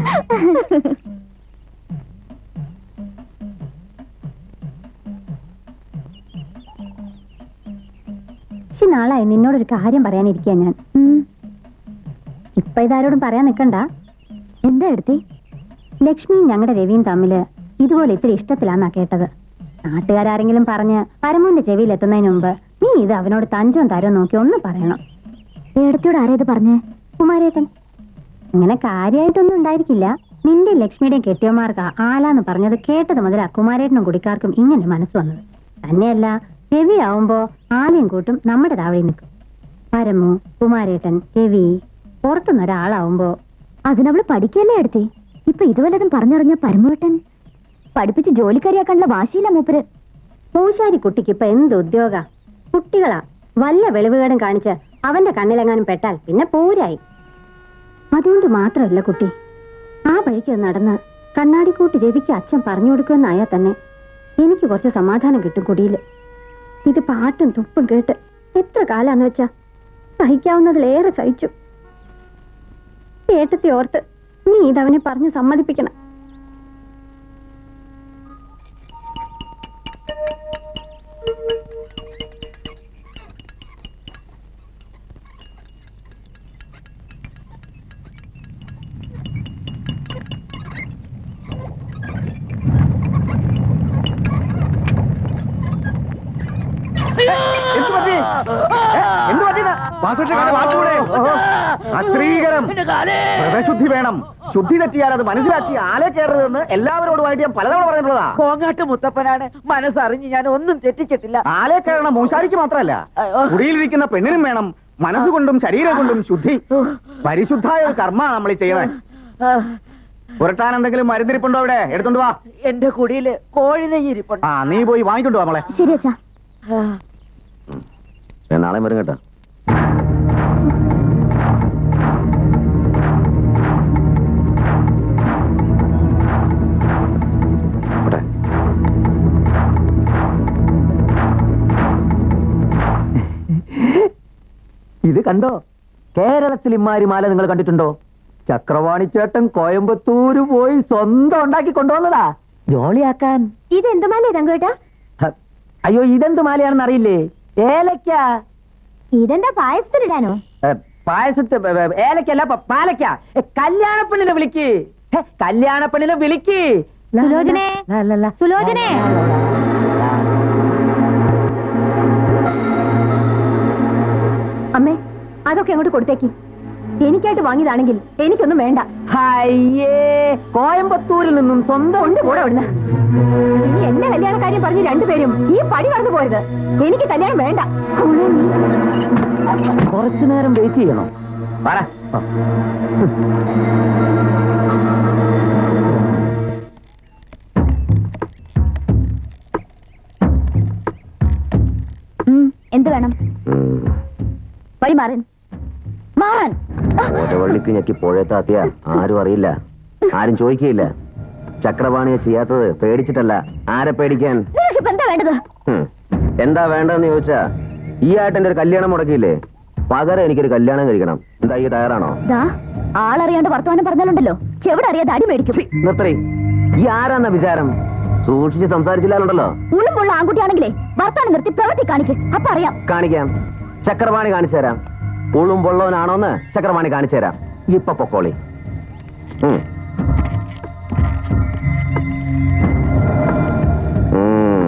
ഇച്ചിരി നാളായി നിന്നോടൊരു കാര്യം പറയാനിരിക്കാ ഞാൻ ഉം. ഇപ്പൊ ഇതാരോടും പറയാൻ നിക്കണ്ട എന്താ എടുത്തി ലക്ഷ്മിയും ഞങ്ങളുടെ രവിയും തമ്മില് ഇതുപോലെ ഇത്തിരി ഇഷ്ടത്തിലാന്നാ കേട്ടത് നാട്ടുകാരെങ്കിലും പറഞ്ഞ് പരമുവിന്റെ ചെവിയിൽ എത്തുന്നതിന് മുമ്പ് നീ ഇത് അവനോട് തഞ്ചവും തരവും നോക്കി ഒന്ന് പറയണം ഏടത്തിയോട് ആരാ ഇത് പറഞ്ഞേ കുമാരേട്ടൻ അങ്ങനെ കാര്യമായിട്ടൊന്നും ഉണ്ടായിരിക്കില്ല നിന്റെ ലക്ഷ്മിയുടെയും കെട്ടിയന്മാർക്ക് ആലാന്ന് പറഞ്ഞത് കേട്ടത് മുതൽ കുമാരേട്ടനും കുടിക്കാർക്കും ഇങ്ങനെ മനസ്സ് വന്നത് തന്നെയല്ല രവി ആവുമ്പോ ആലയും കൂട്ടും നമ്മുടെ താവഴി നിൽക്കും പരമു കുമാരേട്ടൻ രവി പുറത്തുനിന്ന് ഒരാളാവുമ്പോ അതിനവള് പഠിക്കല്ലേ എടുത്തേ ഇപ്പൊ ഇതുവല്ലതും പറഞ്ഞറിഞ്ഞ പരമുവേട്ടൻ പഠിപ്പിച്ച് ജോലിക്കാരിയാക്കാനുള്ള വാശിയില്ല മൂപ്പര് പൂശാരി കുട്ടിക്ക് ഇപ്പൊ എന്ത് ഉദ്യോഗ കുട്ടികളാ വല്ല വെളിവുകേടും കാണിച്ച് അവന്റെ കണ്ണിലെങ്ങാനും പെട്ടാൽ പിന്നെ പോരായി അതുകൊണ്ട് മാത്രമല്ല കുട്ടി ആ വഴിക്ക് നടന്ന് കണ്ണാടിക്കൂട്ട് രവിക്ക് അച്ഛൻ പറഞ്ഞു കൊടുക്കുമെന്നായാൽ തന്നെ എനിക്ക് കുറച്ച് സമാധാനം കിട്ടും കുടിയിൽ ഇത് പാട്ടും തുപ്പും കേട്ട് എത്ര കാലാന്ന് വെച്ചാ സഹിക്കാവുന്നതിലേറെ സഹിച്ചു ഏട്ടത്തെ ഓർത്ത് നീ ഇതവനെ പറഞ്ഞ് സമ്മതിപ്പിക്കണം എന്ത് പറ്റി? ഏ, എന്ത് പറ്റിയത്? വാസുദേവനെ വാച്ചുകൂടെ? അശ്രീകരം വ്രതശുദ്ധി വേണം ശുദ്ധി തെറ്റിയാൽ അത് മനസ്സിലാക്കി ആലെ കയറരുതെന്ന് എല്ലാവരോടുമായിട്ട് ഞാൻ പലതവണ പറഞ്ഞിട്ടുള്ളതാ കോങ്ങാട്ട് മുത്തപ്പനാണ് മനസ്സറിഞ്ഞ് ഞാൻ ഒന്നും തെറ്റിച്ചിട്ടില്ല ആലെ കയറണം മൂശാരിക്ക് മാത്രമല്ല കുടിയിലിരിക്കുന്ന പെണ്ണിനും വേണം മനസ്സുകൊണ്ടും ശരീരം കൊണ്ടും ശുദ്ധി പരിശുദ്ധായ ഒരു കർമ്മ നമ്മൾ ഈ ചെയ്യുന്നത് പുരട്ടാൻ എന്തെങ്കിലും മരുന്നിരിപ്പുണ്ടോ അവിടെ എടുത്തോണ്ട് വാ എന്റെ കുടിയില് കോഴി നെയ്യിരിപ്പുണ്ട് ആ നീ പോയി വാങ്ങിക്കൊണ്ട് വാ മോളെ ശരി അച്ഛാ ഞാൻ നാളെ വരും കേട്ടോ പോട്ടെ. ഇത് കണ്ടോ കേരളത്തിൽ ഇമ്മാരി മാല നിങ്ങൾ കണ്ടിട്ടുണ്ടോ ചക്രവാണി ചേട്ടൻ കോയമ്പത്തൂര് പോയി സ്വന്തം ഉണ്ടാക്കി കൊണ്ടുവന്നതാ ജോളിയാക്കാൻ ഇതെന്ത് മാലേ തങ്കേട്ടാ ഹ, അയ്യോ ഇതെന്ത് മാലയാണെന്ന് അറിയില്ലേ ഏലക്ക ഇതെന്താ പായസത്തിലിടാനോ ഏ, പായസത്തെ ഏ, ഏ, ഏലക്കല്ല പ- പാലക്ക ഏ, കല്യാണപ്പെണ്ണിനെ വിളിക്ക് ഹെ, കല്യാണപ്പെണ്ണിനെ വിളിക്ക് ലാ, ലാ, സുലോചനെ ലാ, ലാ, ലാ. സുലോചനെ അമ്മേ അതൊക്കെ അങ്ങോട്ട് കൊടുത്തേക്ക് എനിക്കായിട്ട് വാങ്ങിയതാണെങ്കിൽ എനിക്കൊന്നും വേണ്ട ഹയ്യേ കോയമ്പത്തൂരിൽ നിന്നും സ്വന്തം കൊണ്ട് കൂടെ അവിടുന്ന് ഇനി എന്നെ കല്യാണ കാര്യം പറഞ്ഞ് രണ്ടുപേരും ഈ പടി കടന്നു പോരുത് എനിക്ക് കല്യാണം വേണ്ട കുറച്ചു നേരം വെയിറ്റ് ചെയ്യണോ പറ ഉം, എന്ത് വേണം ഉം. വഴി മാറൻ മാറൻ ഓരവള്ളിക്ക് ഞെക്കി പുഴയത്താത്തിയ ആരും അറിയില്ല ആരും ചോദിക്കയില്ല ചക്രപാണിയെ ചെയ്യാത്തത് പേടിച്ചിട്ടല്ല ആരെ പേടിക്കാൻ നിനക്കിപ്പോ എന്താ വേണ്ടത് ഹും. എന്താ വേണ്ടതെന്ന് ചോദിച്ചാ ഈ ആയിട്ട് എന്റെ ഒരു കല്യാണം മുടക്കിയില്ലേ പകരം എനിക്കൊരു കല്യാണം കഴിക്കണം എന്താ ഈ ടയറാണോ ദാ ആളറിയാണ്ട് വർത്തമാനം പറഞ്ഞാലുണ്ടല്ലോ ചെവിടെ അറിയാതെ അടി മേടിക്കും നിർത്തറി ഈ ആരാന്ന വിചാരം സൂക്ഷിച്ച് സംസാരിച്ചില്ലാലുണ്ടല്ലോ ഉള്ളുമുള്ള ആൺകുട്ടിയാണെങ്കിലേ വർത്താനം നിർത്തി പ്രവൃത്തി കാണിക്ക് അപ്പൊ അറിയാം കാണിക്കാം ചക്രപാണി കാണിച്ചു തരാം ഉളും പൊള്ളവനാണോന്ന് ചക്രപാണി കാണിച്ചു തരാം ഇപ്പൊ പൊക്കോളി ഉം. ഉം.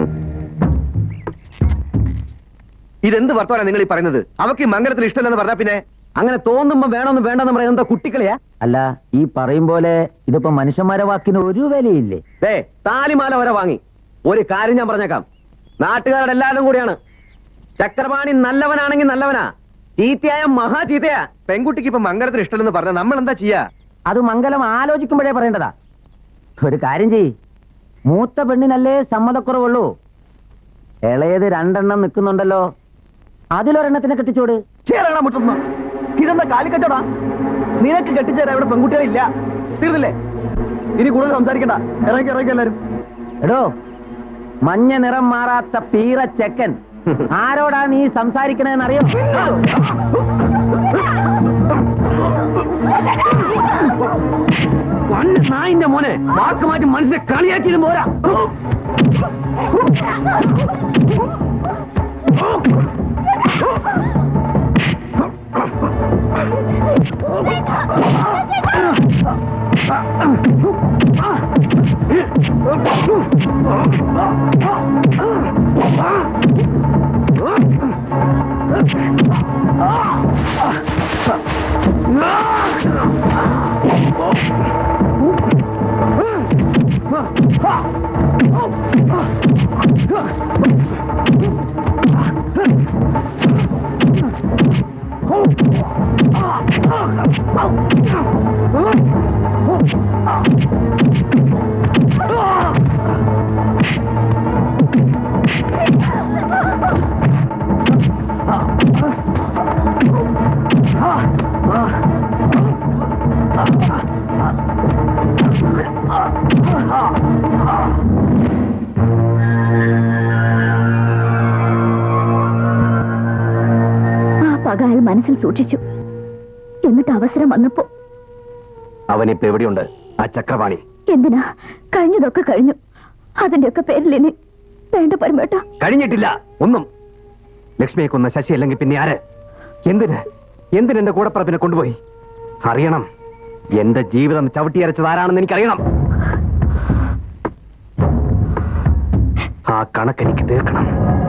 ഇതെന്ത് വർത്തമാനം നിങ്ങൾ ഈ പറയുന്നത് അവക്ക് ഈ മംഗലത്തിൽ ഇഷ്ടമല്ലെന്ന് പറഞ്ഞാ പിന്നെ അങ്ങനെ തോന്നുമ്പോ വേണമെന്ന് വേണ്ടെന്ന് പറയുന്നത് എന്താ കുട്ടിക്കളിയാ അല്ല ഈ പറയും പോലെ ഇതിപ്പോ മനുഷ്യന്മാരെ വാക്കിന് ഒരു വിലയില്ലേ ദേ താലിമാല വരെ വാങ്ങി ഒരു കാര്യം ഞാൻ പറഞ്ഞേക്കാം നാട്ടുകാരുടെ എല്ലാവരും കൂടിയാണ് ചക്രപാണി നല്ലവനാണെങ്കിൽ നല്ലവനാ ചീത്തയായ മഹാ ചീത്തയാ പെൺകുട്ടിക്ക് ഇപ്പൊ മംഗലത്തിൽ ഇഷ്ടമല്ലെന്ന് പറഞ്ഞാൽ നമ്മൾ എന്താ ചെയ്യാ അത് മംഗലം ആലോചിക്കുമ്പോഴേ പറയേണ്ടതാ ഒരു കാര്യം ചെയ് മൂത്ത പെണ്ണിനല്ലേ സമ്മതക്കുറവുള്ളൂ ഇളയത് രണ്ടെണ്ണം നിൽക്കുന്നുണ്ടല്ലോ അതിലൊരെണ്ണത്തിനെ കെട്ടിച്ചോട് ചേരണ മുട്ടുന്ന ഇതെന്താ കാലിക്കച്ചോടാ നിനക്ക് കെട്ടിച്ചേരാ ഇവിടെ പെൺകുട്ടികളില്ല തീർന്നില്ലേ ഇനി കൂടുതൽ സംസാരിക്കണ്ട ഇറങ്ങി ഇറങ്ങി എല്ലാരും എടോ മഞ്ഞ നിറം മാറാത്ത പീറ ചെക്കൻ ആരോടാ നീ സംസാരിക്കണേന്ന് അറിയോ നായിന്റെ മോനെ വാക്ക് മാറ്റി മനസ്സിനെ കളിയാക്കിയതും പോരാ മനസ്സിൽ സൂക്ഷിച്ചു എന്നിട്ട് അവസരം വന്നപ്പോ അവനിപ്പോ എവിടെയുണ്ട് ആ ചക്രപാണി എന്തിനാ കഴിഞ്ഞതൊക്കെ കഴിഞ്ഞു അതിന്റെയൊക്കെ പേരിൽ ഇനി വേണ്ട പരമേട്ട കഴിഞ്ഞിട്ടില്ല ഒന്നും ലക്ഷ്മിയെ കൊന്ന ശശി അല്ലെങ്കിൽ പിന്നെ ആര് എന്തിന് എന്തിന് എന്റെ കൂടപ്പറപ്പിനെ കൊണ്ടുപോയി അറിയണം എന്റെ ജീവിതം ചവിട്ടിയരച്ചത് ആരാണെന്ന് എനിക്കറിയണം ആ കണക്കെനിക്ക് തീർക്കണം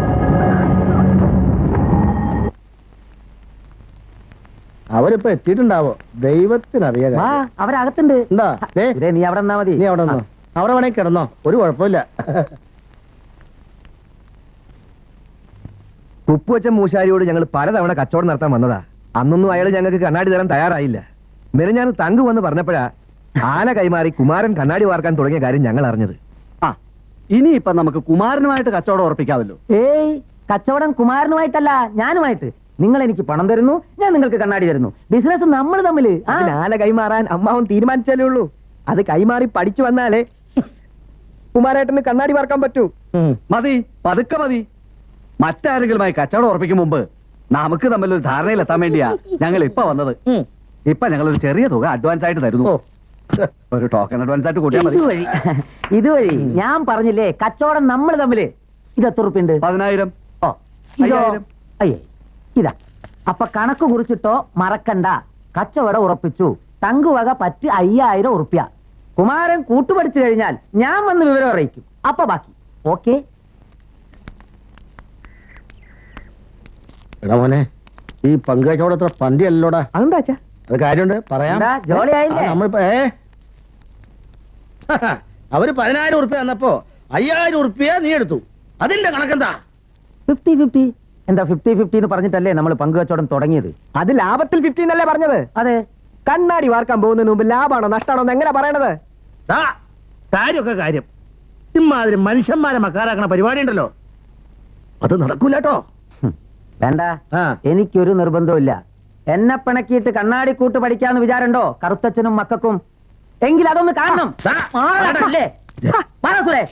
അവരിപ്പോ എത്തിയിട്ടുണ്ടാവോ ദൈവത്തിനറിയാ വാ അവരകത്തുണ്ട് എന്താ ദേ, സുരേ, നീ അവിടെ നിന്നാ മതി നീ അവിടെ നിന്നോ അവിടെ വേണേ കിടന്നോ ഒരു കുഴപ്പമില്ല കുപ്പുവച്ച മൂശാരിയോട് ഞങ്ങൾ പലതവണ കച്ചവടം നടത്താൻ വന്നതാ അന്നൊന്നും അയാൾ ഞങ്ങൾക്ക് കണ്ണാടി തരാൻ തയ്യാറായില്ല മെനഞ്ഞാൻ തങ്കു വന്ന് പറഞ്ഞപ്പോഴാ ആല കൈമാറി കുമാരൻ കണ്ണാടി വാർക്കാൻ തുടങ്ങിയ കാര്യം ഞങ്ങൾ അറിഞ്ഞത് ആ ഇനിയിപ്പൊ നമുക്ക് കുമാരനുമായിട്ട് കച്ചവടം ഉറപ്പിക്കാമല്ലോ ഏയ് കച്ചവടം കുമാരനുമായിട്ടല്ല ഞാനുമായിട്ട് നിങ്ങൾ എനിക്ക് പണം തരുന്നു ഞാൻ നിങ്ങൾക്ക് കണ്ണാടി തരുന്നു ബിസിനസ് നമ്മൾ തമ്മില് ആ. ആല കൈമാറാൻ അമ്മാവൻ തീരുമാനിച്ചാലേ ഉള്ളൂ അത് കൈമാറി പഠിച്ചു വന്നാലേ കുമാരേട്ടന് കണ്ണാടി വാർക്കാൻ പറ്റൂ മതി പതുക്കെ മതി മറ്റാരെങ്കിലുമായി കച്ചവടം ഉറപ്പിക്കും മുമ്പ് നമുക്ക് തമ്മിലൊരു ധാരണയിലെത്താൻ വേണ്ടിയാ ഞങ്ങൾ ഇപ്പൊ വന്നത് ഇപ്പൊ ഞങ്ങൾ ഒരു ചെറിയ തുക അഡ്വാൻസ് ആയിട്ട് തരുന്നു ഒരു ടോക്കൺ അഡ്വാൻസ് ആയിട്ട് കൂട്ടിയാൽ മതി ഇതുവഴി ഇതുവഴി ഞാൻ പറഞ്ഞില്ലേ കച്ചവടം നമ്മൾ തമ്മില് ഇത് എത്ര ഉറുപ്പിണ്ട് പതിനായിരം ഓ ഇതോ അയ്യായിരം. അയ്യേ ഇതാ അപ്പൊ കണക്ക് കുറിച്ചിട്ടോ മറക്കണ്ട കച്ചവടം ഉറപ്പിച്ചു തങ്കുവക പറ്റ് അയ്യായിരം ഉറുപ്യ കുമാരൻ കൂട്ടുപടിച്ചു കഴിഞ്ഞാൽ ഞാൻ വന്ന് വിവരം അറിയിക്കും അപ്പൊ ബാക്കി ഓക്കെ എടാ മോനെ ഈ പങ്കുവച്ചോടത്ര പന്തിയല്ലോടാ അതെന്താ അത് കാര്യമുണ്ട് പറയാം എന്താ, ജോളിയായില്ലേ? ആ, നമ്മളിപ്പോ ഏ അവര് പതിനായിരം ഉറുപ്പ്യ തന്നപ്പോ അയ്യായിരം ഉറുപ്പ്യ നീ എടുത്തു അതിന്റെ കണക്കെന്താ ഫിഫ്റ്റി ഫിഫ്റ്റി എന്താ ഫിഫ്റ്റി ഫിഫ്റ്റി എന്ന് പറഞ്ഞിട്ടല്ലേ നമ്മൾ പങ്കുവച്ചോടം തുടങ്ങിയത് അത് ലാഭത്തിൽ ഫിഫ്റ്റി എന്നല്ലേ പറഞ്ഞത് അതെ കണ്ണാടി വാർക്കാൻ പോകുന്നതിന് മുമ്പ് ലാഭമാണോ നഷ്ടമാണോ എന്ന് എങ്ങനെ പറയണത് ദാ, കാര്യമൊക്കെ കാര്യം ഇമ്മാതിരി മനുഷ്യന്മാരെ മക്കാരാക്കണ പരിപാടി ഉണ്ടല്ലോ അത് നടക്കൂലട്ടോ ഹും, വേണ്ട ആ. എനിക്കൊരു നിർബന്ധമില്ല എന്നെ പിണക്കിയിട്ട് കണ്ണാടി കൂട്ട് പഠിക്കാന്ന് വിചാരണ്ടോ കറുത്തച്ഛനും മക്കൾക്കും എങ്കിൽ അതൊന്ന് കാണണം ദാ, മാറണല്ലേ? വാ, സുരേഷ്.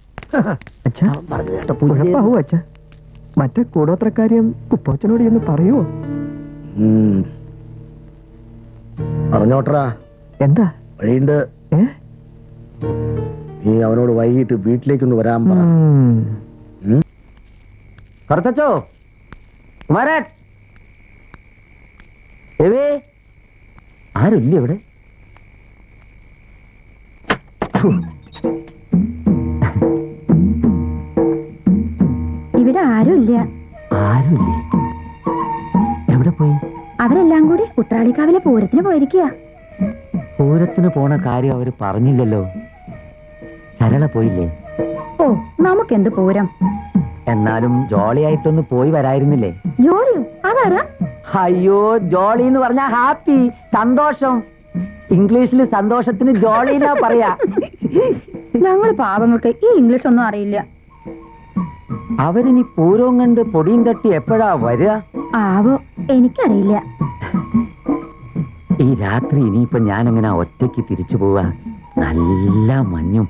മറ്റേ കൂടോത്രക്കാര്യം കുപ്പോച്ചനോട് എന്ന് പറയുമോ ഉം. പറഞ്ഞോട്ടറാ എന്താ വഴിയുണ്ട് ഏ നീ അവനോട് വൈകിട്ട് വീട്ടിലേക്കൊന്ന് വരാൻ പറ ഉം? കറുത്തച്ചോ കുമാരൻ രവി ആരുമില്ല ഇവിടെ ഇവിടെ ആരുമില്ല ആരുമില്ലേ എവിടെ പോയി അവരെല്ലാം കൂടി ഉത്രാളിക്കാവിലെ പൂരത്തിന് പോയിരിക്കുക പൂരത്തിന് പോണ കാര്യം അവര് പറഞ്ഞില്ലല്ലോ സരള പോയില്ലേ ഓ നമുക്കെന്ത് പൂരം എന്നാലും ജോളിയായിട്ടൊന്ന് പോയി വരായിരുന്നില്ലേ ജോലിയോ അതാരാ അയ്യോ ജോളി എന്ന് പറഞ്ഞാ ഹാപ്പി സന്തോഷം ഇംഗ്ലീഷിൽ സന്തോഷത്തിന് ജോളി എന്നാ പറയാ ഞങ്ങൾ പാവങ്ങൾക്ക് ഈ ഇംഗ്ലീഷ് ഒന്നും അറിയില്ല അവരിനി പൂരവും കണ്ട് പൊടിയും തട്ടി എപ്പോഴാ വരിക ആവോ എനിക്കറിയില്ല ഈ രാത്രി ഇനിയിപ്പൊ ഞാൻ എങ്ങനെ ഒറ്റയ്ക്ക് തിരിച്ചു പോവാ നല്ല മഞ്ഞും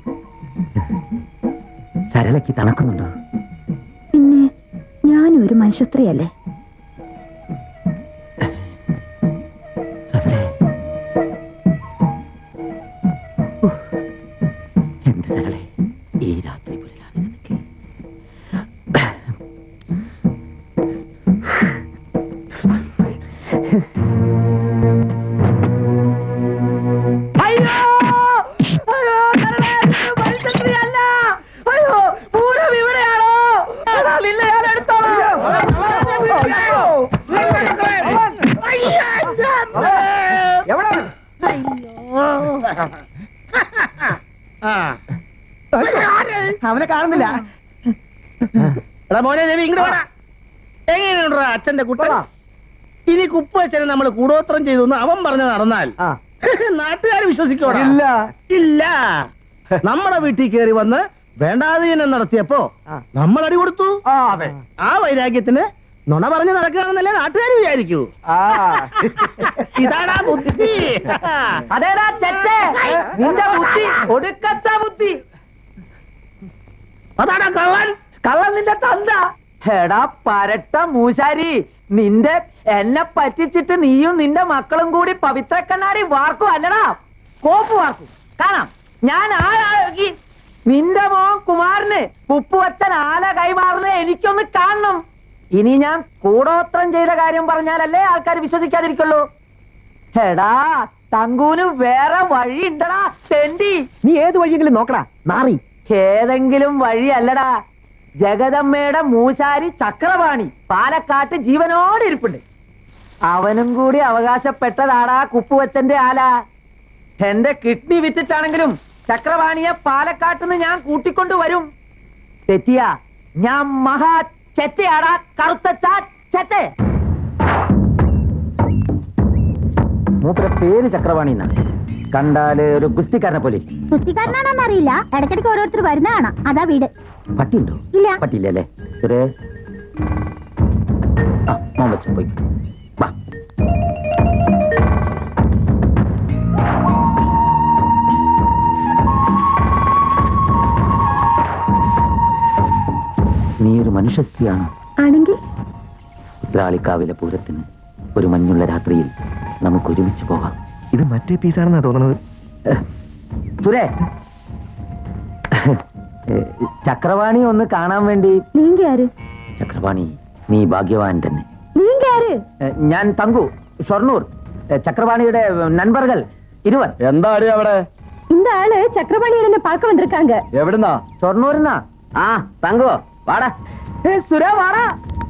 സരളയ്ക്ക് തണക്കുന്നുണ്ടോ പിന്നെ ഞാനും ഒരു മനുഷ്യസ്ത്രീയല്ലേ സരളേ ഉഫ്. എന്റെ സരളെ ഈ രാത്രി പുലരാതെ നിനക്ക് അയ്യോ അയ്യോ സരളേ, ഇത് മനുഷ്യസ്ത്രീയല്ല. അയ്യോ പൂരം ഇവിടെയാണോ എടാ, നിന്നെ ഞാൻ എടുത്തോളാം. അയ്യോ. അവനെ കാണുന്നില്ല എടാ മോനെ രവി ഇങ്ങോട്ട് വേണം എങ്ങനെയുണ്ടാ അച്ഛന്റെ കുട്ട ഇനി കുപ്പച്ചനെ നമ്മൾ കൂടോത്രം ചെയ്തു എന്ന് അവൻ പറഞ്ഞ് നടന്നാൽ ആ. നാട്ടുകാർ വിശ്വസിക്കോടാ ഇല്ല. ഇല്ല നമ്മുടെ വീട്ടിൽ കയറി വന്ന് വേണ്ടാതീനം നടത്തിയപ്പോ ആ. നമ്മൾ അടി കൊടുത്തു ആ അതെ ആ വൈരാഗ്യത്തിന് നുണ പറഞ്ഞ് നടക്കുകയാണെന്നല്ലേ നാട്ടുകാർ വിചാരിക്കൂ ആ ഇതാടാ ബുദ്ധി അതേടാ ചെറ്റേ നിന്റെ ബുദ്ധി ഒടുക്കത്ത ബുദ്ധി അതാടാ കള്ളൻ കള്ളൻ നിന്റെ തന്ത എടാ പരട്ട മൂശാരി നിന്റെ എന്നെ പറ്റിച്ചിട്ട് നീയും നിന്റെ മക്കളും കൂടി പവിത്ര കണ്ണാടി വാർക്കും അല്ലടാ കോപ്പ് വാർക്കും കാണാം ഞാൻ ആരാകി നിന്റെ മോൻ കുമാരന് ഉപ്പുവച്ചൻ ആല കൈമാറുന്നത് എനിക്കൊന്ന് കാണണം ഇനി ഞാൻ കൂടോത്രം ചെയ്ത കാര്യം പറഞ്ഞാലല്ലേ ആൾക്കാർ വിശ്വസിക്കാതിരിക്കുള്ളൂ എടാ തങ്കൂന് വേറെ വഴി ഉണ്ടടാ തെണ്ടി നീ ഏത് വഴിയെങ്കിലും നോക്കടാ നാറി ഏതെങ്കിലും വഴിയല്ലടാ ജഗദമ്മയുടെ മൂശാരി ചക്രപാണി പാലക്കാട്ട് ജീവനോടെ ഇരിപ്പുണ്ട് അവനും കൂടി അവകാശപ്പെട്ടതാടാ കുപ്പുവച്ചന്റെ ആല എന്റെ കിഡ്നി വിറ്റിട്ടാണെങ്കിലും ചക്രപാണിയെ പാലക്കാട്ടുനിന്ന് ഞാൻ കൂട്ടിക്കൊണ്ടു വരും തെറ്റിയ ഞാൻ മഹാ ചെറ്റയാടാ കറുത്ത ചാ ചെറ്റേ മൂപ്പര പേര് ചക്രവാണി എന്നാ കണ്ടാല് ഒരു ഗുസ്തിക്കാരനെ പോലെ കുസ്തിക്കാരനാണെന്ന് അറിയില്ല ഇടയ്ക്കിടയ്ക്ക് ഓരോരുത്തർ വരുന്ന കാണാം അതാ വീട് പട്ടിയുണ്ടോ ഇല്ല പട്ടിയില്ലല്ലേ ഒരു ആ മോൻ വെച്ചു പോയി വാ നീ ഒരു മനുഷ്യസ്ത്രീയാണ് ആണെങ്കിൽ ഉത്രാളിക്കാവിലെ പൂരത്തിന് ഒരു മഞ്ഞുള്ള രാത്രിയിൽ നമുക്ക് ഒരുമിച്ച് പോകാം ഇത് മറ്റേ പീസാണെന്നാ തോന്നുന്നത് സുരേ ചക്രവാണി ഒന്ന് കാണാൻ വേണ്ടി നീങ്ക ആര് ചക്രവാണി നീ ഭാഗ്യവാൻ തന്നെ നീങ്ക ആര് ഏ, ഞാൻ തങ്കു ഷൊർണൂർ ഏ, ചക്രവാണിയുടെ നண்பர்கள் ഇരുവർ എന്താ അവിടെ இந்த ஆளு சக்கரபாணியோட பார்க்க வந்திருக்காங்க എവിടുന്നാ ഷൊർണൂരിന്നാ ആ തങ്കോ വാടാ സുര വാടാ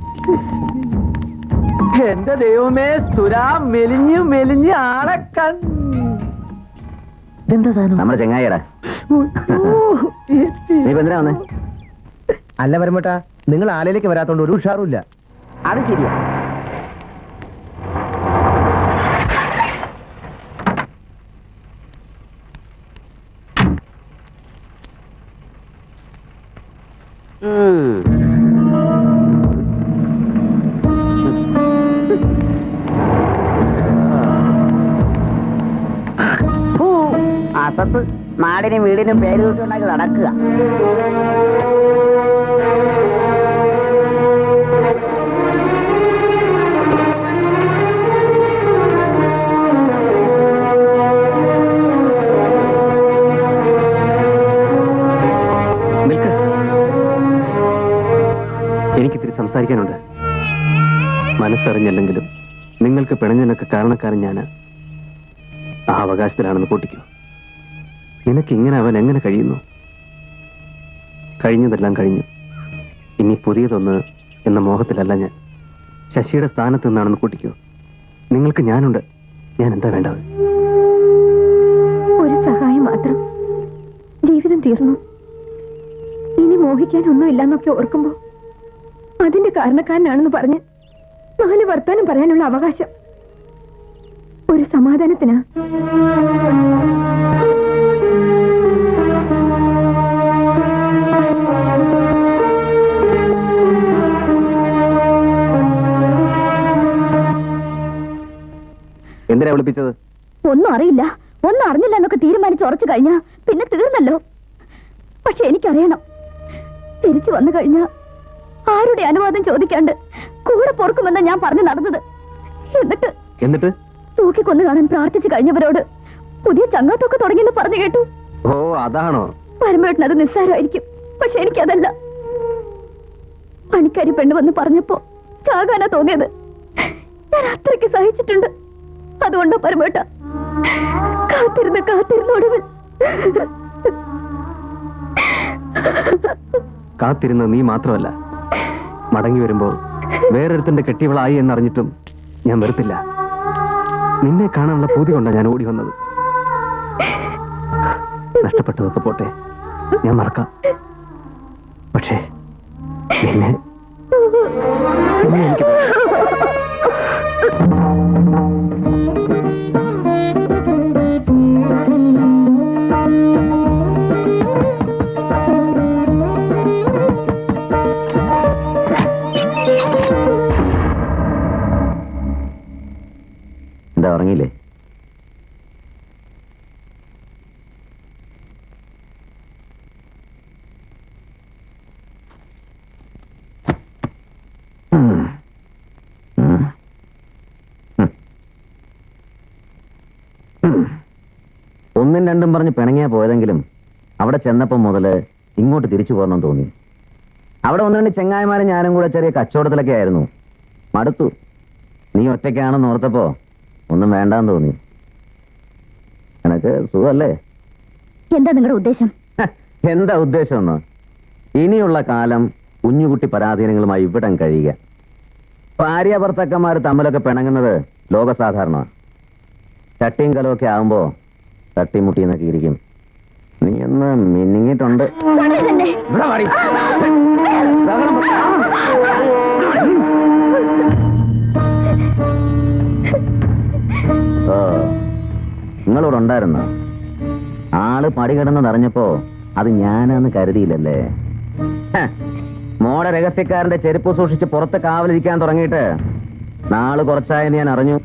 എന്റെ ദൈവമേ സുര മെലിഞ്ഞു മെലിഞ്ഞ് ആളെ കൺ ഇതെന്താ സാധനം നമ്മുടെ ചെങ്ങായിടാ നീ ഇപ്പൊ എന്തിനാ വന്നേ അല്ല വരുമ്പട്ടാ നിങ്ങൾ ആലയിലേക്ക് വരാത്തോണ്ട് ഒരു ഉഷാറും ഇല്ല അത് ശരിയാ അസത്ത് നാടിനും വീടിനും പേര് കിട്ടുണ്ടാക്കി നടക്കുക നിൽക്ക് എനിക്കിത്തിരി സംസാരിക്കാനുണ്ട് മനസ്സറിഞ്ഞല്ലെങ്കിലും നിങ്ങൾക്ക് പിണഞ്ഞതിനൊക്കെ കാരണക്കാരൻ ഞാന് ആ അവകാശത്തിലാണെന്ന് കൂട്ടിക്കോ നിനക്ക് ഇങ്ങനെ അവൻ എങ്ങനെ കഴിയുന്നു കഴിഞ്ഞതെല്ലാം കഴിഞ്ഞു ഇനി പുതിയതൊന്ന് എന്ന മോഹത്തിലല്ല ഞാൻ ശശിയുടെ സ്ഥാനത്ത് നിന്നാണെന്ന് കൂട്ടിക്കോ നിങ്ങൾക്ക് ഞാനുണ്ട് ഞാൻ എന്താ വേണ്ടത് ഒരു സഹായം മാത്രം ജീവിതം തീർന്നു ഇനി മോഹിക്കാൻ ഒന്നുമില്ലെന്നൊക്കെ ഓർക്കുമ്പോ അതിന്റെ കാരണക്കാരനാണെന്ന് പറഞ്ഞ് നാല് വർത്താനം പറയാനുള്ള അവകാശം ഒരു സമാധാനത്തിനാ എന്തിനാ വിളിപ്പിച്ചത് ഒന്നും അറിയില്ല ഒന്നും അറിഞ്ഞില്ല എന്നൊക്കെ തീരുമാനിച്ച് ഉറച്ചു കഴിഞ്ഞാ പിന്നെ തീർന്നല്ലോ പക്ഷെ എനിക്കറിയണം തിരിച്ചു വന്നു കഴിഞ്ഞാ ആരുടെ അനുവാദം ചോദിക്കാണ്ട് കൂടെ പൊറുക്കുമെന്ന് ഞാൻ പറഞ്ഞു നടന്നത് എന്നിട്ട് എന്നിട്ട് തൂക്കിക്കൊന്നു കാണാൻ പ്രാർത്ഥിച്ചു കഴിഞ്ഞവരോട് പുതിയ ചങ്ങാത്തൊക്കെ തുടങ്ങിയെന്ന് പറഞ്ഞു കേട്ടു ഓ അതാണോ പരമേട്ടൻ അത് നിസ്സാരമായിരിക്കും പക്ഷെ എനിക്കതല്ല പണിക്കാരി പെണ്ണ് വന്ന് പറഞ്ഞപ്പോ ചാകാനാ തോന്നിയത് ഞാൻ അത്രയ്ക്ക് സഹിച്ചിട്ടുണ്ട് അതുകൊണ്ടാ പരമേട്ട കാത്തിരുന്ന് കാത്തിരുന്ന് ഒടുവിൽ കാത്തിരുന്ന നീ മാത്രമല്ല മടങ്ങി വരുമ്പോ വേറൊരുത്തന്റെ കെട്ടിയവളായി എന്നറിഞ്ഞിട്ടും ഞാൻ വെറുത്തില്ല നിന്നെ കാണാനുള്ള പൂതി കൊണ്ടാണ് ഞാൻ ഓടി വന്നത് നഷ്ടപ്പെട്ടതൊക്കെ പോട്ടെ ഞാൻ മറക്കാം പക്ഷേ നിന്നെ നിന്നെ എനിക്ക് എന്താ ഉറങ്ങിയില്ലേ ഒന്നും രണ്ടും പറഞ്ഞ് പിണങ്ങിയാ പോയതെങ്കിലും അവിടെ ചെന്നപ്പം മുതല് ഇങ്ങോട്ട് തിരിച്ചു പോരണം തോന്നി അവിടെ ഒന്ന് രണ്ട് ചെങ്ങായിമാരും ഞാനും കൂടെ ചെറിയ കച്ചവടത്തിലൊക്കെ ആയിരുന്നു മടുത്തു നീ ഒറ്റയ്ക്കാണെന്ന് ഓർത്തപ്പോ ഒന്നും വേണ്ടാന്ന് തോന്നി എനക്ക് സുഖല്ലേ എന്താ നിങ്ങളുടെ ഉദ്ദേശം എന്താ ഉദ്ദേശമെന്ന് ഇനിയുള്ള കാലം കുഞ്ഞുകുട്ടി പരാധീനങ്ങളുമായി ഇവിടം കഴിയുക ഭാര്യ ഭർത്താക്കന്മാർ തമ്മിലൊക്കെ പിണങ്ങുന്നത് ലോകസാധാരണ ചട്ടിയും കലമൊക്കെ ആകുമ്പോ തട്ടിമുട്ടിന്നൊക്കെ ഇരിക്കും നീ ഒന്ന് മിന്നിങ്ങിട്ടുണ്ട് ഇവിടെ വാടി. ബഹളം വെക്ക. ഓ നിങ്ങളിവിടെ ഉണ്ടായിരുന്നോ ആള് പടി കിടന്നതറിഞ്ഞപ്പോ അത് ഞാനാന്ന് കരുതിയില്ലല്ലേ ഹ, മോടെ രഹസ്യക്കാരന്റെ ചെരുപ്പ് സൂക്ഷിച്ച് പുറത്ത് കാവലിരിക്കാൻ തുടങ്ങിയിട്ട് നാള് കുറച്ചായെന്ന് ഞാൻ അറിഞ്ഞു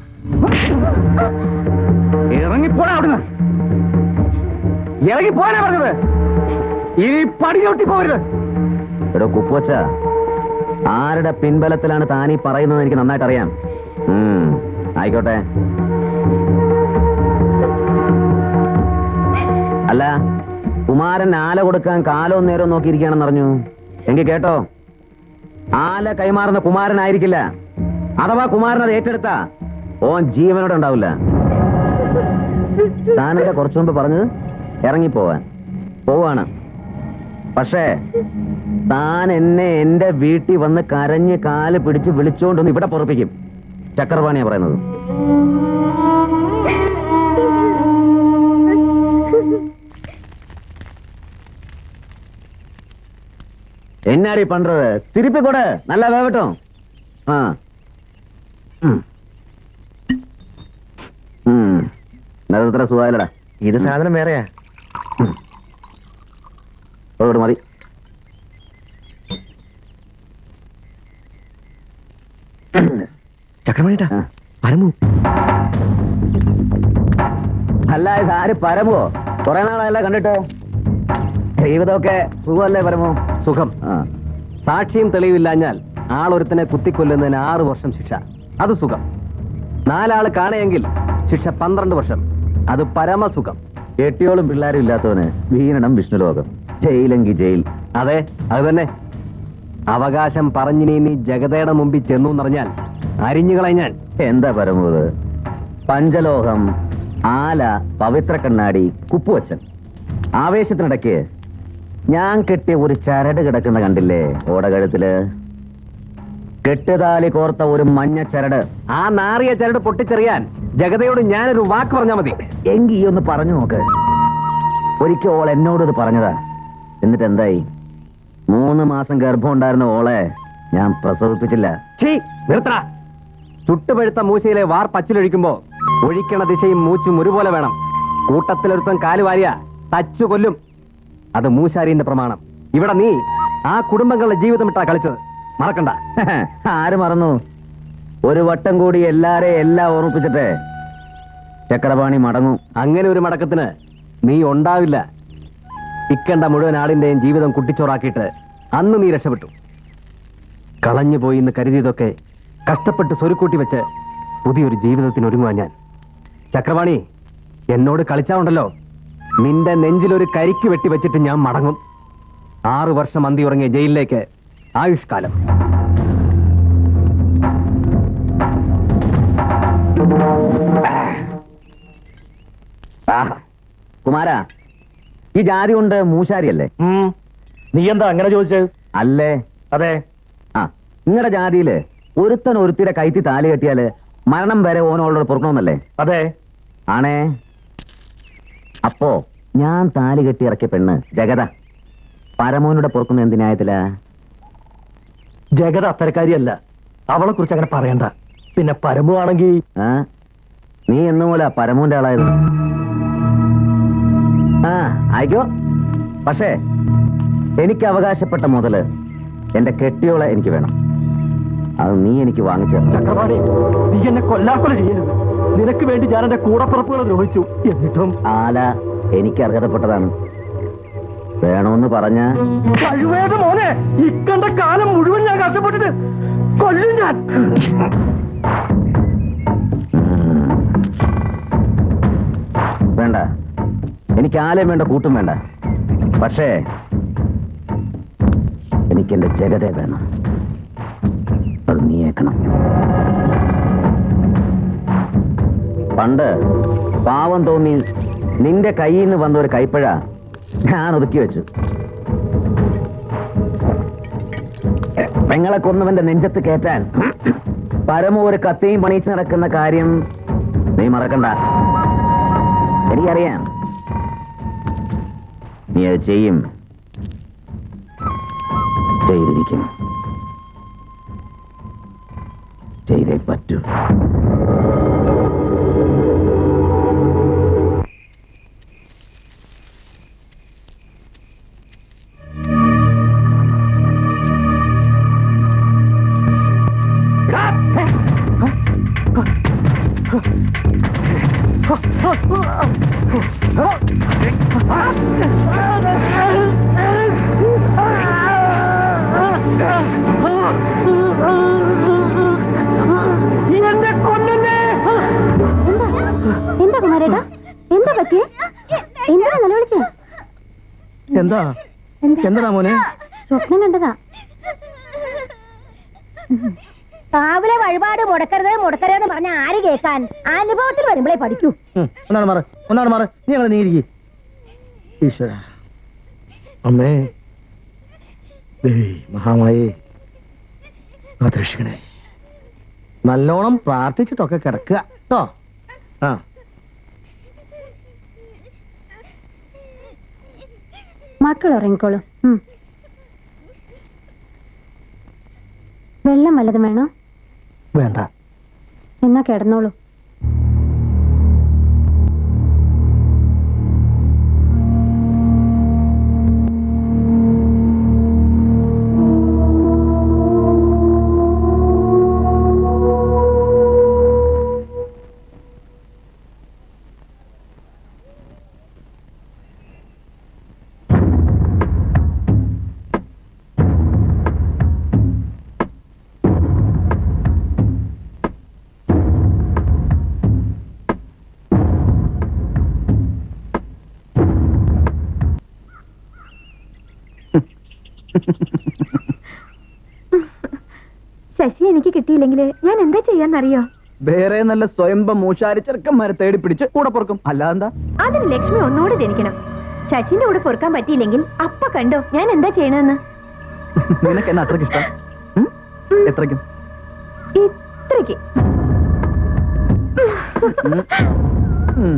ഇറങ്ങിപ്പോടാ അവിടുന്ന് ഇറങ്ങിപ്പോനാ പറഞ്ഞത് ഈ പടി ചവിട്ടി പോകരുത് എടോ കുപ്പുവച്ച ആരുടെ പിൻബലത്തിലാണ് താനീ പറയുന്നത് എനിക്ക് നന്നായിട്ട് അറിയാം ഉം, ആയിക്കോട്ടെ അല്ല കുമാരൻ ആല കൊടുക്കാൻ കാലവും നേരവും നോക്കിയിരിക്കുകയാണെന്ന് അറിഞ്ഞു എങ്കിൽ കേട്ടോ ആല കൈമാറുന്ന കുമാരനായിരിക്കില്ല അഥവാ കുമാരൻ അത് ഏറ്റെടുത്ത ഓൻ ജീവനോടെ ഉണ്ടാവില്ല താനെന്താ കുറച്ചു മുമ്പ് പറഞ്ഞത് ഇറങ്ങിപ്പോവാൻ പോവാണ് പക്ഷേ താൻ എന്നെ എന്റെ വീട്ടിൽ വന്ന് കരഞ്ഞ് കാല് പിടിച്ച് വിളിച്ചോണ്ടൊന്ന് ഇവിടെ പൊറപ്പിക്കും ചക്രപാണിയാ പറയുന്നത് എന്നാടി പண்றது തിരുപ്പി കൊട് നല്ല വേവട്ടോ ആ ഉം. ഉം. അത് ഇത്ര സുഖമായില്ലടാ ഇത് സാധനം വേറെയാ ഓട് മതി ചക്രമണിട്ടാ ആ. പരമു അല്ല ഇത് ആര് പരമോ കുറെ നാളല്ല കണ്ടിട്ട് ജീവിതമൊക്കെ സുഖമല്ലേ പരമോ സുഖം ആ സാക്ഷിയും തെളിവില്ലാഞ്ഞാൽ ആളൊരുത്തനെ കുത്തിക്കൊല്ലുന്നതിന് ആറ് വർഷം ശിക്ഷ അത് സുഖം നാലാള് കാണുമെങ്കിൽ ശിക്ഷ പന്ത്രണ്ട് വർഷം അത് പരമസുഖം കെട്ടിയോളും പിള്ളേരും ഇല്ലാത്തവന് വീരണം വിഷ്ണുലോകം ജയിലെങ്കി ജയിൽ അതെ അത് തന്നെ അവകാശം പറഞ്ഞിനി നീ ജഗതയുടെ മുമ്പിൽ ചെന്നു എന്നറിഞ്ഞാൽ അരിഞ്ഞുകളെ ഞാൻ എന്താ പരമത് പഞ്ചലോഹം ആല പവിത്ര കണ്ണാടി കുപ്പുവച്ചൻ ആവേശത്തിനിടയ്ക്ക് ഞാൻ കെട്ടിയ ഒരു ചരട് കിടക്കുന്ന കണ്ടില്ലേ ഓടകഴുത്തില് കെട്ടുതാലി കോർത്ത ഒരു മഞ്ഞ ചരട് ആ നാറിയ ചരട് പൊട്ടിച്ചെറിയാൻ ജഗതയോട് ഞാനൊരു വാക്ക് പറഞ്ഞാൽ മതി എങ്കി ഈ ഒന്ന് പറഞ്ഞു നോക്ക് ഒരിക്കൽ ഓൾ എന്നോട് ഇത് പറഞ്ഞതാ എന്നിട്ട് എന്തായി മൂന്ന് മാസം ഗർഭം ഉണ്ടായിരുന്ന ഓളെ ഞാൻ പ്രസവിപ്പിച്ചില്ല ഛീ, നിർത്തടാ ചുട്ടുപഴുത്ത മൂശയിലെ വാർ പച്ചിലൊഴിക്കുമ്പോ ഒഴിക്കണ ദിശയും മൂച്ചും ഒരുപോലെ വേണം കൂട്ടത്തിലൊരുത്തൻ കാലുവാരിയ തച്ചു കൊല്ലും അത് മൂശാരിന്റെ പ്രമാണം ഇവിടെ നീ ആ കുടുംബങ്ങളുടെ ജീവിതം ഇട്ടാ കളിച്ചത് മറക്കണ്ട ആര് മറന്നു ഒരു വട്ടം കൂടി എല്ലാരെയും എല്ലാം ഓർമ്മിപ്പിച്ചിട്ട് ചക്രപാണി മടങ്ങും അങ്ങനെ ഒരു മടക്കത്തിന് നീ ഉണ്ടാവില്ല ഇക്കണ്ട മുഴുവൻ ആളിന്റെയും ജീവിതം കുട്ടിച്ചോറാക്കിയിട്ട് അന്ന് നീ രക്ഷപ്പെട്ടു കളഞ്ഞു പോയി എന്ന് കരുതിയതൊക്കെ കഷ്ടപ്പെട്ട് സ്വരുക്കൂട്ടി വെച്ച് പുതിയൊരു ജീവിതത്തിന് ഒരുങ്ങുവാൻ ഞാൻ ചക്രവാണി എന്നോട് കളിച്ചാവുണ്ടല്ലോ നിന്റെ നെഞ്ചിലൊരു കരിക്ക് വെട്ടി വെച്ചിട്ട് ഞാൻ മടങ്ങും ആറു വർഷം അന്തി ഉറങ്ങിയ ജയിലിലേക്ക് ആയുഷ്കാലം ആഹാ. കുമാരാ ഈ ജാതി കൊണ്ട് മൂശാരിയല്ലേ നീ എന്താ അങ്ങനെ ചോദിച്ചത് അല്ലേ അതെ ആ നിങ്ങളുടെ ജാതിയില് ഒരുത്തൻ ഒരുത്തിരെ കൈത്തി താലി കെട്ടിയാല് മരണം വരെ ഓനോളോട് പൊറുക്കണമെന്നല്ലേ അതെ ആണേ അപ്പോ ഞാൻ താലി കെട്ടി ഇറക്കിയ പെണ്ണ് ജഗത പരമോനോട് പൊറുക്കുന്ന എന്ത് ന്യായത്തിലാ ജഗത അത്തരക്കാരിയല്ല അവളെ കുറിച്ച് അങ്ങനെ പറയണ്ട പിന്നെ പരമു ആണെങ്കിൽ ആ നീ എന്നുമൂല പരമോന്റെ ആളായത് ആ ആയിക്കോ പക്ഷേ എനിക്ക് അവകാശപ്പെട്ട മുതല് എന്റെ കെട്ടിയോളെ എനിക്ക് വേണം അത് നീ എനിക്ക് വാങ്ങിച്ചു തരണം. ചക്രപാണി നീ എന്നെ കൊല്ലാക്കൊല ചെയ്യരുത് നിനക്ക് വേണ്ടി ഞാൻ എന്റെ കൂടപ്പുറപ്പുകളെ ദ്രോഹിച്ചു എന്നിട്ടും ആല എനിക്ക് അർഹതപ്പെട്ടതാണ് വേണമെന്ന് പറഞ്ഞ കഴിവേത് മോനെ ഇക്കണ്ട കാലം മുഴുവൻ ഞാൻ കഷ്ടപ്പെട്ടിട്ട് കൊല്ലും ഞാൻ വേണ്ട എനിക്ക് ആലയം വേണ്ട കൂട്ടും വേണ്ട പക്ഷേ എനിക്കെന്റെ ജഗതെ വേണം അത് നീയേക്കണം പണ്ട് പാവം തോന്നി നിന്റെ കയ്യിൽ നിന്ന് വന്ന ഒരു കൈപ്പഴ ഞാൻ ഒതുക്കി വെച്ചു എ, പെങ്ങളെ കൊന്നവന്റെ നെഞ്ചത്ത് കയറ്റാൻ പരമ ഒരു കത്തിയും പണിയിച്ച് നടക്കുന്ന കാര്യം നീ മറക്കണ്ട എനിക്കറിയാം നീ അത് ചെയ്യും ചെയ്തിരിക്കും ചെയ്തേ പറ്റൂ എന്നെ കൊല്ലുന്നേ എന്താ കുമാരേട്ടാ എന്താ പറ്റിയേ എന്താ നിലവിളിച്ചേ എന്താ എന്താ മോനെ സ്വപ്നം കണ്ടതാ കാവിലെ വഴിപാട് മുടക്കരുത് മുടക്കരുതെന്ന് പറഞ്ഞ ആര് കേൾക്കാൻ അനുഭവത്തിൽ വരുമ്പോഴേ പഠിക്കൂ ഉം, ഒന്നാണ് മാറ് ഒന്നാണ് മാറ് നീ ഞങ്ങൾ നീരിക്കി ഈശ്വര അമ്മേ ദേവി മഹാമായേ കാത്തുരക്ഷിക്കണേ നല്ലോണം പ്രാർത്ഥിച്ചിട്ടൊക്കെ കിടക്കുക കേട്ടോ ആ മക്കൾ ഉറങ്ങിക്കോളൂ ഉം. വെള്ളം വല്ലതും വേണോ വേണ്ട എന്നാ കിടന്നോളൂ ശശി എനിക്ക് കിട്ടിയില്ലെങ്കിൽ ഞാൻ എന്താ ചെയ്യാന്നറിയോ വേറെ നല്ല സ്വയംഭം മൂശാരി ചെറുക്കന്മാരെ തേടി പിടിച്ച് കൂടെ പൊറുക്കും അല്ലാതെന്താ അതിന് ലക്ഷ്മി ഒന്നുകൂടി ജനിക്കണം ശശിന്റെ കൂടെ പൊറുക്കാൻ പറ്റിയില്ലെങ്കിൽ അപ്പ കണ്ടോ ഞാൻ എന്താ ചെയ്യണമെന്ന് നിനക്ക് എന്നെ അത്രയ്ക്ക് ഇഷ്ടം ഉം? എത്രയ്ക്കും ഇത്രയ്ക്ക് ഉം.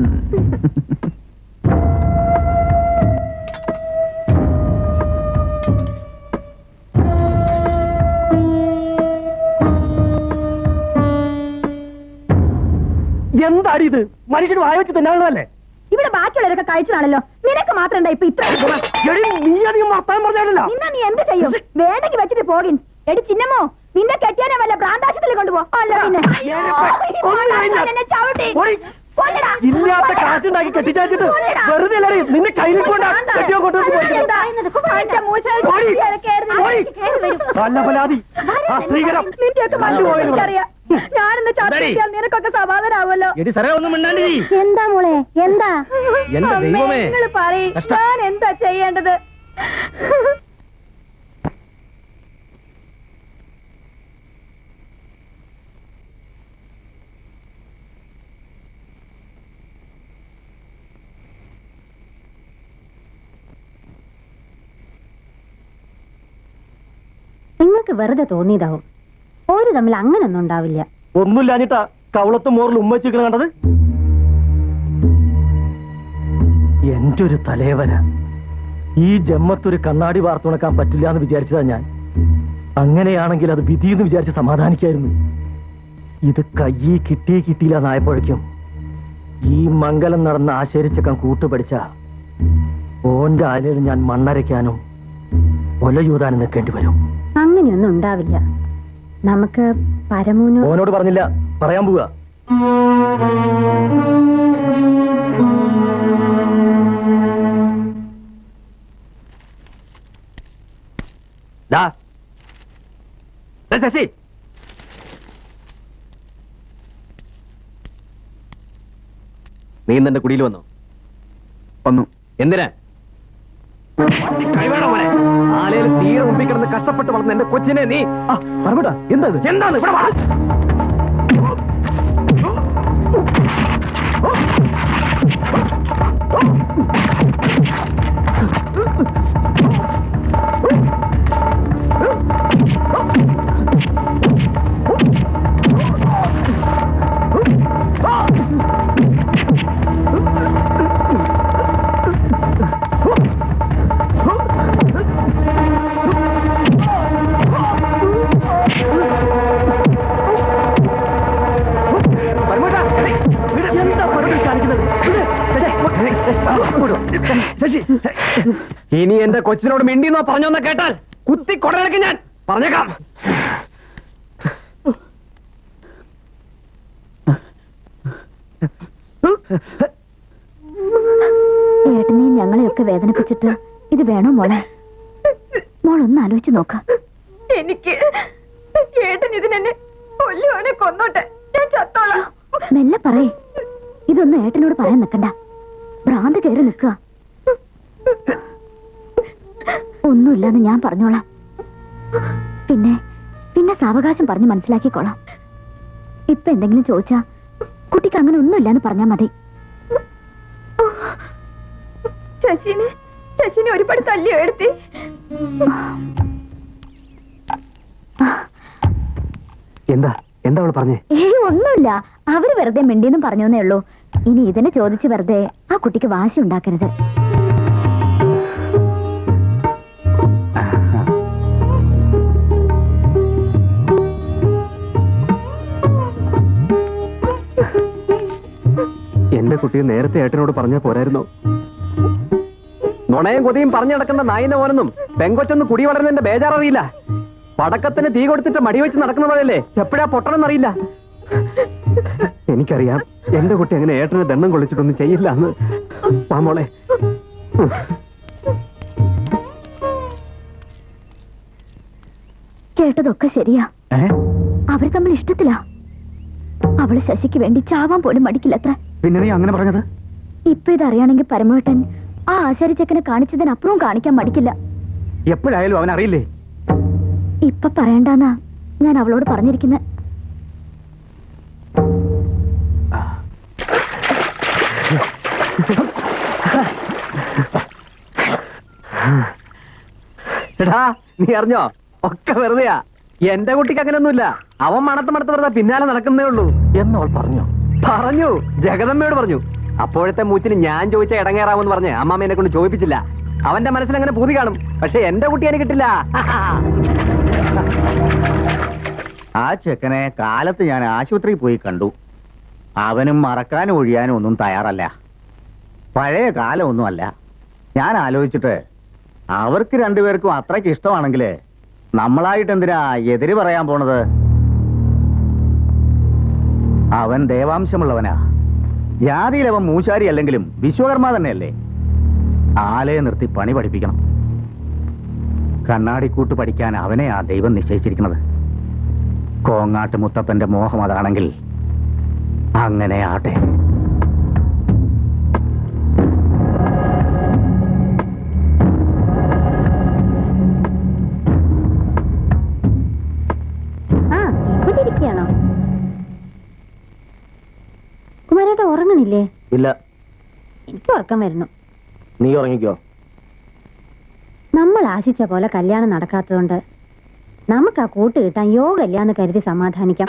എന്താടി ഇത് മനുഷ്യന് വായ വെച്ച് തിന്നാണല്ലേ ഇവിടെ ബാക്കിയുള്ളവരൊക്കെ കഴിച്ചതാണല്ലോ നിനക്ക് മാത്രം എന്താ ഇപ്പൊ ഇത്ര സുഖം? നീ അധികം വർത്താനം പറഞ്ഞാലല്ല നിന്നെ നീ എന്ത് ചെയ്യും വേണമെങ്കിൽ വെച്ചിട്ട് പോകിൻ എടി ചിന്നമ്മോ നിന്നെ കെട്ടിയാനെ വല്ല ഭ്രാന്താശുപത്രിയിൽ കൊണ്ടുപോ അല്ല പിന്നെ എന്നെ ചവിട്ടി. കൊല്ലടാ. ഇല്ലാത്ത കാശുണ്ടാക്കി കെട്ടിച്ചാച്ചിട്ട് കൊല്ലടാ. വെറുതെ അല്ലേ നിന്നെ കയ്യിൽ കൊണ്ടാ കെട്ടിയോ കൊണ്ടുപോയി എന്താ? അവന്റെ മൂശാരി ഓടി. കേറുന്ന ഓടി. കേറി വരും. നല്ല പലാതി ആ സ്ത്രീകരം നിന്റെയൊക്കെ മനസ്സ് എനിക്കറിയാം ഞാനെന്ന് ചത്തിയാൽ നിനക്കൊക്കെ സമാധാനാവുമല്ലോ എടി സരേ ഒന്നും മിണ്ടാണ്ടി എന്താ മോളെ എന്താ എന്റെ ദൈവമേ. നിങ്ങൾ പറയും കഷ്ടം. ഞാൻ എന്താ ചെയ്യേണ്ടത് നിങ്ങൾക്ക് വെറുതെ തോന്നിയതാവും ഓര് തമ്മിൽ അങ്ങനൊന്നും ഉണ്ടാവില്ല ഒന്നുമില്ലാഞ്ഞിട്ടാ കവളത്ത് മോറിൽ ഉമ്മച്ചിക്കണ കണ്ടത് എന്റെ ഒരു തലേവന ഈ ജന്മത്തൊരു കണ്ണാടി വാർത്തുണക്കാൻ പറ്റില്ല എന്ന് വിചാരിച്ചതാ ഞാൻ അങ്ങനെയാണെങ്കിൽ അത് വിധിയെന്ന് വിചാരിച്ച് സമാധാനിക്കായിരുന്നു ഇത് കയ്യി കിട്ടിയേ കിട്ടിയില്ല എന്നായപ്പോഴേക്കും ഈ മംഗലം നടന്ന ആശേരിച്ചക്കം കൂട്ടുപടിച്ച ഓന്റെ ആലയിൽ ഞാൻ മണ്ണരയ്ക്കാനും ഒലയൂതാനും നിൽക്കേണ്ടി വരും അങ്ങനെയൊന്നും ഉണ്ടാവില്ല നമുക്ക് പരമൂന് ഓനോട് പറഞ്ഞില്ല പറയാൻ പോവുക ദാ. ദേ ശശി നീ ഇന്ന് എന്റെ കുടിയിൽ വന്നോ വന്നു എന്തിനാ കഴിവേണം മോനെ ആലയിൽ തീരെ മുമ്പിൽ കിടന്ന് കഷ്ടപ്പെട്ട് വളർന്ന എന്റെ കൊച്ചിനെ നീ പറവിടാ എന്താ എന്താണ് ഇവിടെ വാ. പരമേട്ടാ, എടീ, വിട്. എന്താ പരമേട്ടാ കാണിക്കുന്നത്? വിട്. ശശി, ശശി. ഇനി എന്റെ കൊച്ചിനോട് മിണ്ടിന്നോ പറഞ്ഞോന്ന് കേട്ടാൽ കുത്തി കൊടലക്ക് ഞാൻ പറഞ്ഞേക്കാം ഏട്ടനെയും ഞങ്ങളെയൊക്കെ വേദനിപ്പിച്ചിട്ട് ഇത് വേണോ മോളെ മോളൊന്ന് ആലോചിച്ച് നോക്ക എനിക്ക് ഏട്ടൻ ഇതിനെന്നെ കൊല്ലുവാണെ കൊന്നോട്ടെ ഞാൻ ചത്തോളാം മെല്ലെ പറയേ ഇതൊന്നും ഏട്ടനോട് പറയാൻ നിക്കണ്ട ഭ്രാന്ത് കയറി നിൽക്കുക ഒന്നുമില്ലെന്ന് ഞാൻ പറഞ്ഞോളാം പിന്നെ പിന്നെ സാവകാശം പറഞ്ഞ് മനസ്സിലാക്കിക്കോളാം ഇപ്പൊ എന്തെങ്കിലും ചോദിച്ചാ കുട്ടിക്ക് അങ്ങനെ ഒന്നുമില്ലെന്ന് പറഞ്ഞാ മതി ശശിനെ ശശിനെ ഒരുപാട് തല്ലിയോ എടുത്തി എന്താ എന്താ അവള് പറഞ്ഞേ ഏയ് ഒന്നുമില്ല അവര് വെറുതെ മിണ്ടിയെന്നും പറഞ്ഞേ ഉള്ളൂ ഇനി ഇതിനെ ചോദിച്ച് വെറുതെ ആ കുട്ടിക്ക് വാശി ഉണ്ടാക്കരുത് എന്റെ കുട്ടിയെ നേരത്തെ ഏട്ടനോട് പറഞ്ഞാ പോരായിരുന്നോ നുണയും കൊതിയും പറഞ്ഞു നടക്കുന്ന നായിന്റെ മോനൊന്നും പെങ്കൊച്ചൊന്ന് കുടി വളരുന്നതിന്റെ ബേജാററിയില്ല പടക്കത്തിന് തീ കൊടുത്തിട്ട് മടി വെച്ച് നടക്കുന്നതല്ലേ എപ്പോഴാ പൊട്ടണമെന്നറിയില്ല എനിക്കറിയാം എന്റെ കുട്ടി അങ്ങനെ ഏട്ടന് ദണ്ണം കൊള്ളിച്ചിട്ടൊന്നും ചെയ്യില്ല എന്ന് പാമോളെ കേട്ടതൊക്കെ ശരിയാ അവര് തമ്മിൽ ഇഷ്ടത്തിലാ അവള് ശശിക്ക് വേണ്ടി ചാവാൻ പോലും മടിക്കില്ലത്ര പിന്നെ നീ അങ്ങനെ പറഞ്ഞത് ഇപ്പൊ ഇതറിയാണെങ്കിൽ പരമേട്ടൻ ആ ആശാരിച്ചക്കനെ കാണിച്ചതിനപ്പുറവും കാണിക്കാൻ മടിക്കില്ല എപ്പോഴായാലും അവൻ അറിയില്ലേ ഇപ്പൊ പറയണ്ടാന്നാ ഞാൻ അവളോട് പറഞ്ഞിരിക്കുന്നത് എടാ നീ അറിഞ്ഞോ ഒക്കെ വെറുതെയാ എന്റെ കുട്ടിക്ക് അങ്ങനെയൊന്നുമില്ല അവൻ മണത്ത് മണത്ത് വെറുതെ പിന്നാലെ നടക്കുന്നേ ഉള്ളൂ എന്നവൾ പറഞ്ഞു പറഞ്ഞു ജഗദമ്മയോട് പറഞ്ഞു അപ്പോഴത്തെ മൂച്ചിന് ഞാൻ ചോദിച്ച ഇടങ്ങേറാമെന്ന് പറഞ്ഞ് അമ്മാമ്മ എന്നെ കൊണ്ട് ചോദിപ്പിച്ചില്ല അവന്റെ മനസ്സിൽ അങ്ങനെ പൂതി കാണും പക്ഷെ എന്റെ കുട്ടി എനിക്ക് കിട്ടില്ല ആ ചെക്കനെ കാലത്ത് ഞാൻ ആശുപത്രിയിൽ പോയി കണ്ടു അവനും മറക്കാനും ഒഴിയാനും ഒന്നും തയ്യാറല്ല പഴയ കാലമൊന്നുമല്ല ഞാൻ ആലോചിച്ചിട്ട് അവർക്ക് രണ്ടുപേർക്കും അത്രയ്ക്ക് ഇഷ്ടമാണെങ്കിൽ നമ്മളായിട്ട് എന്തിനാ എതിര് പറയാൻ പോണത് അവൻ ദേവാംശമുള്ളവനാ ജാതിയിൽ അവൻ മൂശാരി അല്ലെങ്കിലും വിശ്വകർമ്മ തന്നെയല്ലേ ആലയെ നിർത്തി പണി പഠിപ്പിക്കണം കണ്ണാടിക്കൂട്ട് പഠിക്കാൻ അവനെ ആ ദൈവം നിശ്ചയിച്ചിരിക്കുന്നത് കോങ്ങാട്ട് മുത്തപ്പന്റെ മോഹം അതാണെങ്കിൽ അങ്ങനെ ആട്ടെ ആ ഇവിടെ ഇരിക്കുകയാണോ കുമാരേട്ട ഉറങ്ങണില്ലേ ഇല്ല എനിക്ക് ഉറക്കം വരുന്നു നീ ഉറങ്ങിക്കോ നമ്മൾ ആശിച്ച പോലെ കല്യാണം നടക്കാത്തതുകൊണ്ട് നമുക്ക് ആ കൂട്ട് കിട്ടാൻ യോഗമില്ല എന്ന് കരുതി സമാധാനിക്കാം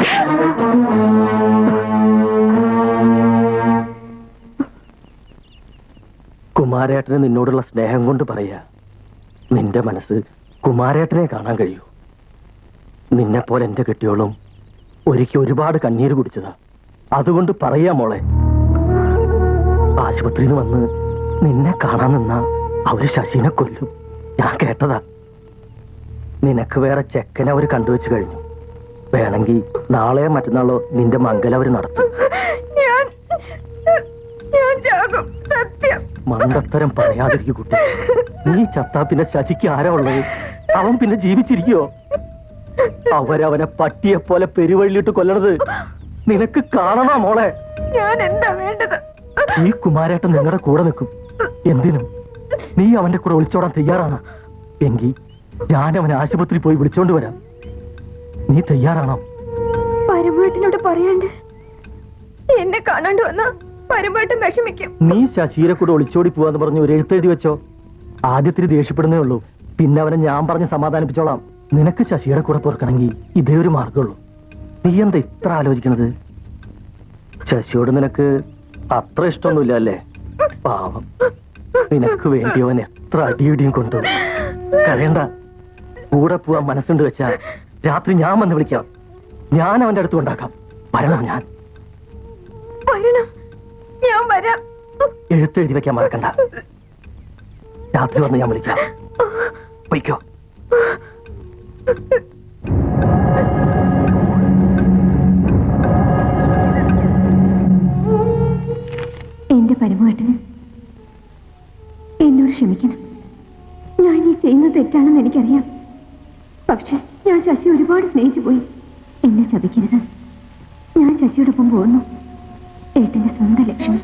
കുമാരേട്ടന് നിന്നോടുള്ള സ്നേഹം കൊണ്ട് പറയാ നിന്റെ മനസ്സ് കുമാരേട്ടനെ കാണാൻ കഴിയൂ നിന്നെ പോലെ എന്റെ കെട്ടിയോളും ഒരിക്കൽ ഒരുപാട് കണ്ണീര് കുടിച്ചതാ അതുകൊണ്ട് പറയാ മോളെ ആശുപത്രിയിൽ നിന്ന് വന്ന് നിന്നെ കാണാൻ നിന്ന അവര് ശശിനെ കൊല്ലും ഞാൻ കേട്ടതാ നിനക്ക് വേറെ ചെക്കനെ അവര് കണ്ടുവച്ച് കഴിഞ്ഞു വേണമെങ്കിൽ നാളെയോ മറ്റന്നാളോ നിന്റെ മംഗലം അവര് നടത്തും ഞാൻ ഞാൻ ചാകും സത്യം മണ്ടത്തരം പറയാതിരിക്കു കുട്ടി നീ ചത്താ പിന്നെ ശശിക്ക് ആരാ ഉള്ളത് അവൻ പിന്നെ ജീവിച്ചിരിക്കോ അവരവനെ പട്ടിയെ പോലെ പെരുവഴിയിട്ട് കൊല്ലണത് നിനക്ക് കാണണോ മോളെ ഞാൻ എന്താ വേണ്ടത് ഈ കുമാരേട്ടൻ നിങ്ങളുടെ കൂടെ നിൽക്കും എന്തിനും നീ അവന്റെ കൂടെ ഒളിച്ചോടാൻ തയ്യാറാണോ എങ്കിൽ ഞാൻ അവനെ ആശുപത്രി പോയി വിളിച്ചോണ്ട് വരാം നീ തയ്യാറാണോ പരമേട്ടനോട് പറയാണ്ട് എന്നെ കാണാണ്ട് വന്ന പരമേട്ടൻ വിഷമിക്കും നീ ശശീരെ കൂടെ ഒളിച്ചോടി പോവാന്ന് പറഞ്ഞ് ഒരു എഴുത്തെഴുതി വെച്ചോ ആദ്യത്തിന് ദേഷ്യപ്പെടുന്നേ ഉള്ളൂ പിന്നെ അവനെ ഞാൻ പറഞ്ഞ് സമാധാനിപ്പിച്ചോളാം നിനക്ക് ശശിയുടെ കൂടെ പൊറുക്കണമെങ്കിൽ ഇതേ ഒരു മാർഗമുള്ളൂ നീ എന്താ ഇത്ര ആലോചിക്കണത് ശശിയോട് നിനക്ക് അത്ര ഇഷ്ടമൊന്നുമില്ല അല്ലേ പാവം നിനക്ക് വേണ്ടി അവൻ എത്ര അടിയിടിയും കൊണ്ടു കരയണ്ട കൂടെ പോവാൻ മനസ്സുണ്ട് വെച്ചാ രാത്രി ഞാൻ വന്ന് വിളിക്കാം ഞാൻ അവന്റെ അടുത്ത് ഉണ്ടാക്കാം വരണം ഞാൻ വരണം ഞാൻ വരാം എഴുത്തെഴുതി വെക്കാൻ മറക്കണ്ട രാത്രി വന്ന് ഞാൻ വിളിക്കാം വയ്ക്കോ എന്റെ പരമേട്ടന് എന്നോട് ക്ഷമിക്കണം ഞാൻ ഈ ചെയ്യുന്നത് തെറ്റാണെന്ന് എനിക്കറിയാം പക്ഷെ ഞാൻ ശശി ഒരുപാട് സ്നേഹിച്ചു പോയി എന്നെ ശപിക്കരുത് ഞാൻ ശശിയോടൊപ്പം പോകുന്നു ഏട്ടന്റെ സ്വന്തം ലക്ഷ്മി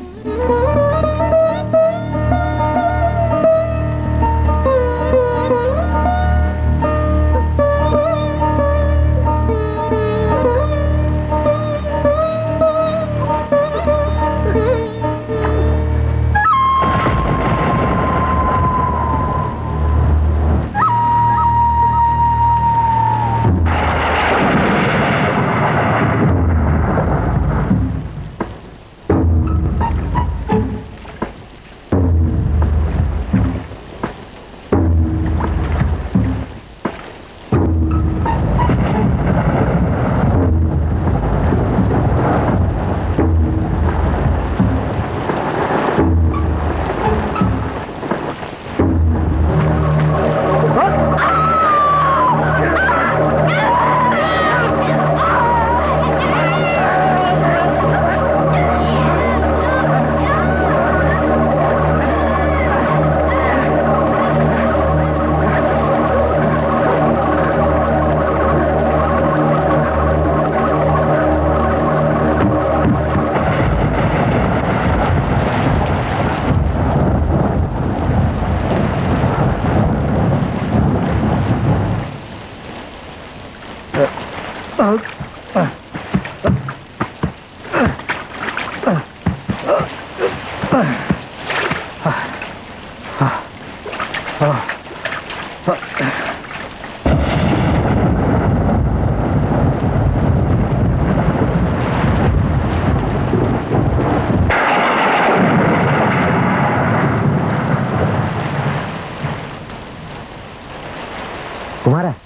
കുമാര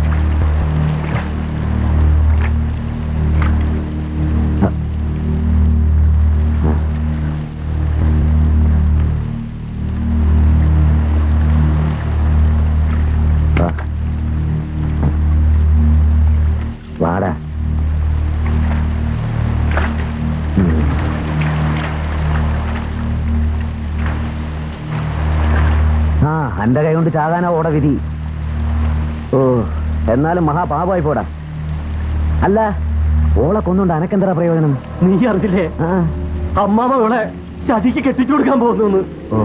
വാടാ ആ എന്റെ കൈ കൊണ്ട് ചാകാനാ ഓട വിധി ഓ എന്നാലും മഹാപാപമായി പോടാ അല്ല ഓളെ കൊന്നുകൊണ്ട് അനക്കെന്തരാ പ്രയോജനം നീ അറിഞ്ഞില്ലേ അമ്മാമ അവളെ ശശിക്ക് കെട്ടിച്ചു കൊടുക്കാൻ പോകുന്നു ഓ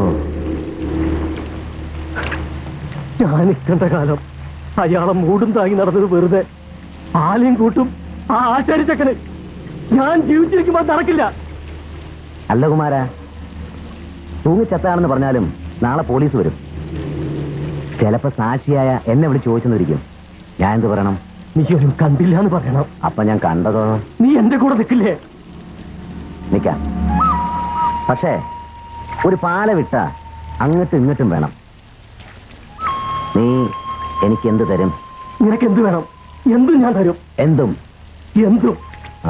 ഞാൻ നിൽക്കേണ്ട കാലം അയാളെ മൂടും താങ്ങി നടന്നത് വെറുതെ ആലയും കൂട്ടും ആ ആശാരിച്ചക്കന് ഞാൻ ജീവിച്ചിരിക്കുമ്പോ അത് നടക്കില്ല അല്ല കുമാര തൂങ്ങിച്ചത്താണെന്ന് പറഞ്ഞാലും നാളെ പോലീസ് വരും ചിലപ്പോ സാക്ഷിയായ എന്നെ വിളിച്ച് ചോദിച്ചെന്നിരിക്കും ഞാൻ എന്ത് പറയണം നീ ഒരു കണ്ടില്ല എന്ന് പറയണം അപ്പൊ ഞാൻ കണ്ടതോ നീ എന്റെ കൂടെ നിൽക്കില്ലേ നിക്കാം പക്ഷേ ഒരു പാല വിട്ട അങ്ങോട്ടും ഇങ്ങോട്ടും വേണം നീ എനിക്ക് എന്ത് തരും നിനക്ക് എന്ത് വേണം എന്തും ഞാൻ തരും എന്തും എന്തും ആ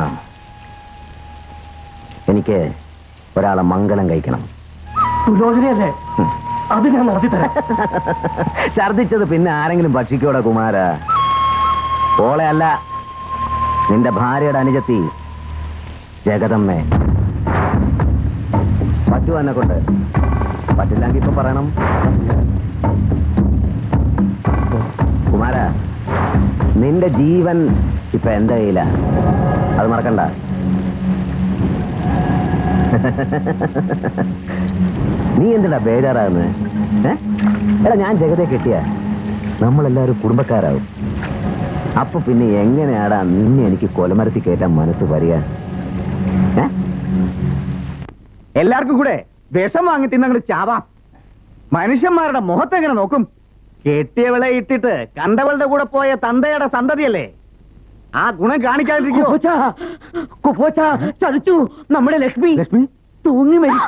എനിക്ക് ഒരാളെ മംഗലം കഴിക്കണം സുലോചനയല്ലേ ഉം. അത് ഞാൻ നടത്തി തരാം ഛർദിച്ചത് പിന്നെ ആരെങ്കിലും ഭക്ഷിക്കോടാ കുമാര ഓളെ അല്ല നിന്റെ ഭാര്യയുടെ അനുജത്തി ജഗതമ്മേ പറ്റുമോ എന്നെ കൊണ്ട് പറ്റില്ലെങ്കിൽ ഇപ്പൊ പറയണം കുമാര നിന്റെ ജീവൻ ഇപ്പൊ എന്റെ കയ്യില അത് മറക്കണ്ട നീ എന്തിനാ ബേജാറാകുന്നത് ഏ എടാ ഞാൻ ജഗതെ കെട്ടിയ നമ്മളെല്ലാവരും കുടുംബക്കാരാവും അപ്പൊ പിന്നെ എങ്ങനെയാടാ നിന്നെ എനിക്ക് കൊലമരത്തി കയറ്റാൻ മനസ്സ് വരിക ഏ എല്ലാവർക്കും കൂടെ വിഷം വാങ്ങി തിന്നങ്ങട് ചാവാം മനുഷ്യന്മാരുടെ മുഖത്തെങ്ങനെ നോക്കും കെട്ടിയവളെ ഇട്ടിട്ട് കണ്ടവളുടെ കൂടെ പോയ തന്തയുടെ സന്തതിയല്ലേ ആ ഗുണം കാണിക്കാതിരിക്കുമോ കുപ്പോച്ച ചതിച്ചു നമ്മുടെ ലക്ഷ്മി ലക്ഷ്മി തൂങ്ങി മരിച്ചു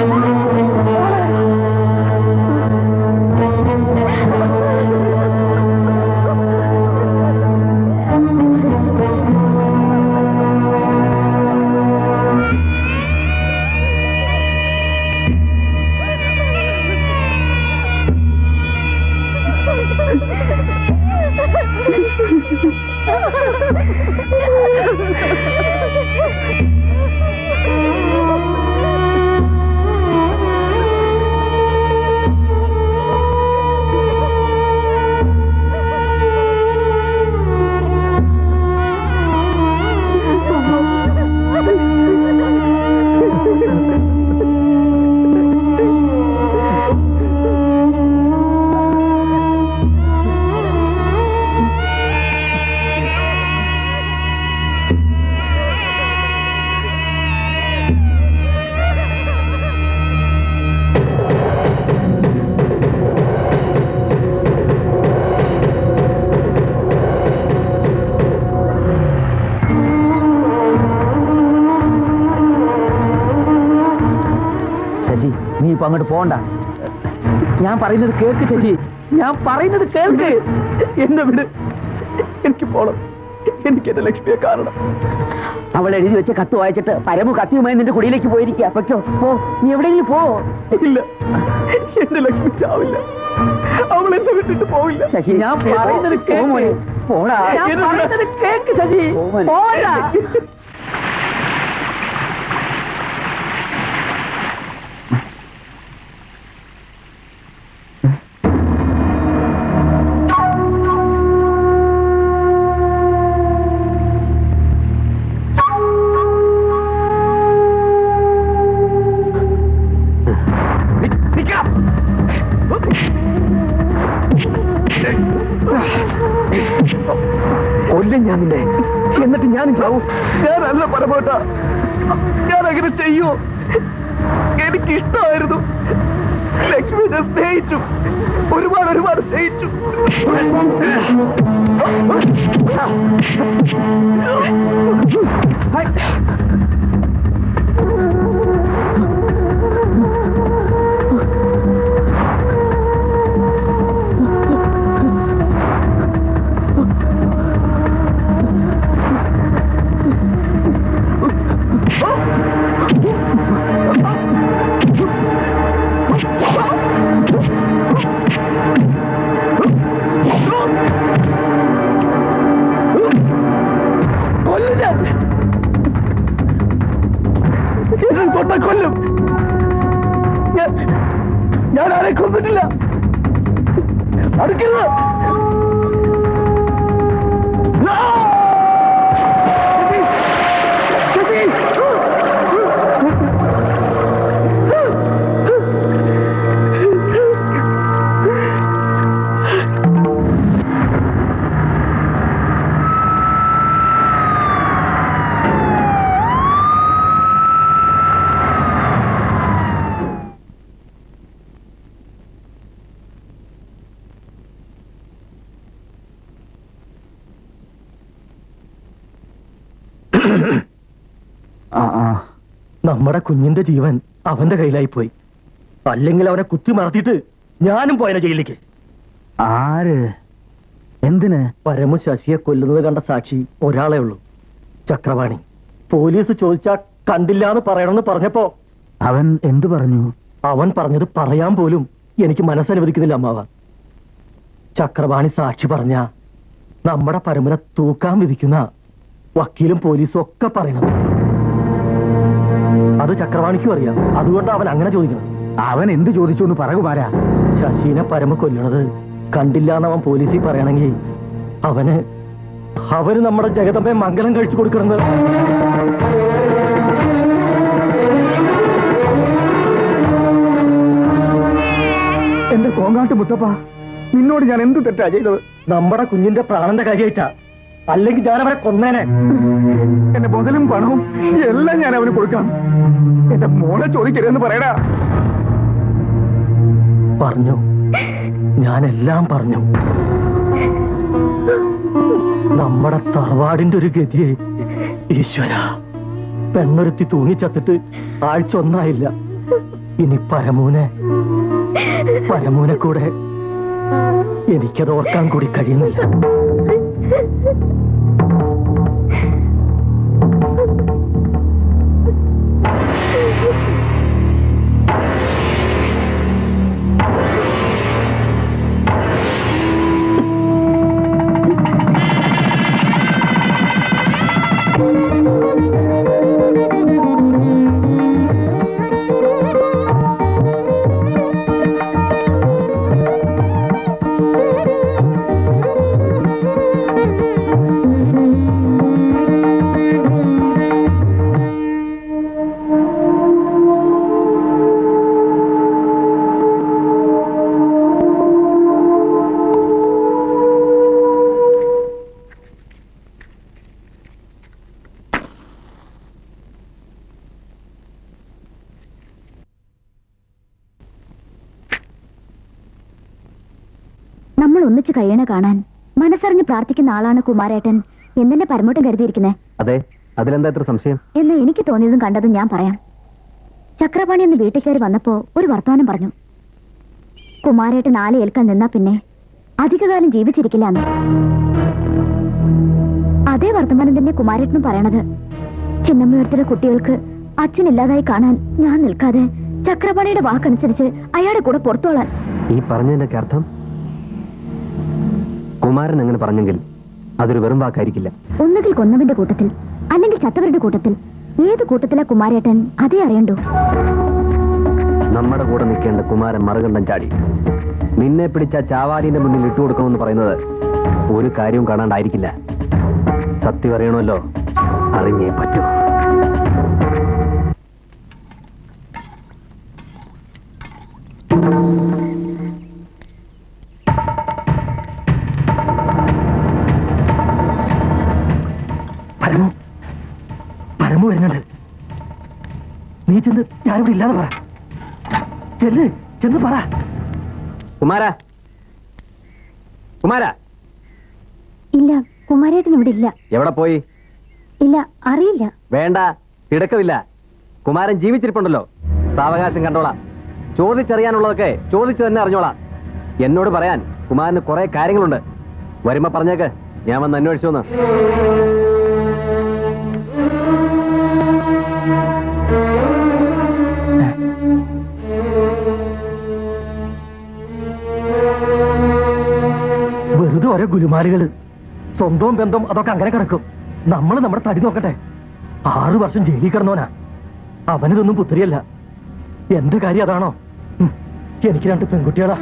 ശശി നീ ഇപ്പൊ അങ്ങോട്ട് പോണ്ട ഞാൻ പറയുന്നത് കേൾക്ക് ശശി ഞാൻ പറയുന്നത് കേൾക്ക് എന്നെ വിട് എനിക്ക് പോണം എനിക്ക് എന്റെ ലക്ഷ്മിയെ കാണണം അവൾ എഴുതി വെച്ച കത്ത് വായിച്ചിട്ട് പരമു കത്തിയുമായി നിന്റെ കുടിയിലേക്ക് പോയിരിക്കുക പൊയ്ക്കോ പോ നീ എവിടെയെങ്കിലും പോ ഇല്ല എന്റെ ലക്ഷ്മി ചാവില്ല അവൾ എന്നെ വിട്ടിട്ട് പോവില്ല ശശി ഞാൻ പറയുന്നത് കേൾക്ക് പോടാ ഞാൻ പറയുന്നത് കേൾക്ക് ശശി പോടാ കൊല്ലും ഞാൻ നിന്നെ എന്നിട്ട് ഞാനും ചാവും ഞാനല്ല പരമോട്ട ഞാൻ അങ്ങനെ ചെയ്യൂ എനിക്ക് ഇഷ്ടമായിരുന്നു ലക്ഷ്മി ഞാൻ സ്നേഹിച്ചു ഒരുപാട് ഒരുപാട് സ്നേഹിച്ചു കൊല്ലും ഞാൻ എന്നെ തൊട്ട കൊല്ലും ഞാൻ ഞാൻ ആരെ കൊന്നിട്ടില്ല അടുക്കരുത് No! ശശി! നമ്മുടെ കുഞ്ഞിന്റെ ജീവൻ അവന്റെ കയ്യിലായി പോയി അല്ലെങ്കിൽ അവനെ കുത്തി മറത്തിയിട്ട് ഞാനും പോയനെ ജയിലിലേക്ക് ആര് എന്തിന് പരമു ശശിയെ കൊല്ലുന്നത് കണ്ട സാക്ഷി ഒരാളെ ഉള്ളൂ ചക്രവാണി പോലീസ് ചോദിച്ചാ കണ്ടില്ല എന്ന് പറയണമെന്ന് പറഞ്ഞപ്പോ അവൻ എന്തു പറഞ്ഞു അവൻ പറഞ്ഞത് പറയാൻ പോലും എനിക്ക് മനസ്സനുവദിക്കുന്നില്ല അമ്മാവ ചക്രവാണി സാക്ഷി പറഞ്ഞ നമ്മുടെ പരമ്പര തൂക്കാൻ വിധിക്കുന്ന വക്കീലും പോലീസും ഒക്കെ പറയണത് അത് ചക്രവാണിക്കും അറിയാം അതുകൊണ്ട് അവൻ അങ്ങനെ ചോദിക്കണം അവൻ എന്ത് ചോദിച്ചു എന്ന് പറയുമാരാ ശശീനെ പരമ കൊല്ലണത് കണ്ടില്ല എന്ന് അവൻ പോലീസിൽ പറയണമെങ്കിൽ അവന് അവന് നമ്മുടെ ജഗതമ്മയെ മംഗലം കഴിച്ചു കൊടുക്കണത് കോങ്ങാട്ട് മുത്തപ്പ നിന്നോട് ഞാൻ എന്ത് തെറ്റാ ചെയ്തത് നമ്മുടെ കുഞ്ഞിന്റെ പ്രാണന്റെ കാര്യമായിട്ടാ അല്ലെങ്കിൽ ഞാൻ അവരെ കൊന്നേനെ എന്റെ മുതലും പണവും എല്ലാം ഞാൻ അവന് കൊടുക്കാം എന്റെ മോളെ ചോദിക്കരുതെന്ന് പറയടാ പറഞ്ഞു ഞാനെല്ലാം പറഞ്ഞു നമ്മുടെ തറവാടിന്റെ ഒരു ഗതിയെ ഈശ്വര പെണ്ണൊരുത്തി തൂങ്ങിച്ചത്തിട്ട് ആഴ്ച ഒന്നായില്ല ഇനി പരമൂനെ പരമൂനെ കൂടെ എനിക്കത് ഓർക്കാൻ കൂടി കഴിയുന്നില്ല നമ്മൾ ഒന്നിച്ചു കഴിയണ കാണാൻ മനസ്സറിഞ്ഞ് പ്രാർത്ഥിക്കുന്ന ആളാണ് കുമാരേട്ടൻ എന്നല്ലേ പരമോട്ടം കരുതിയിരിക്കുന്നേ അതെ അതിലെന്താ ഇത്ര സംശയം എന്ന് എനിക്ക് തോന്നിയതും കണ്ടതും ഞാൻ പറയാം ചക്രപാണി എന്ന് വീട്ടിൽ കയറി വന്നപ്പോ ഒരു വർത്തമാനം പറഞ്ഞു കുമാരേട്ടൻ ആലെ ഏൽക്കാൻ നിന്നാ പിന്നെ അധികകാലം ജീവിച്ചിരിക്കില്ല എന്ന് അതേ വർത്തമാനം തന്നെ കുമാരേട്ടനും പറയണത് ചിന്നമ്മയടുത്തുള്ള കുട്ടികൾക്ക് അച്ഛനില്ലാതായി കാണാൻ ഞാൻ നിൽക്കാതെ ചക്രപാണിയുടെ വാക്കനുസരിച്ച് അയാളുടെ കൂടെ പുറത്തോളാൻ ഈ പറഞ്ഞതിന്റെ അർത്ഥം കുമാരൻ അങ്ങനെ പറഞ്ഞെങ്കിൽ അതൊരു വെറും വാക്കായിരിക്കില്ല ഒന്നുകിൽ കൊന്നവന്റെ കൂട്ടത്തിൽ അല്ലെങ്കിൽ ചത്തവരുടെ കൂട്ടത്തിൽ ഏത് കൂട്ടത്തിലാ കുമാരേട്ടൻ അതേ അറിയണ്ടോ നമ്മുടെ കൂടെ നിൽക്കേണ്ട കുമാരൻ മറുകണ്ഠം ചാടി നിന്നെ പിടിച്ച ചാവാലിന്റെ മുന്നിൽ ഇട്ടുകൊടുക്കണമെന്ന് പറയുന്നത് ഒരു കാര്യവും കാണാണ്ടായിരിക്കില്ല സത്യം അറിയണമല്ലോ അറിഞ്ഞേ പറ്റൂ പരമു പരമു വരുന്നുണ്ട് നീ ചെന്ന് ഞാനിവിടെ ഇല്ലാതെ പറ ചെല്ല് ചെന്ന് പറ കുമാര കുമാര ഇല്ല കുമാരേട്ടൻ ഇവിടെ ഇല്ല എവിടെ പോയി ഇല്ല അറിയില്ല വേണ്ട തിടക്കമില്ല കുമാരൻ ജീവിച്ചിരിപ്പുണ്ടല്ലോ സാവകാശം കണ്ടോളാം ചോദിച്ചറിയാനുള്ളതൊക്കെ ചോദിച്ചു തന്നെ അറിഞ്ഞോളാം എന്നോട് പറയാൻ കുമാരന് കുറെ കാര്യങ്ങളുണ്ട് വരുമ്പോ പറഞ്ഞേക്ക് ഞാൻ വന്ന് അന്വേഷിച്ചു വന്ന് വെറുതെ ഓരോ ഗുരുമാലുകള് സ്വന്തവും ബന്ധം അതൊക്കെ അങ്ങനെ കിടക്കും നമ്മൾ നമ്മുടെ തടി നോക്കട്ടെ ആറു വർഷം ജയിലിൽ കിടന്നോനാ അവനിതൊന്നും പുത്രിയല്ല എന്റെ കാര്യം അതാണോ ഉം, എനിക്ക് രണ്ട് പെൺകുട്ടികളാ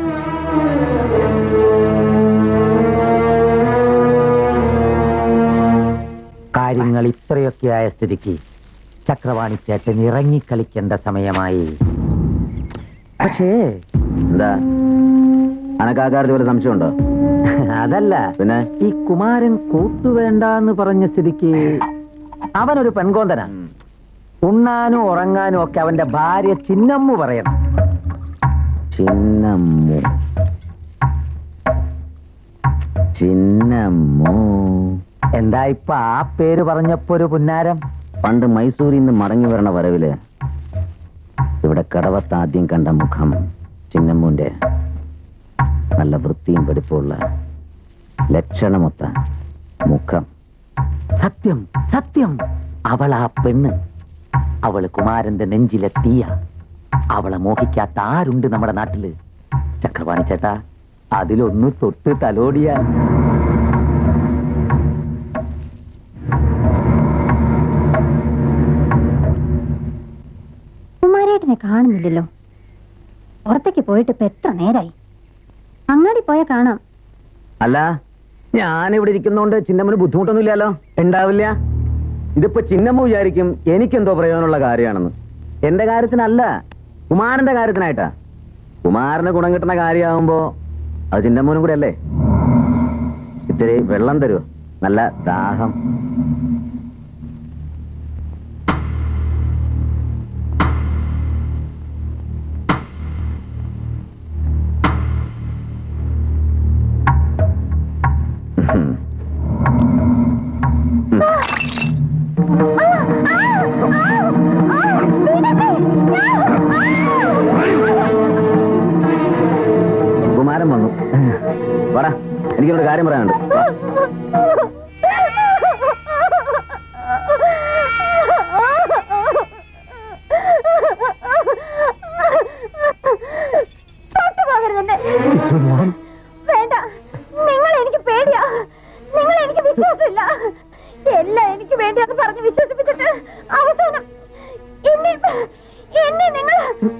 കാര്യങ്ങൾ ഇത്രയൊക്കെ ആയ സ്ഥിതിക്ക് ചക്രവാണി ചേട്ടൻ ഇറങ്ങിക്കളിക്കേണ്ട സമയമായി പക്ഷേ എന്താ അനക്കാകാരത്തിൽ വല്ല സംശയമുണ്ടോ അതല്ല പിന്നെ ഈ കുമാരൻ കൂട്ടുവേണ്ടാന്ന് പറഞ്ഞ സ്ഥിതിക്ക് അവനൊരു പെൺകോന്തനാ ഉണ്ണാനും ഉറങ്ങാനും ഒക്കെ അവന്റെ ഭാര്യ ചിന്നമ്മു പറയണം ചിന്നമ്മു ചിന്നമ്മു എന്താ ഇപ്പൊ ആ പേര് പറഞ്ഞപ്പോ ഒരു പുന്നാരം പണ്ട് മൈസൂരിൽ നിന്ന് മടങ്ങി വരണ വരവില് ഇവിടെ കടവത്ത് ആദ്യം കണ്ട മുഖം ചിന്നമ്മുന്റെ നല്ല വൃത്തിയും വെടിപ്പുള്ള ലക്ഷണമൊത്ത മുഖം സത്യം സത്യം അവൾ ആ പെണ്ണ് അവള് കുമാരന്റെ നെഞ്ചിലെ തീയ അവളെ മോഹിക്കാത്ത ആരുണ്ട് നമ്മുടെ നാട്ടില് ചക്രവാണി ചേട്ടാ അതിലൊന്ന് തൊട്ട് തലോടിയാൽ കുമാരേട്ടനെ കാണുന്നില്ലല്ലോ പുറത്തേക്ക് പോയിട്ട് ഇപ്പൊ എത്ര നേരായി അങ്ങാടി പോയാ കാണാം അല്ല ഞാൻ ഇവിടെ ഇരിക്കുന്നോണ്ട് ചിന്നമ്മന് ബുദ്ധിമുട്ടൊന്നുമില്ലല്ലോ ഉണ്ടാവില്ല ഇതിപ്പോ ചിന്നമ്മ വിചാരിക്കും എനിക്കെന്തോ പ്രയോജനമുള്ള കാര്യമാണെന്ന് എന്റെ കാര്യത്തിനല്ല കുമാരന്റെ കാര്യത്തിനായിട്ടാ കുമാരന് ഗുണം കിട്ടുന്ന കാര്യമാകുമ്പോ അത് ചിന്തമോനും കൂടെ അല്ലേ ഇത്തിരി വെള്ളം തരൂ നല്ല ദാഹം ഉം. കുമാരൻ വന്നു വാടാ എനിക്കൊരു കാര്യം പറയാനുണ്ട് വാ. തൊട്ടുപോകരുതെന്നെ. വേണ്ട നിങ്ങൾ എനിക്ക് പേടിയാ നിങ്ങൾ എനിക്ക് വിശ്വാസമില്ല എല്ലാം എനിക്ക് വേണ്ടിയാന്ന് പറഞ്ഞ് വിശ്വസിപ്പിച്ചിട്ട് അവസാനം എന്നെ എന്നെ നിങ്ങൾ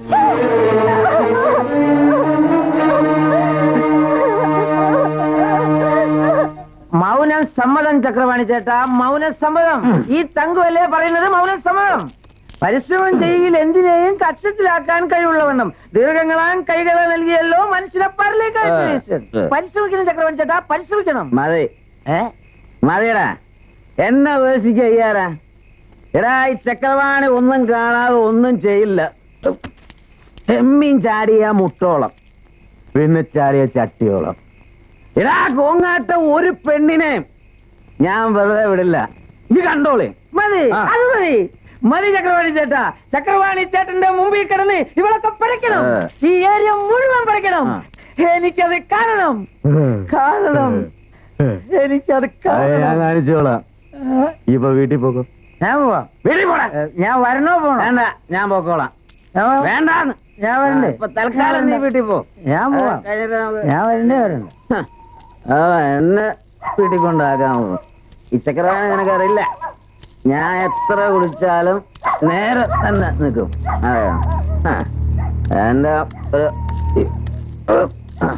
മൗനം സമ്മതം ചക്രവാണി ചേട്ടാ മൗനം സമ്മതം ഈ തങ്കുവല്ലേ പറയുന്നത് മൗനം സമ്മതം പരിശ്രമം ചെയ്യുകയിൽ എന്തിനേയും കക്ഷത്തിലാക്കാൻ കഴിവുള്ളവണ്ണം ദീർഘങ്ങളാൻ കൈകളെ നൽകിയല്ലോ മനുഷ്യനെ പരലേക്ക് അയച്ചു ഏ. പരിശ്രമിക്കണം ചക്രവാണി ചേട്ടാ പരിശ്രമിക്കണം മതി ഏ മതിയടാ എന്നെ ഉപേക്ഷിക്ക ചെയ്യാറാ എടാ ഈ ചക്രവാണി ഒന്നും കാണാതെ ഒന്നും ചെയ്യില്ല ചെമ്മീൻ ചാടിയ മുട്ടോളം പിന്നെ ചാടിയ ചട്ടിയോളം എടാ കോങ്ങാട്ട ഒരു പെണ്ണിനെ ഞാൻ വെറുതെ വിടില്ല ഇത് കണ്ടോളെ മതി ആ. അത് മതി മതി ചക്രവാണി ചേട്ടാ ചക്രവാണി ചേട്ടന്റെ മുമ്പിൽ കിടന്ന് ഇവളൊക്കെ പറിക്കണം ഏ. ഈ ഏരിയ മുഴുവൻ പറിക്കണം ആ. എനിക്കത് കാണണം കാണണം എനിക്കത് ഞാൻ കാണണം കാണിച്ചോളാം ഇപ്പൊ വീട്ടിൽ പോകോ ഞാൻ പോവാം വീട്ടിൽ പോടാ ഏ, ഞാൻ വരണോ പോണോ വേണ്ട ഞാൻ പോക്കോളാം ഞാൻ പോവാം. വേണ്ടാന്ന് ഞാൻ വരണ്ടേ ഇപ്പൊ തൽക്കാലം നീ വീട്ടിൽ പോ ഞാൻ പോവാം അത് കഴിഞ്ഞിട്ട് നമുക്ക് ഞാൻ വരണ്ടേ വരണ്ടേ ഹ. ആ എന്നെ വീട്ടിൽ കൊണ്ടാക്കാമോ ഈ ചക്രവാണി നിനക്കറിയില്ല ഞാൻ എത്ര കുടിച്ചാലും നേരെ തന്നെ നിൽക്കും അതെയോ ആ. എന്റെ ഒരു ആ.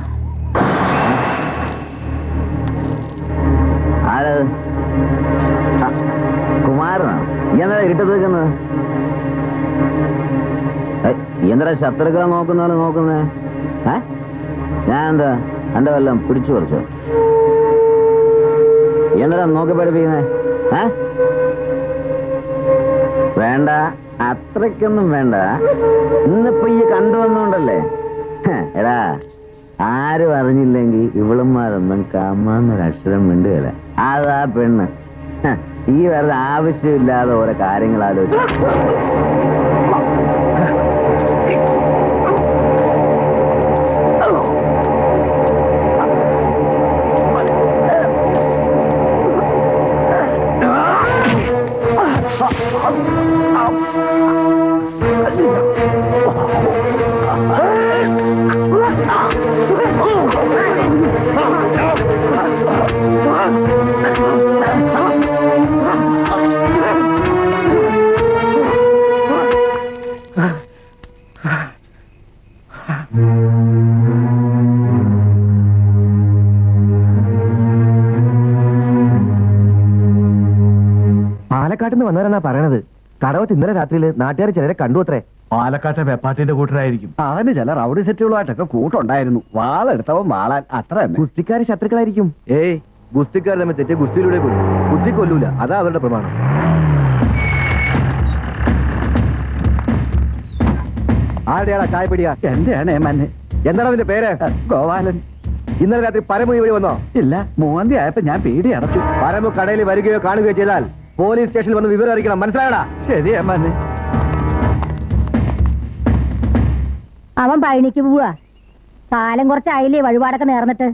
ആരത് ആ, കുമാരനാണ് ഈ എന്താ ഇട്ടു നിൽക്കുന്നത് എന്താ ശത്രുക്കളെ നോക്കുന്ന പോലെ നോക്കുന്നേ ഏ ഞാൻ എന്താ എന്റെ വല്ലതും പിടിച്ചു പറിച്ചോ എന്താ നോക്കി പഠിപ്പിക്കുന്നേ ഏ വേണ്ട അത്രയ്ക്കൊന്നും വേണ്ട ഇന്നിപ്പോ ഈ കണ്ടുവന്നോണ്ടല്ലേ ഹ, എടാ ആരും അറിഞ്ഞില്ലെങ്കിൽ ഇവളുമാരൊന്നും കമ്മാന്നൊരു അക്ഷരം മിണ്ടുകയില്ല അതാ പെണ്ണ് ഹ, ഈ വെറുതെ ആവശ്യമില്ലാതെ ഓരോ കാര്യങ്ങൾ ആലോചിച്ചു പാലക്കാട്ടിൽ നിന്ന് വന്നവരെന്നാ പറയണത് കടവത്ത് ഇന്നലെ രാത്രിയിൽ നാട്ടുകാർ ചിലരെ കണ്ടു അത്രേ പാലക്കാട്ടെ വെപ്പാട്ടിന്റെ കൂട്ടരായിരിക്കും അവന് ചില റൗഡി സെറ്റുകളുമായിട്ടൊക്കെ കൂട്ടുണ്ടായിരുന്നു വാളെടുത്തവൻ വാളാൻ അത്ര തന്നെ ഗുസ്തിക്കാര് ശത്രുക്കളായിരിക്കും ഏയ് ഗുസ്തിക്കാർ തമ്മിൽ തെറ്റി ഗുസ്തിയിലൂടെ കൊല്ലും ബുദ്ധി കൊല്ലൂല അതാ അവരുടെ പ്രമാണം ആരുടെയാടാ ചായപ്പിടിയാ എന്റെയാണ് മന്നെ എന്താണ് അവന്റെ പേര് ഗോപാലൻ ഇന്നലെ രാത്രി പരമു ഇവിടെ വന്നോ ഇല്ല മൂന്നാം തീയതി ആയപ്പോ ഞാൻ പേടി അടച്ചു പരമു കടയിൽ വരികയോ കാണുകയോ ചെയ്താൽ പോലീസ് സ്റ്റേഷനിൽ വന്ന് വിവരം അറിയിക്കണം മനസ്സിലായടാ ശരി അമ്മന്നെ അവൻ പഴനിക്ക് പോവാ കാലം കുറച്ചായില്ലേ വഴിപാടൊക്കെ നേർന്നിട്ട്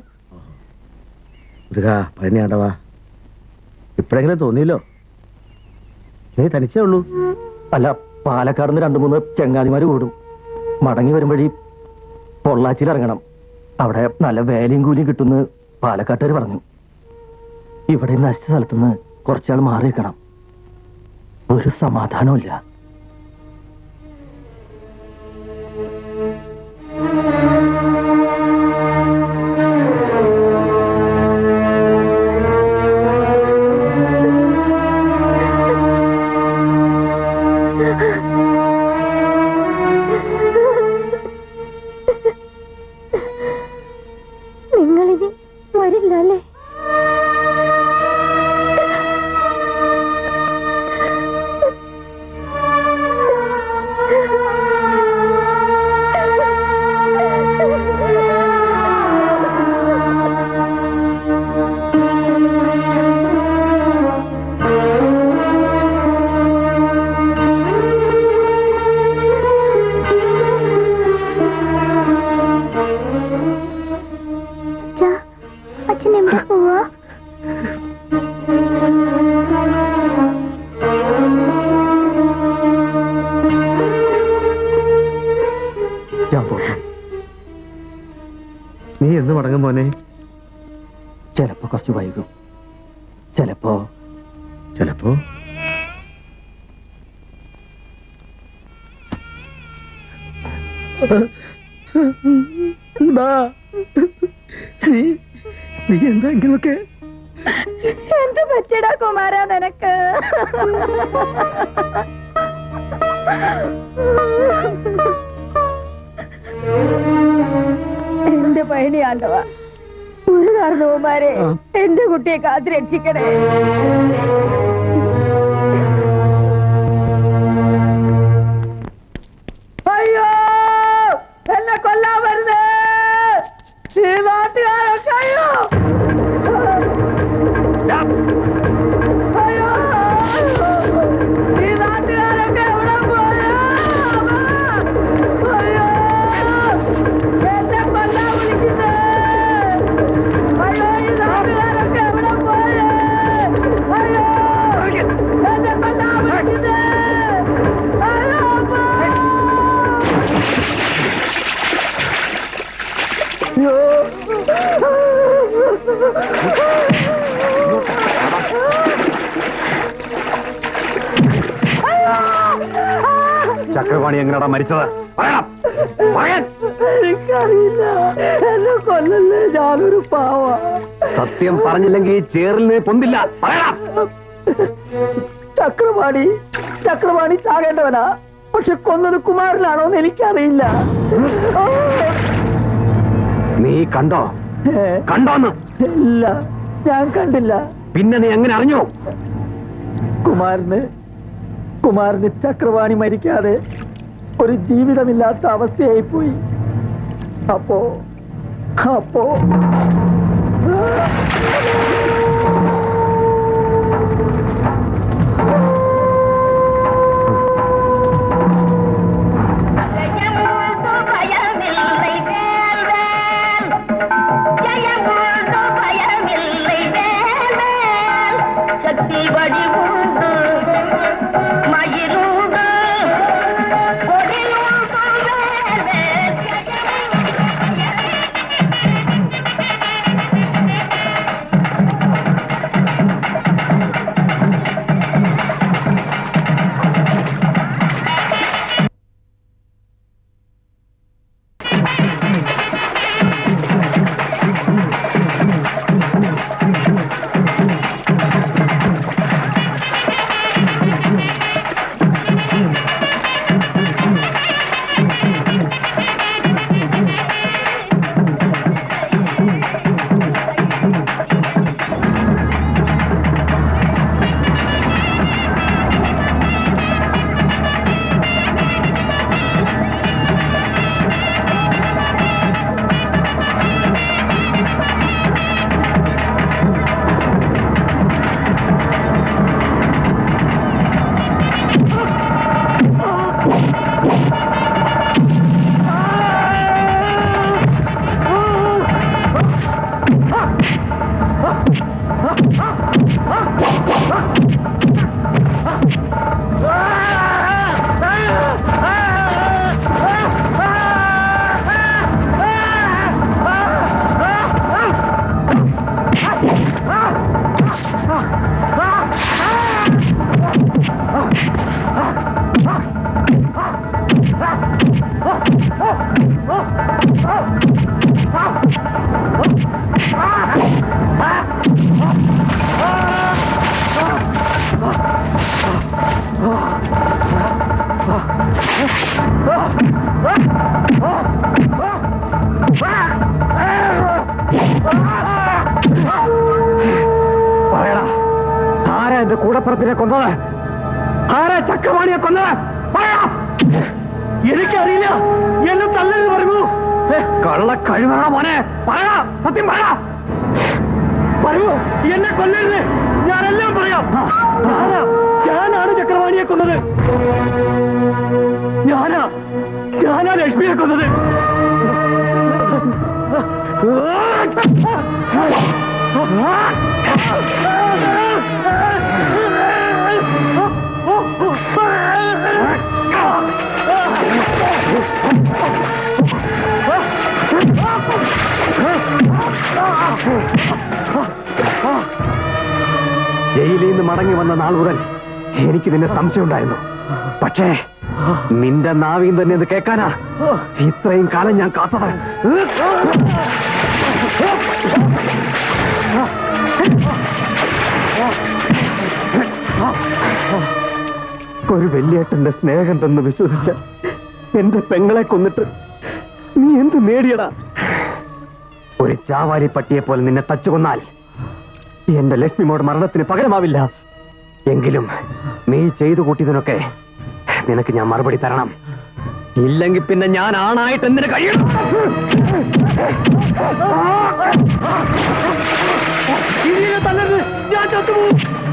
പഴനിയാണ്ടവാ ഇപ്പോഴെങ്കിലും തോന്നിയല്ലോ നീ തനിച്ചേ ഉള്ളൂ അല്ല പാലക്കാട് നിന്ന് രണ്ടു മൂന്ന് ചെങ്ങാതിമാര് കൂടും മടങ്ങി വരുമ്പഴി പൊള്ളാച്ചിയിൽ ഇറങ്ങണം അവിടെ നല്ല വേലയും കൂലിയും കിട്ടുമെന്ന് പാലക്കാട്ടുകാർ പറഞ്ഞു ഇവിടെ ഈ നശിച്ച സ്ഥലത്തുനിന്ന് കുറച്ചാൾ മാറി നിൽക്കണം ഒരു സമാധാനവും ഇല്ല നീ എന്ന് മടങ്ങും മോനെ ചിലപ്പോ കുറച്ച് വൈകും ചിലപ്പോ ചിലപ്പോ എന്താ നീ നീ എന്താ ഇങ്ങനൊക്കെ എന്ത് പറ്റിയടാ കുമാര നിനക്ക് എന്റെ പയണിയാണ്ടവ ഒരു കാരണവുമാരെ എന്റെ കുട്ടിയെ കാത്തു രക്ഷിക്കണേ അയ്യോ എന്നെ കൊല്ലാൻ വരുന്നേ ഈ നാട്ടുകാരൊക്കെ അയ്യോ അയ്യോ ഈ നാട്ടുകാരൊക്കെ എവിടെ പോയോ അയ്യോ എന്നെ കൊല്ലാൻ വിളിക്കുന്നേ അയ്യോ ഈ നാട്ടുകാരൊക്കെ എവിടെ പോയോ അയ്യോ എന്നെ കൊല്ലാൻ വിളിക്കുന്നേ അയ്യോ അമ്മ. ചക്രപാണി എങ്ങനെയാടാ മരിച്ചത് പറയണം പറയാൻ എനിക്കറിയില്ല എന്നെ കൊല്ലല്ലേ ഞാനൊരു പാവ സത്യം പറഞ്ഞില്ലെങ്കിൽ ഈ ചേറിന് പൊന്തില്ല പറയണം ചക്രപാണി ചക്രപാണി ചാകേണ്ടവനാ പക്ഷെ കൊന്നത് കുമാരനാണോ എന്ന് എനിക്കറിയില്ല ഓ, നീ കണ്ടോ ഏ, കണ്ടോന്ന് ഇല്ല ഞാൻ കണ്ടില്ല പിന്നെ നീ എങ്ങനെ അറിഞ്ഞു കുമാരന് കുമാരന് ചക്രവാണി മരിക്കാതെ ഒരു ജീവിതമില്ലാത്ത അവസ്ഥയായി പോയി അപ്പോ അപ്പോ சக்தி வடிவுண்டு மயிலுண்டு கொடியுண்டு வேல் പറയടാ ആരാ എന്റെ കൂടപ്പുറപ്പിനെ കൊന്നത് ആരാ ചക്രവാണിയെ കൊന്നത് പറയാ എനിക്കറിയില്ല എന്നെ തല്ലെന്ന് പറഞ്ഞു കള്ള കഴിവണ മോനെ പറയടാ സത്യം പറയടാ പറയൂ എന്നെ കൊല്ലരുത് ഞാനെല്ലാം പറയാം ഞാനാ ഞാനാണ് ചക്രവാണിയെ കൊന്നത് ഞാനാ ഞാനാ ലക്ഷ്മിയെ കൊന്നത് ജയിലിൽ നിന്ന് മടങ്ങി വന്ന നാൾ മുതൽ എനിക്ക് നിന്നെ സംശയമുണ്ടായിരുന്നു പക്ഷേ നിന്റെ നാവിയും തന്നെ ഇത് കേൾക്കാനാ ഇത്രയും കാലം ഞാൻ കാത്തത് ഒരു വലിയേട്ടന്റെ സ്നേഹം തന്ന് വിശ്വസിച്ച എന്റെ പെങ്ങളെ കൊന്നിട്ട് നീ എന്ത് നേടിയടാ ഒരു ചാവാലി പട്ടിയെ പോലെ നിന്നെ തച്ചുകൊന്നാൽ എന്റെ ലക്ഷ്മിമോട് മരണത്തിന് പകരമാവില്ല എങ്കിലും നീ ചെയ്തു കൂട്ടിയതിനൊക്കെ നിനക്ക് ഞാൻ മറുപടി തരണം ഇല്ലെങ്കിൽ പിന്നെ ഞാൻ ആണായിട്ട് എന്തിനു കഴിയണം ഇനിയെ തല്ലരുത്. ഞാൻ ചത്തുപോകും.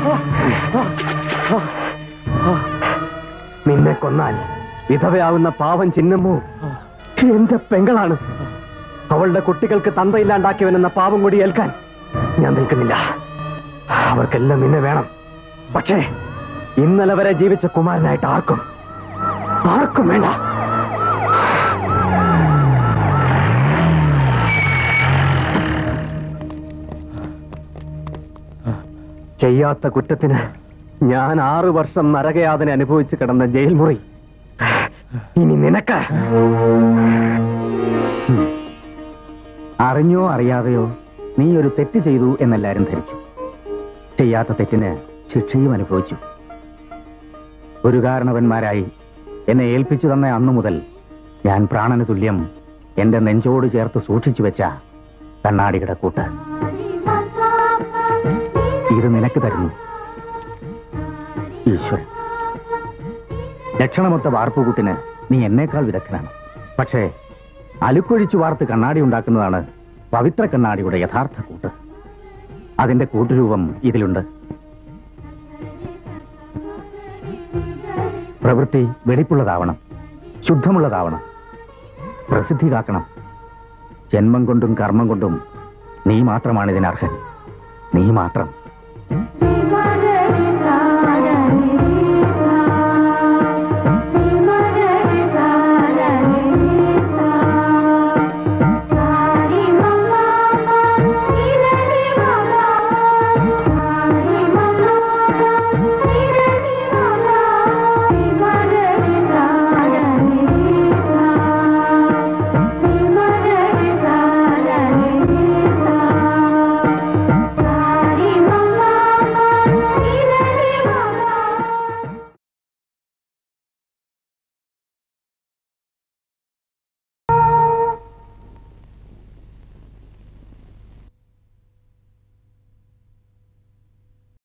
നിന്നെ കൊന്നാൽ വിധവയാവുന്ന പാവം ചിന്നമ്മു എന്റെ പെങ്ങളാണ് അവളുടെ കുട്ടികൾക്ക് തന്തയില്ലാണ്ടാക്കിയവനെന്ന പാവം കൂടി ഏൽക്കാൻ ഞാൻ നിൽക്കുന്നില്ല അവർക്കെല്ലാം നിന്നെ വേണം പക്ഷേ ഇന്നലെ വരെ ജീവിച്ച കുമാരനായിട്ട് ആർക്കും ആർക്കും വേണ്ട ചെയ്യാത്ത കുറ്റത്തിന് ഞാൻ ആറു വർഷം നരകയാതന അനുഭവിച്ച് കിടന്ന ജയിൽ മുറി ഇനി നിനക്ക് അറിഞ്ഞോ അറിയാതെയോ നീ ഒരു തെറ്റ് ചെയ്തു എന്നെല്ലാരും ധരിച്ചു ചെയ്യാത്ത തെറ്റിന് ശിക്ഷയും അനുഭവിച്ചു ഒരു കാരണവന്മാരായി എന്നെ ഏൽപ്പിച്ചു തന്ന അന്നു മുതൽ ഞാൻ പ്രാണന് തുല്യം എന്റെ നെഞ്ചോട് ചേർത്ത് സൂക്ഷിച്ചു വെച്ച കണ്ണാടിയുടെ കൂട്ട് ഇത് നിനക്ക് തരുന്നു ഈശ്വരൻ ലക്ഷണമൊത്ത വാർപ്പുകൂട്ടിന് നീ എന്നേക്കാൾ വിദഗ്ധനാണ് പക്ഷേ അലുക്കൊഴിച്ചു വാർത്ത് കണ്ണാടി ഉണ്ടാക്കുന്നതാണ് പവിത്ര കണ്ണാടിയുടെ യഥാർത്ഥ കൂട്ട് അതിന്റെ കൂട്ടുരൂപം ഇതിലുണ്ട് പ്രവൃത്തി വെടിപ്പുള്ളതാവണം ശുദ്ധമുള്ളതാവണം പ്രസിദ്ധി കാക്കണം ജന്മം കൊണ്ടും കർമ്മം കൊണ്ടും നീ മാത്രമാണ് ഇതിനർഹൻ നീ മാത്രം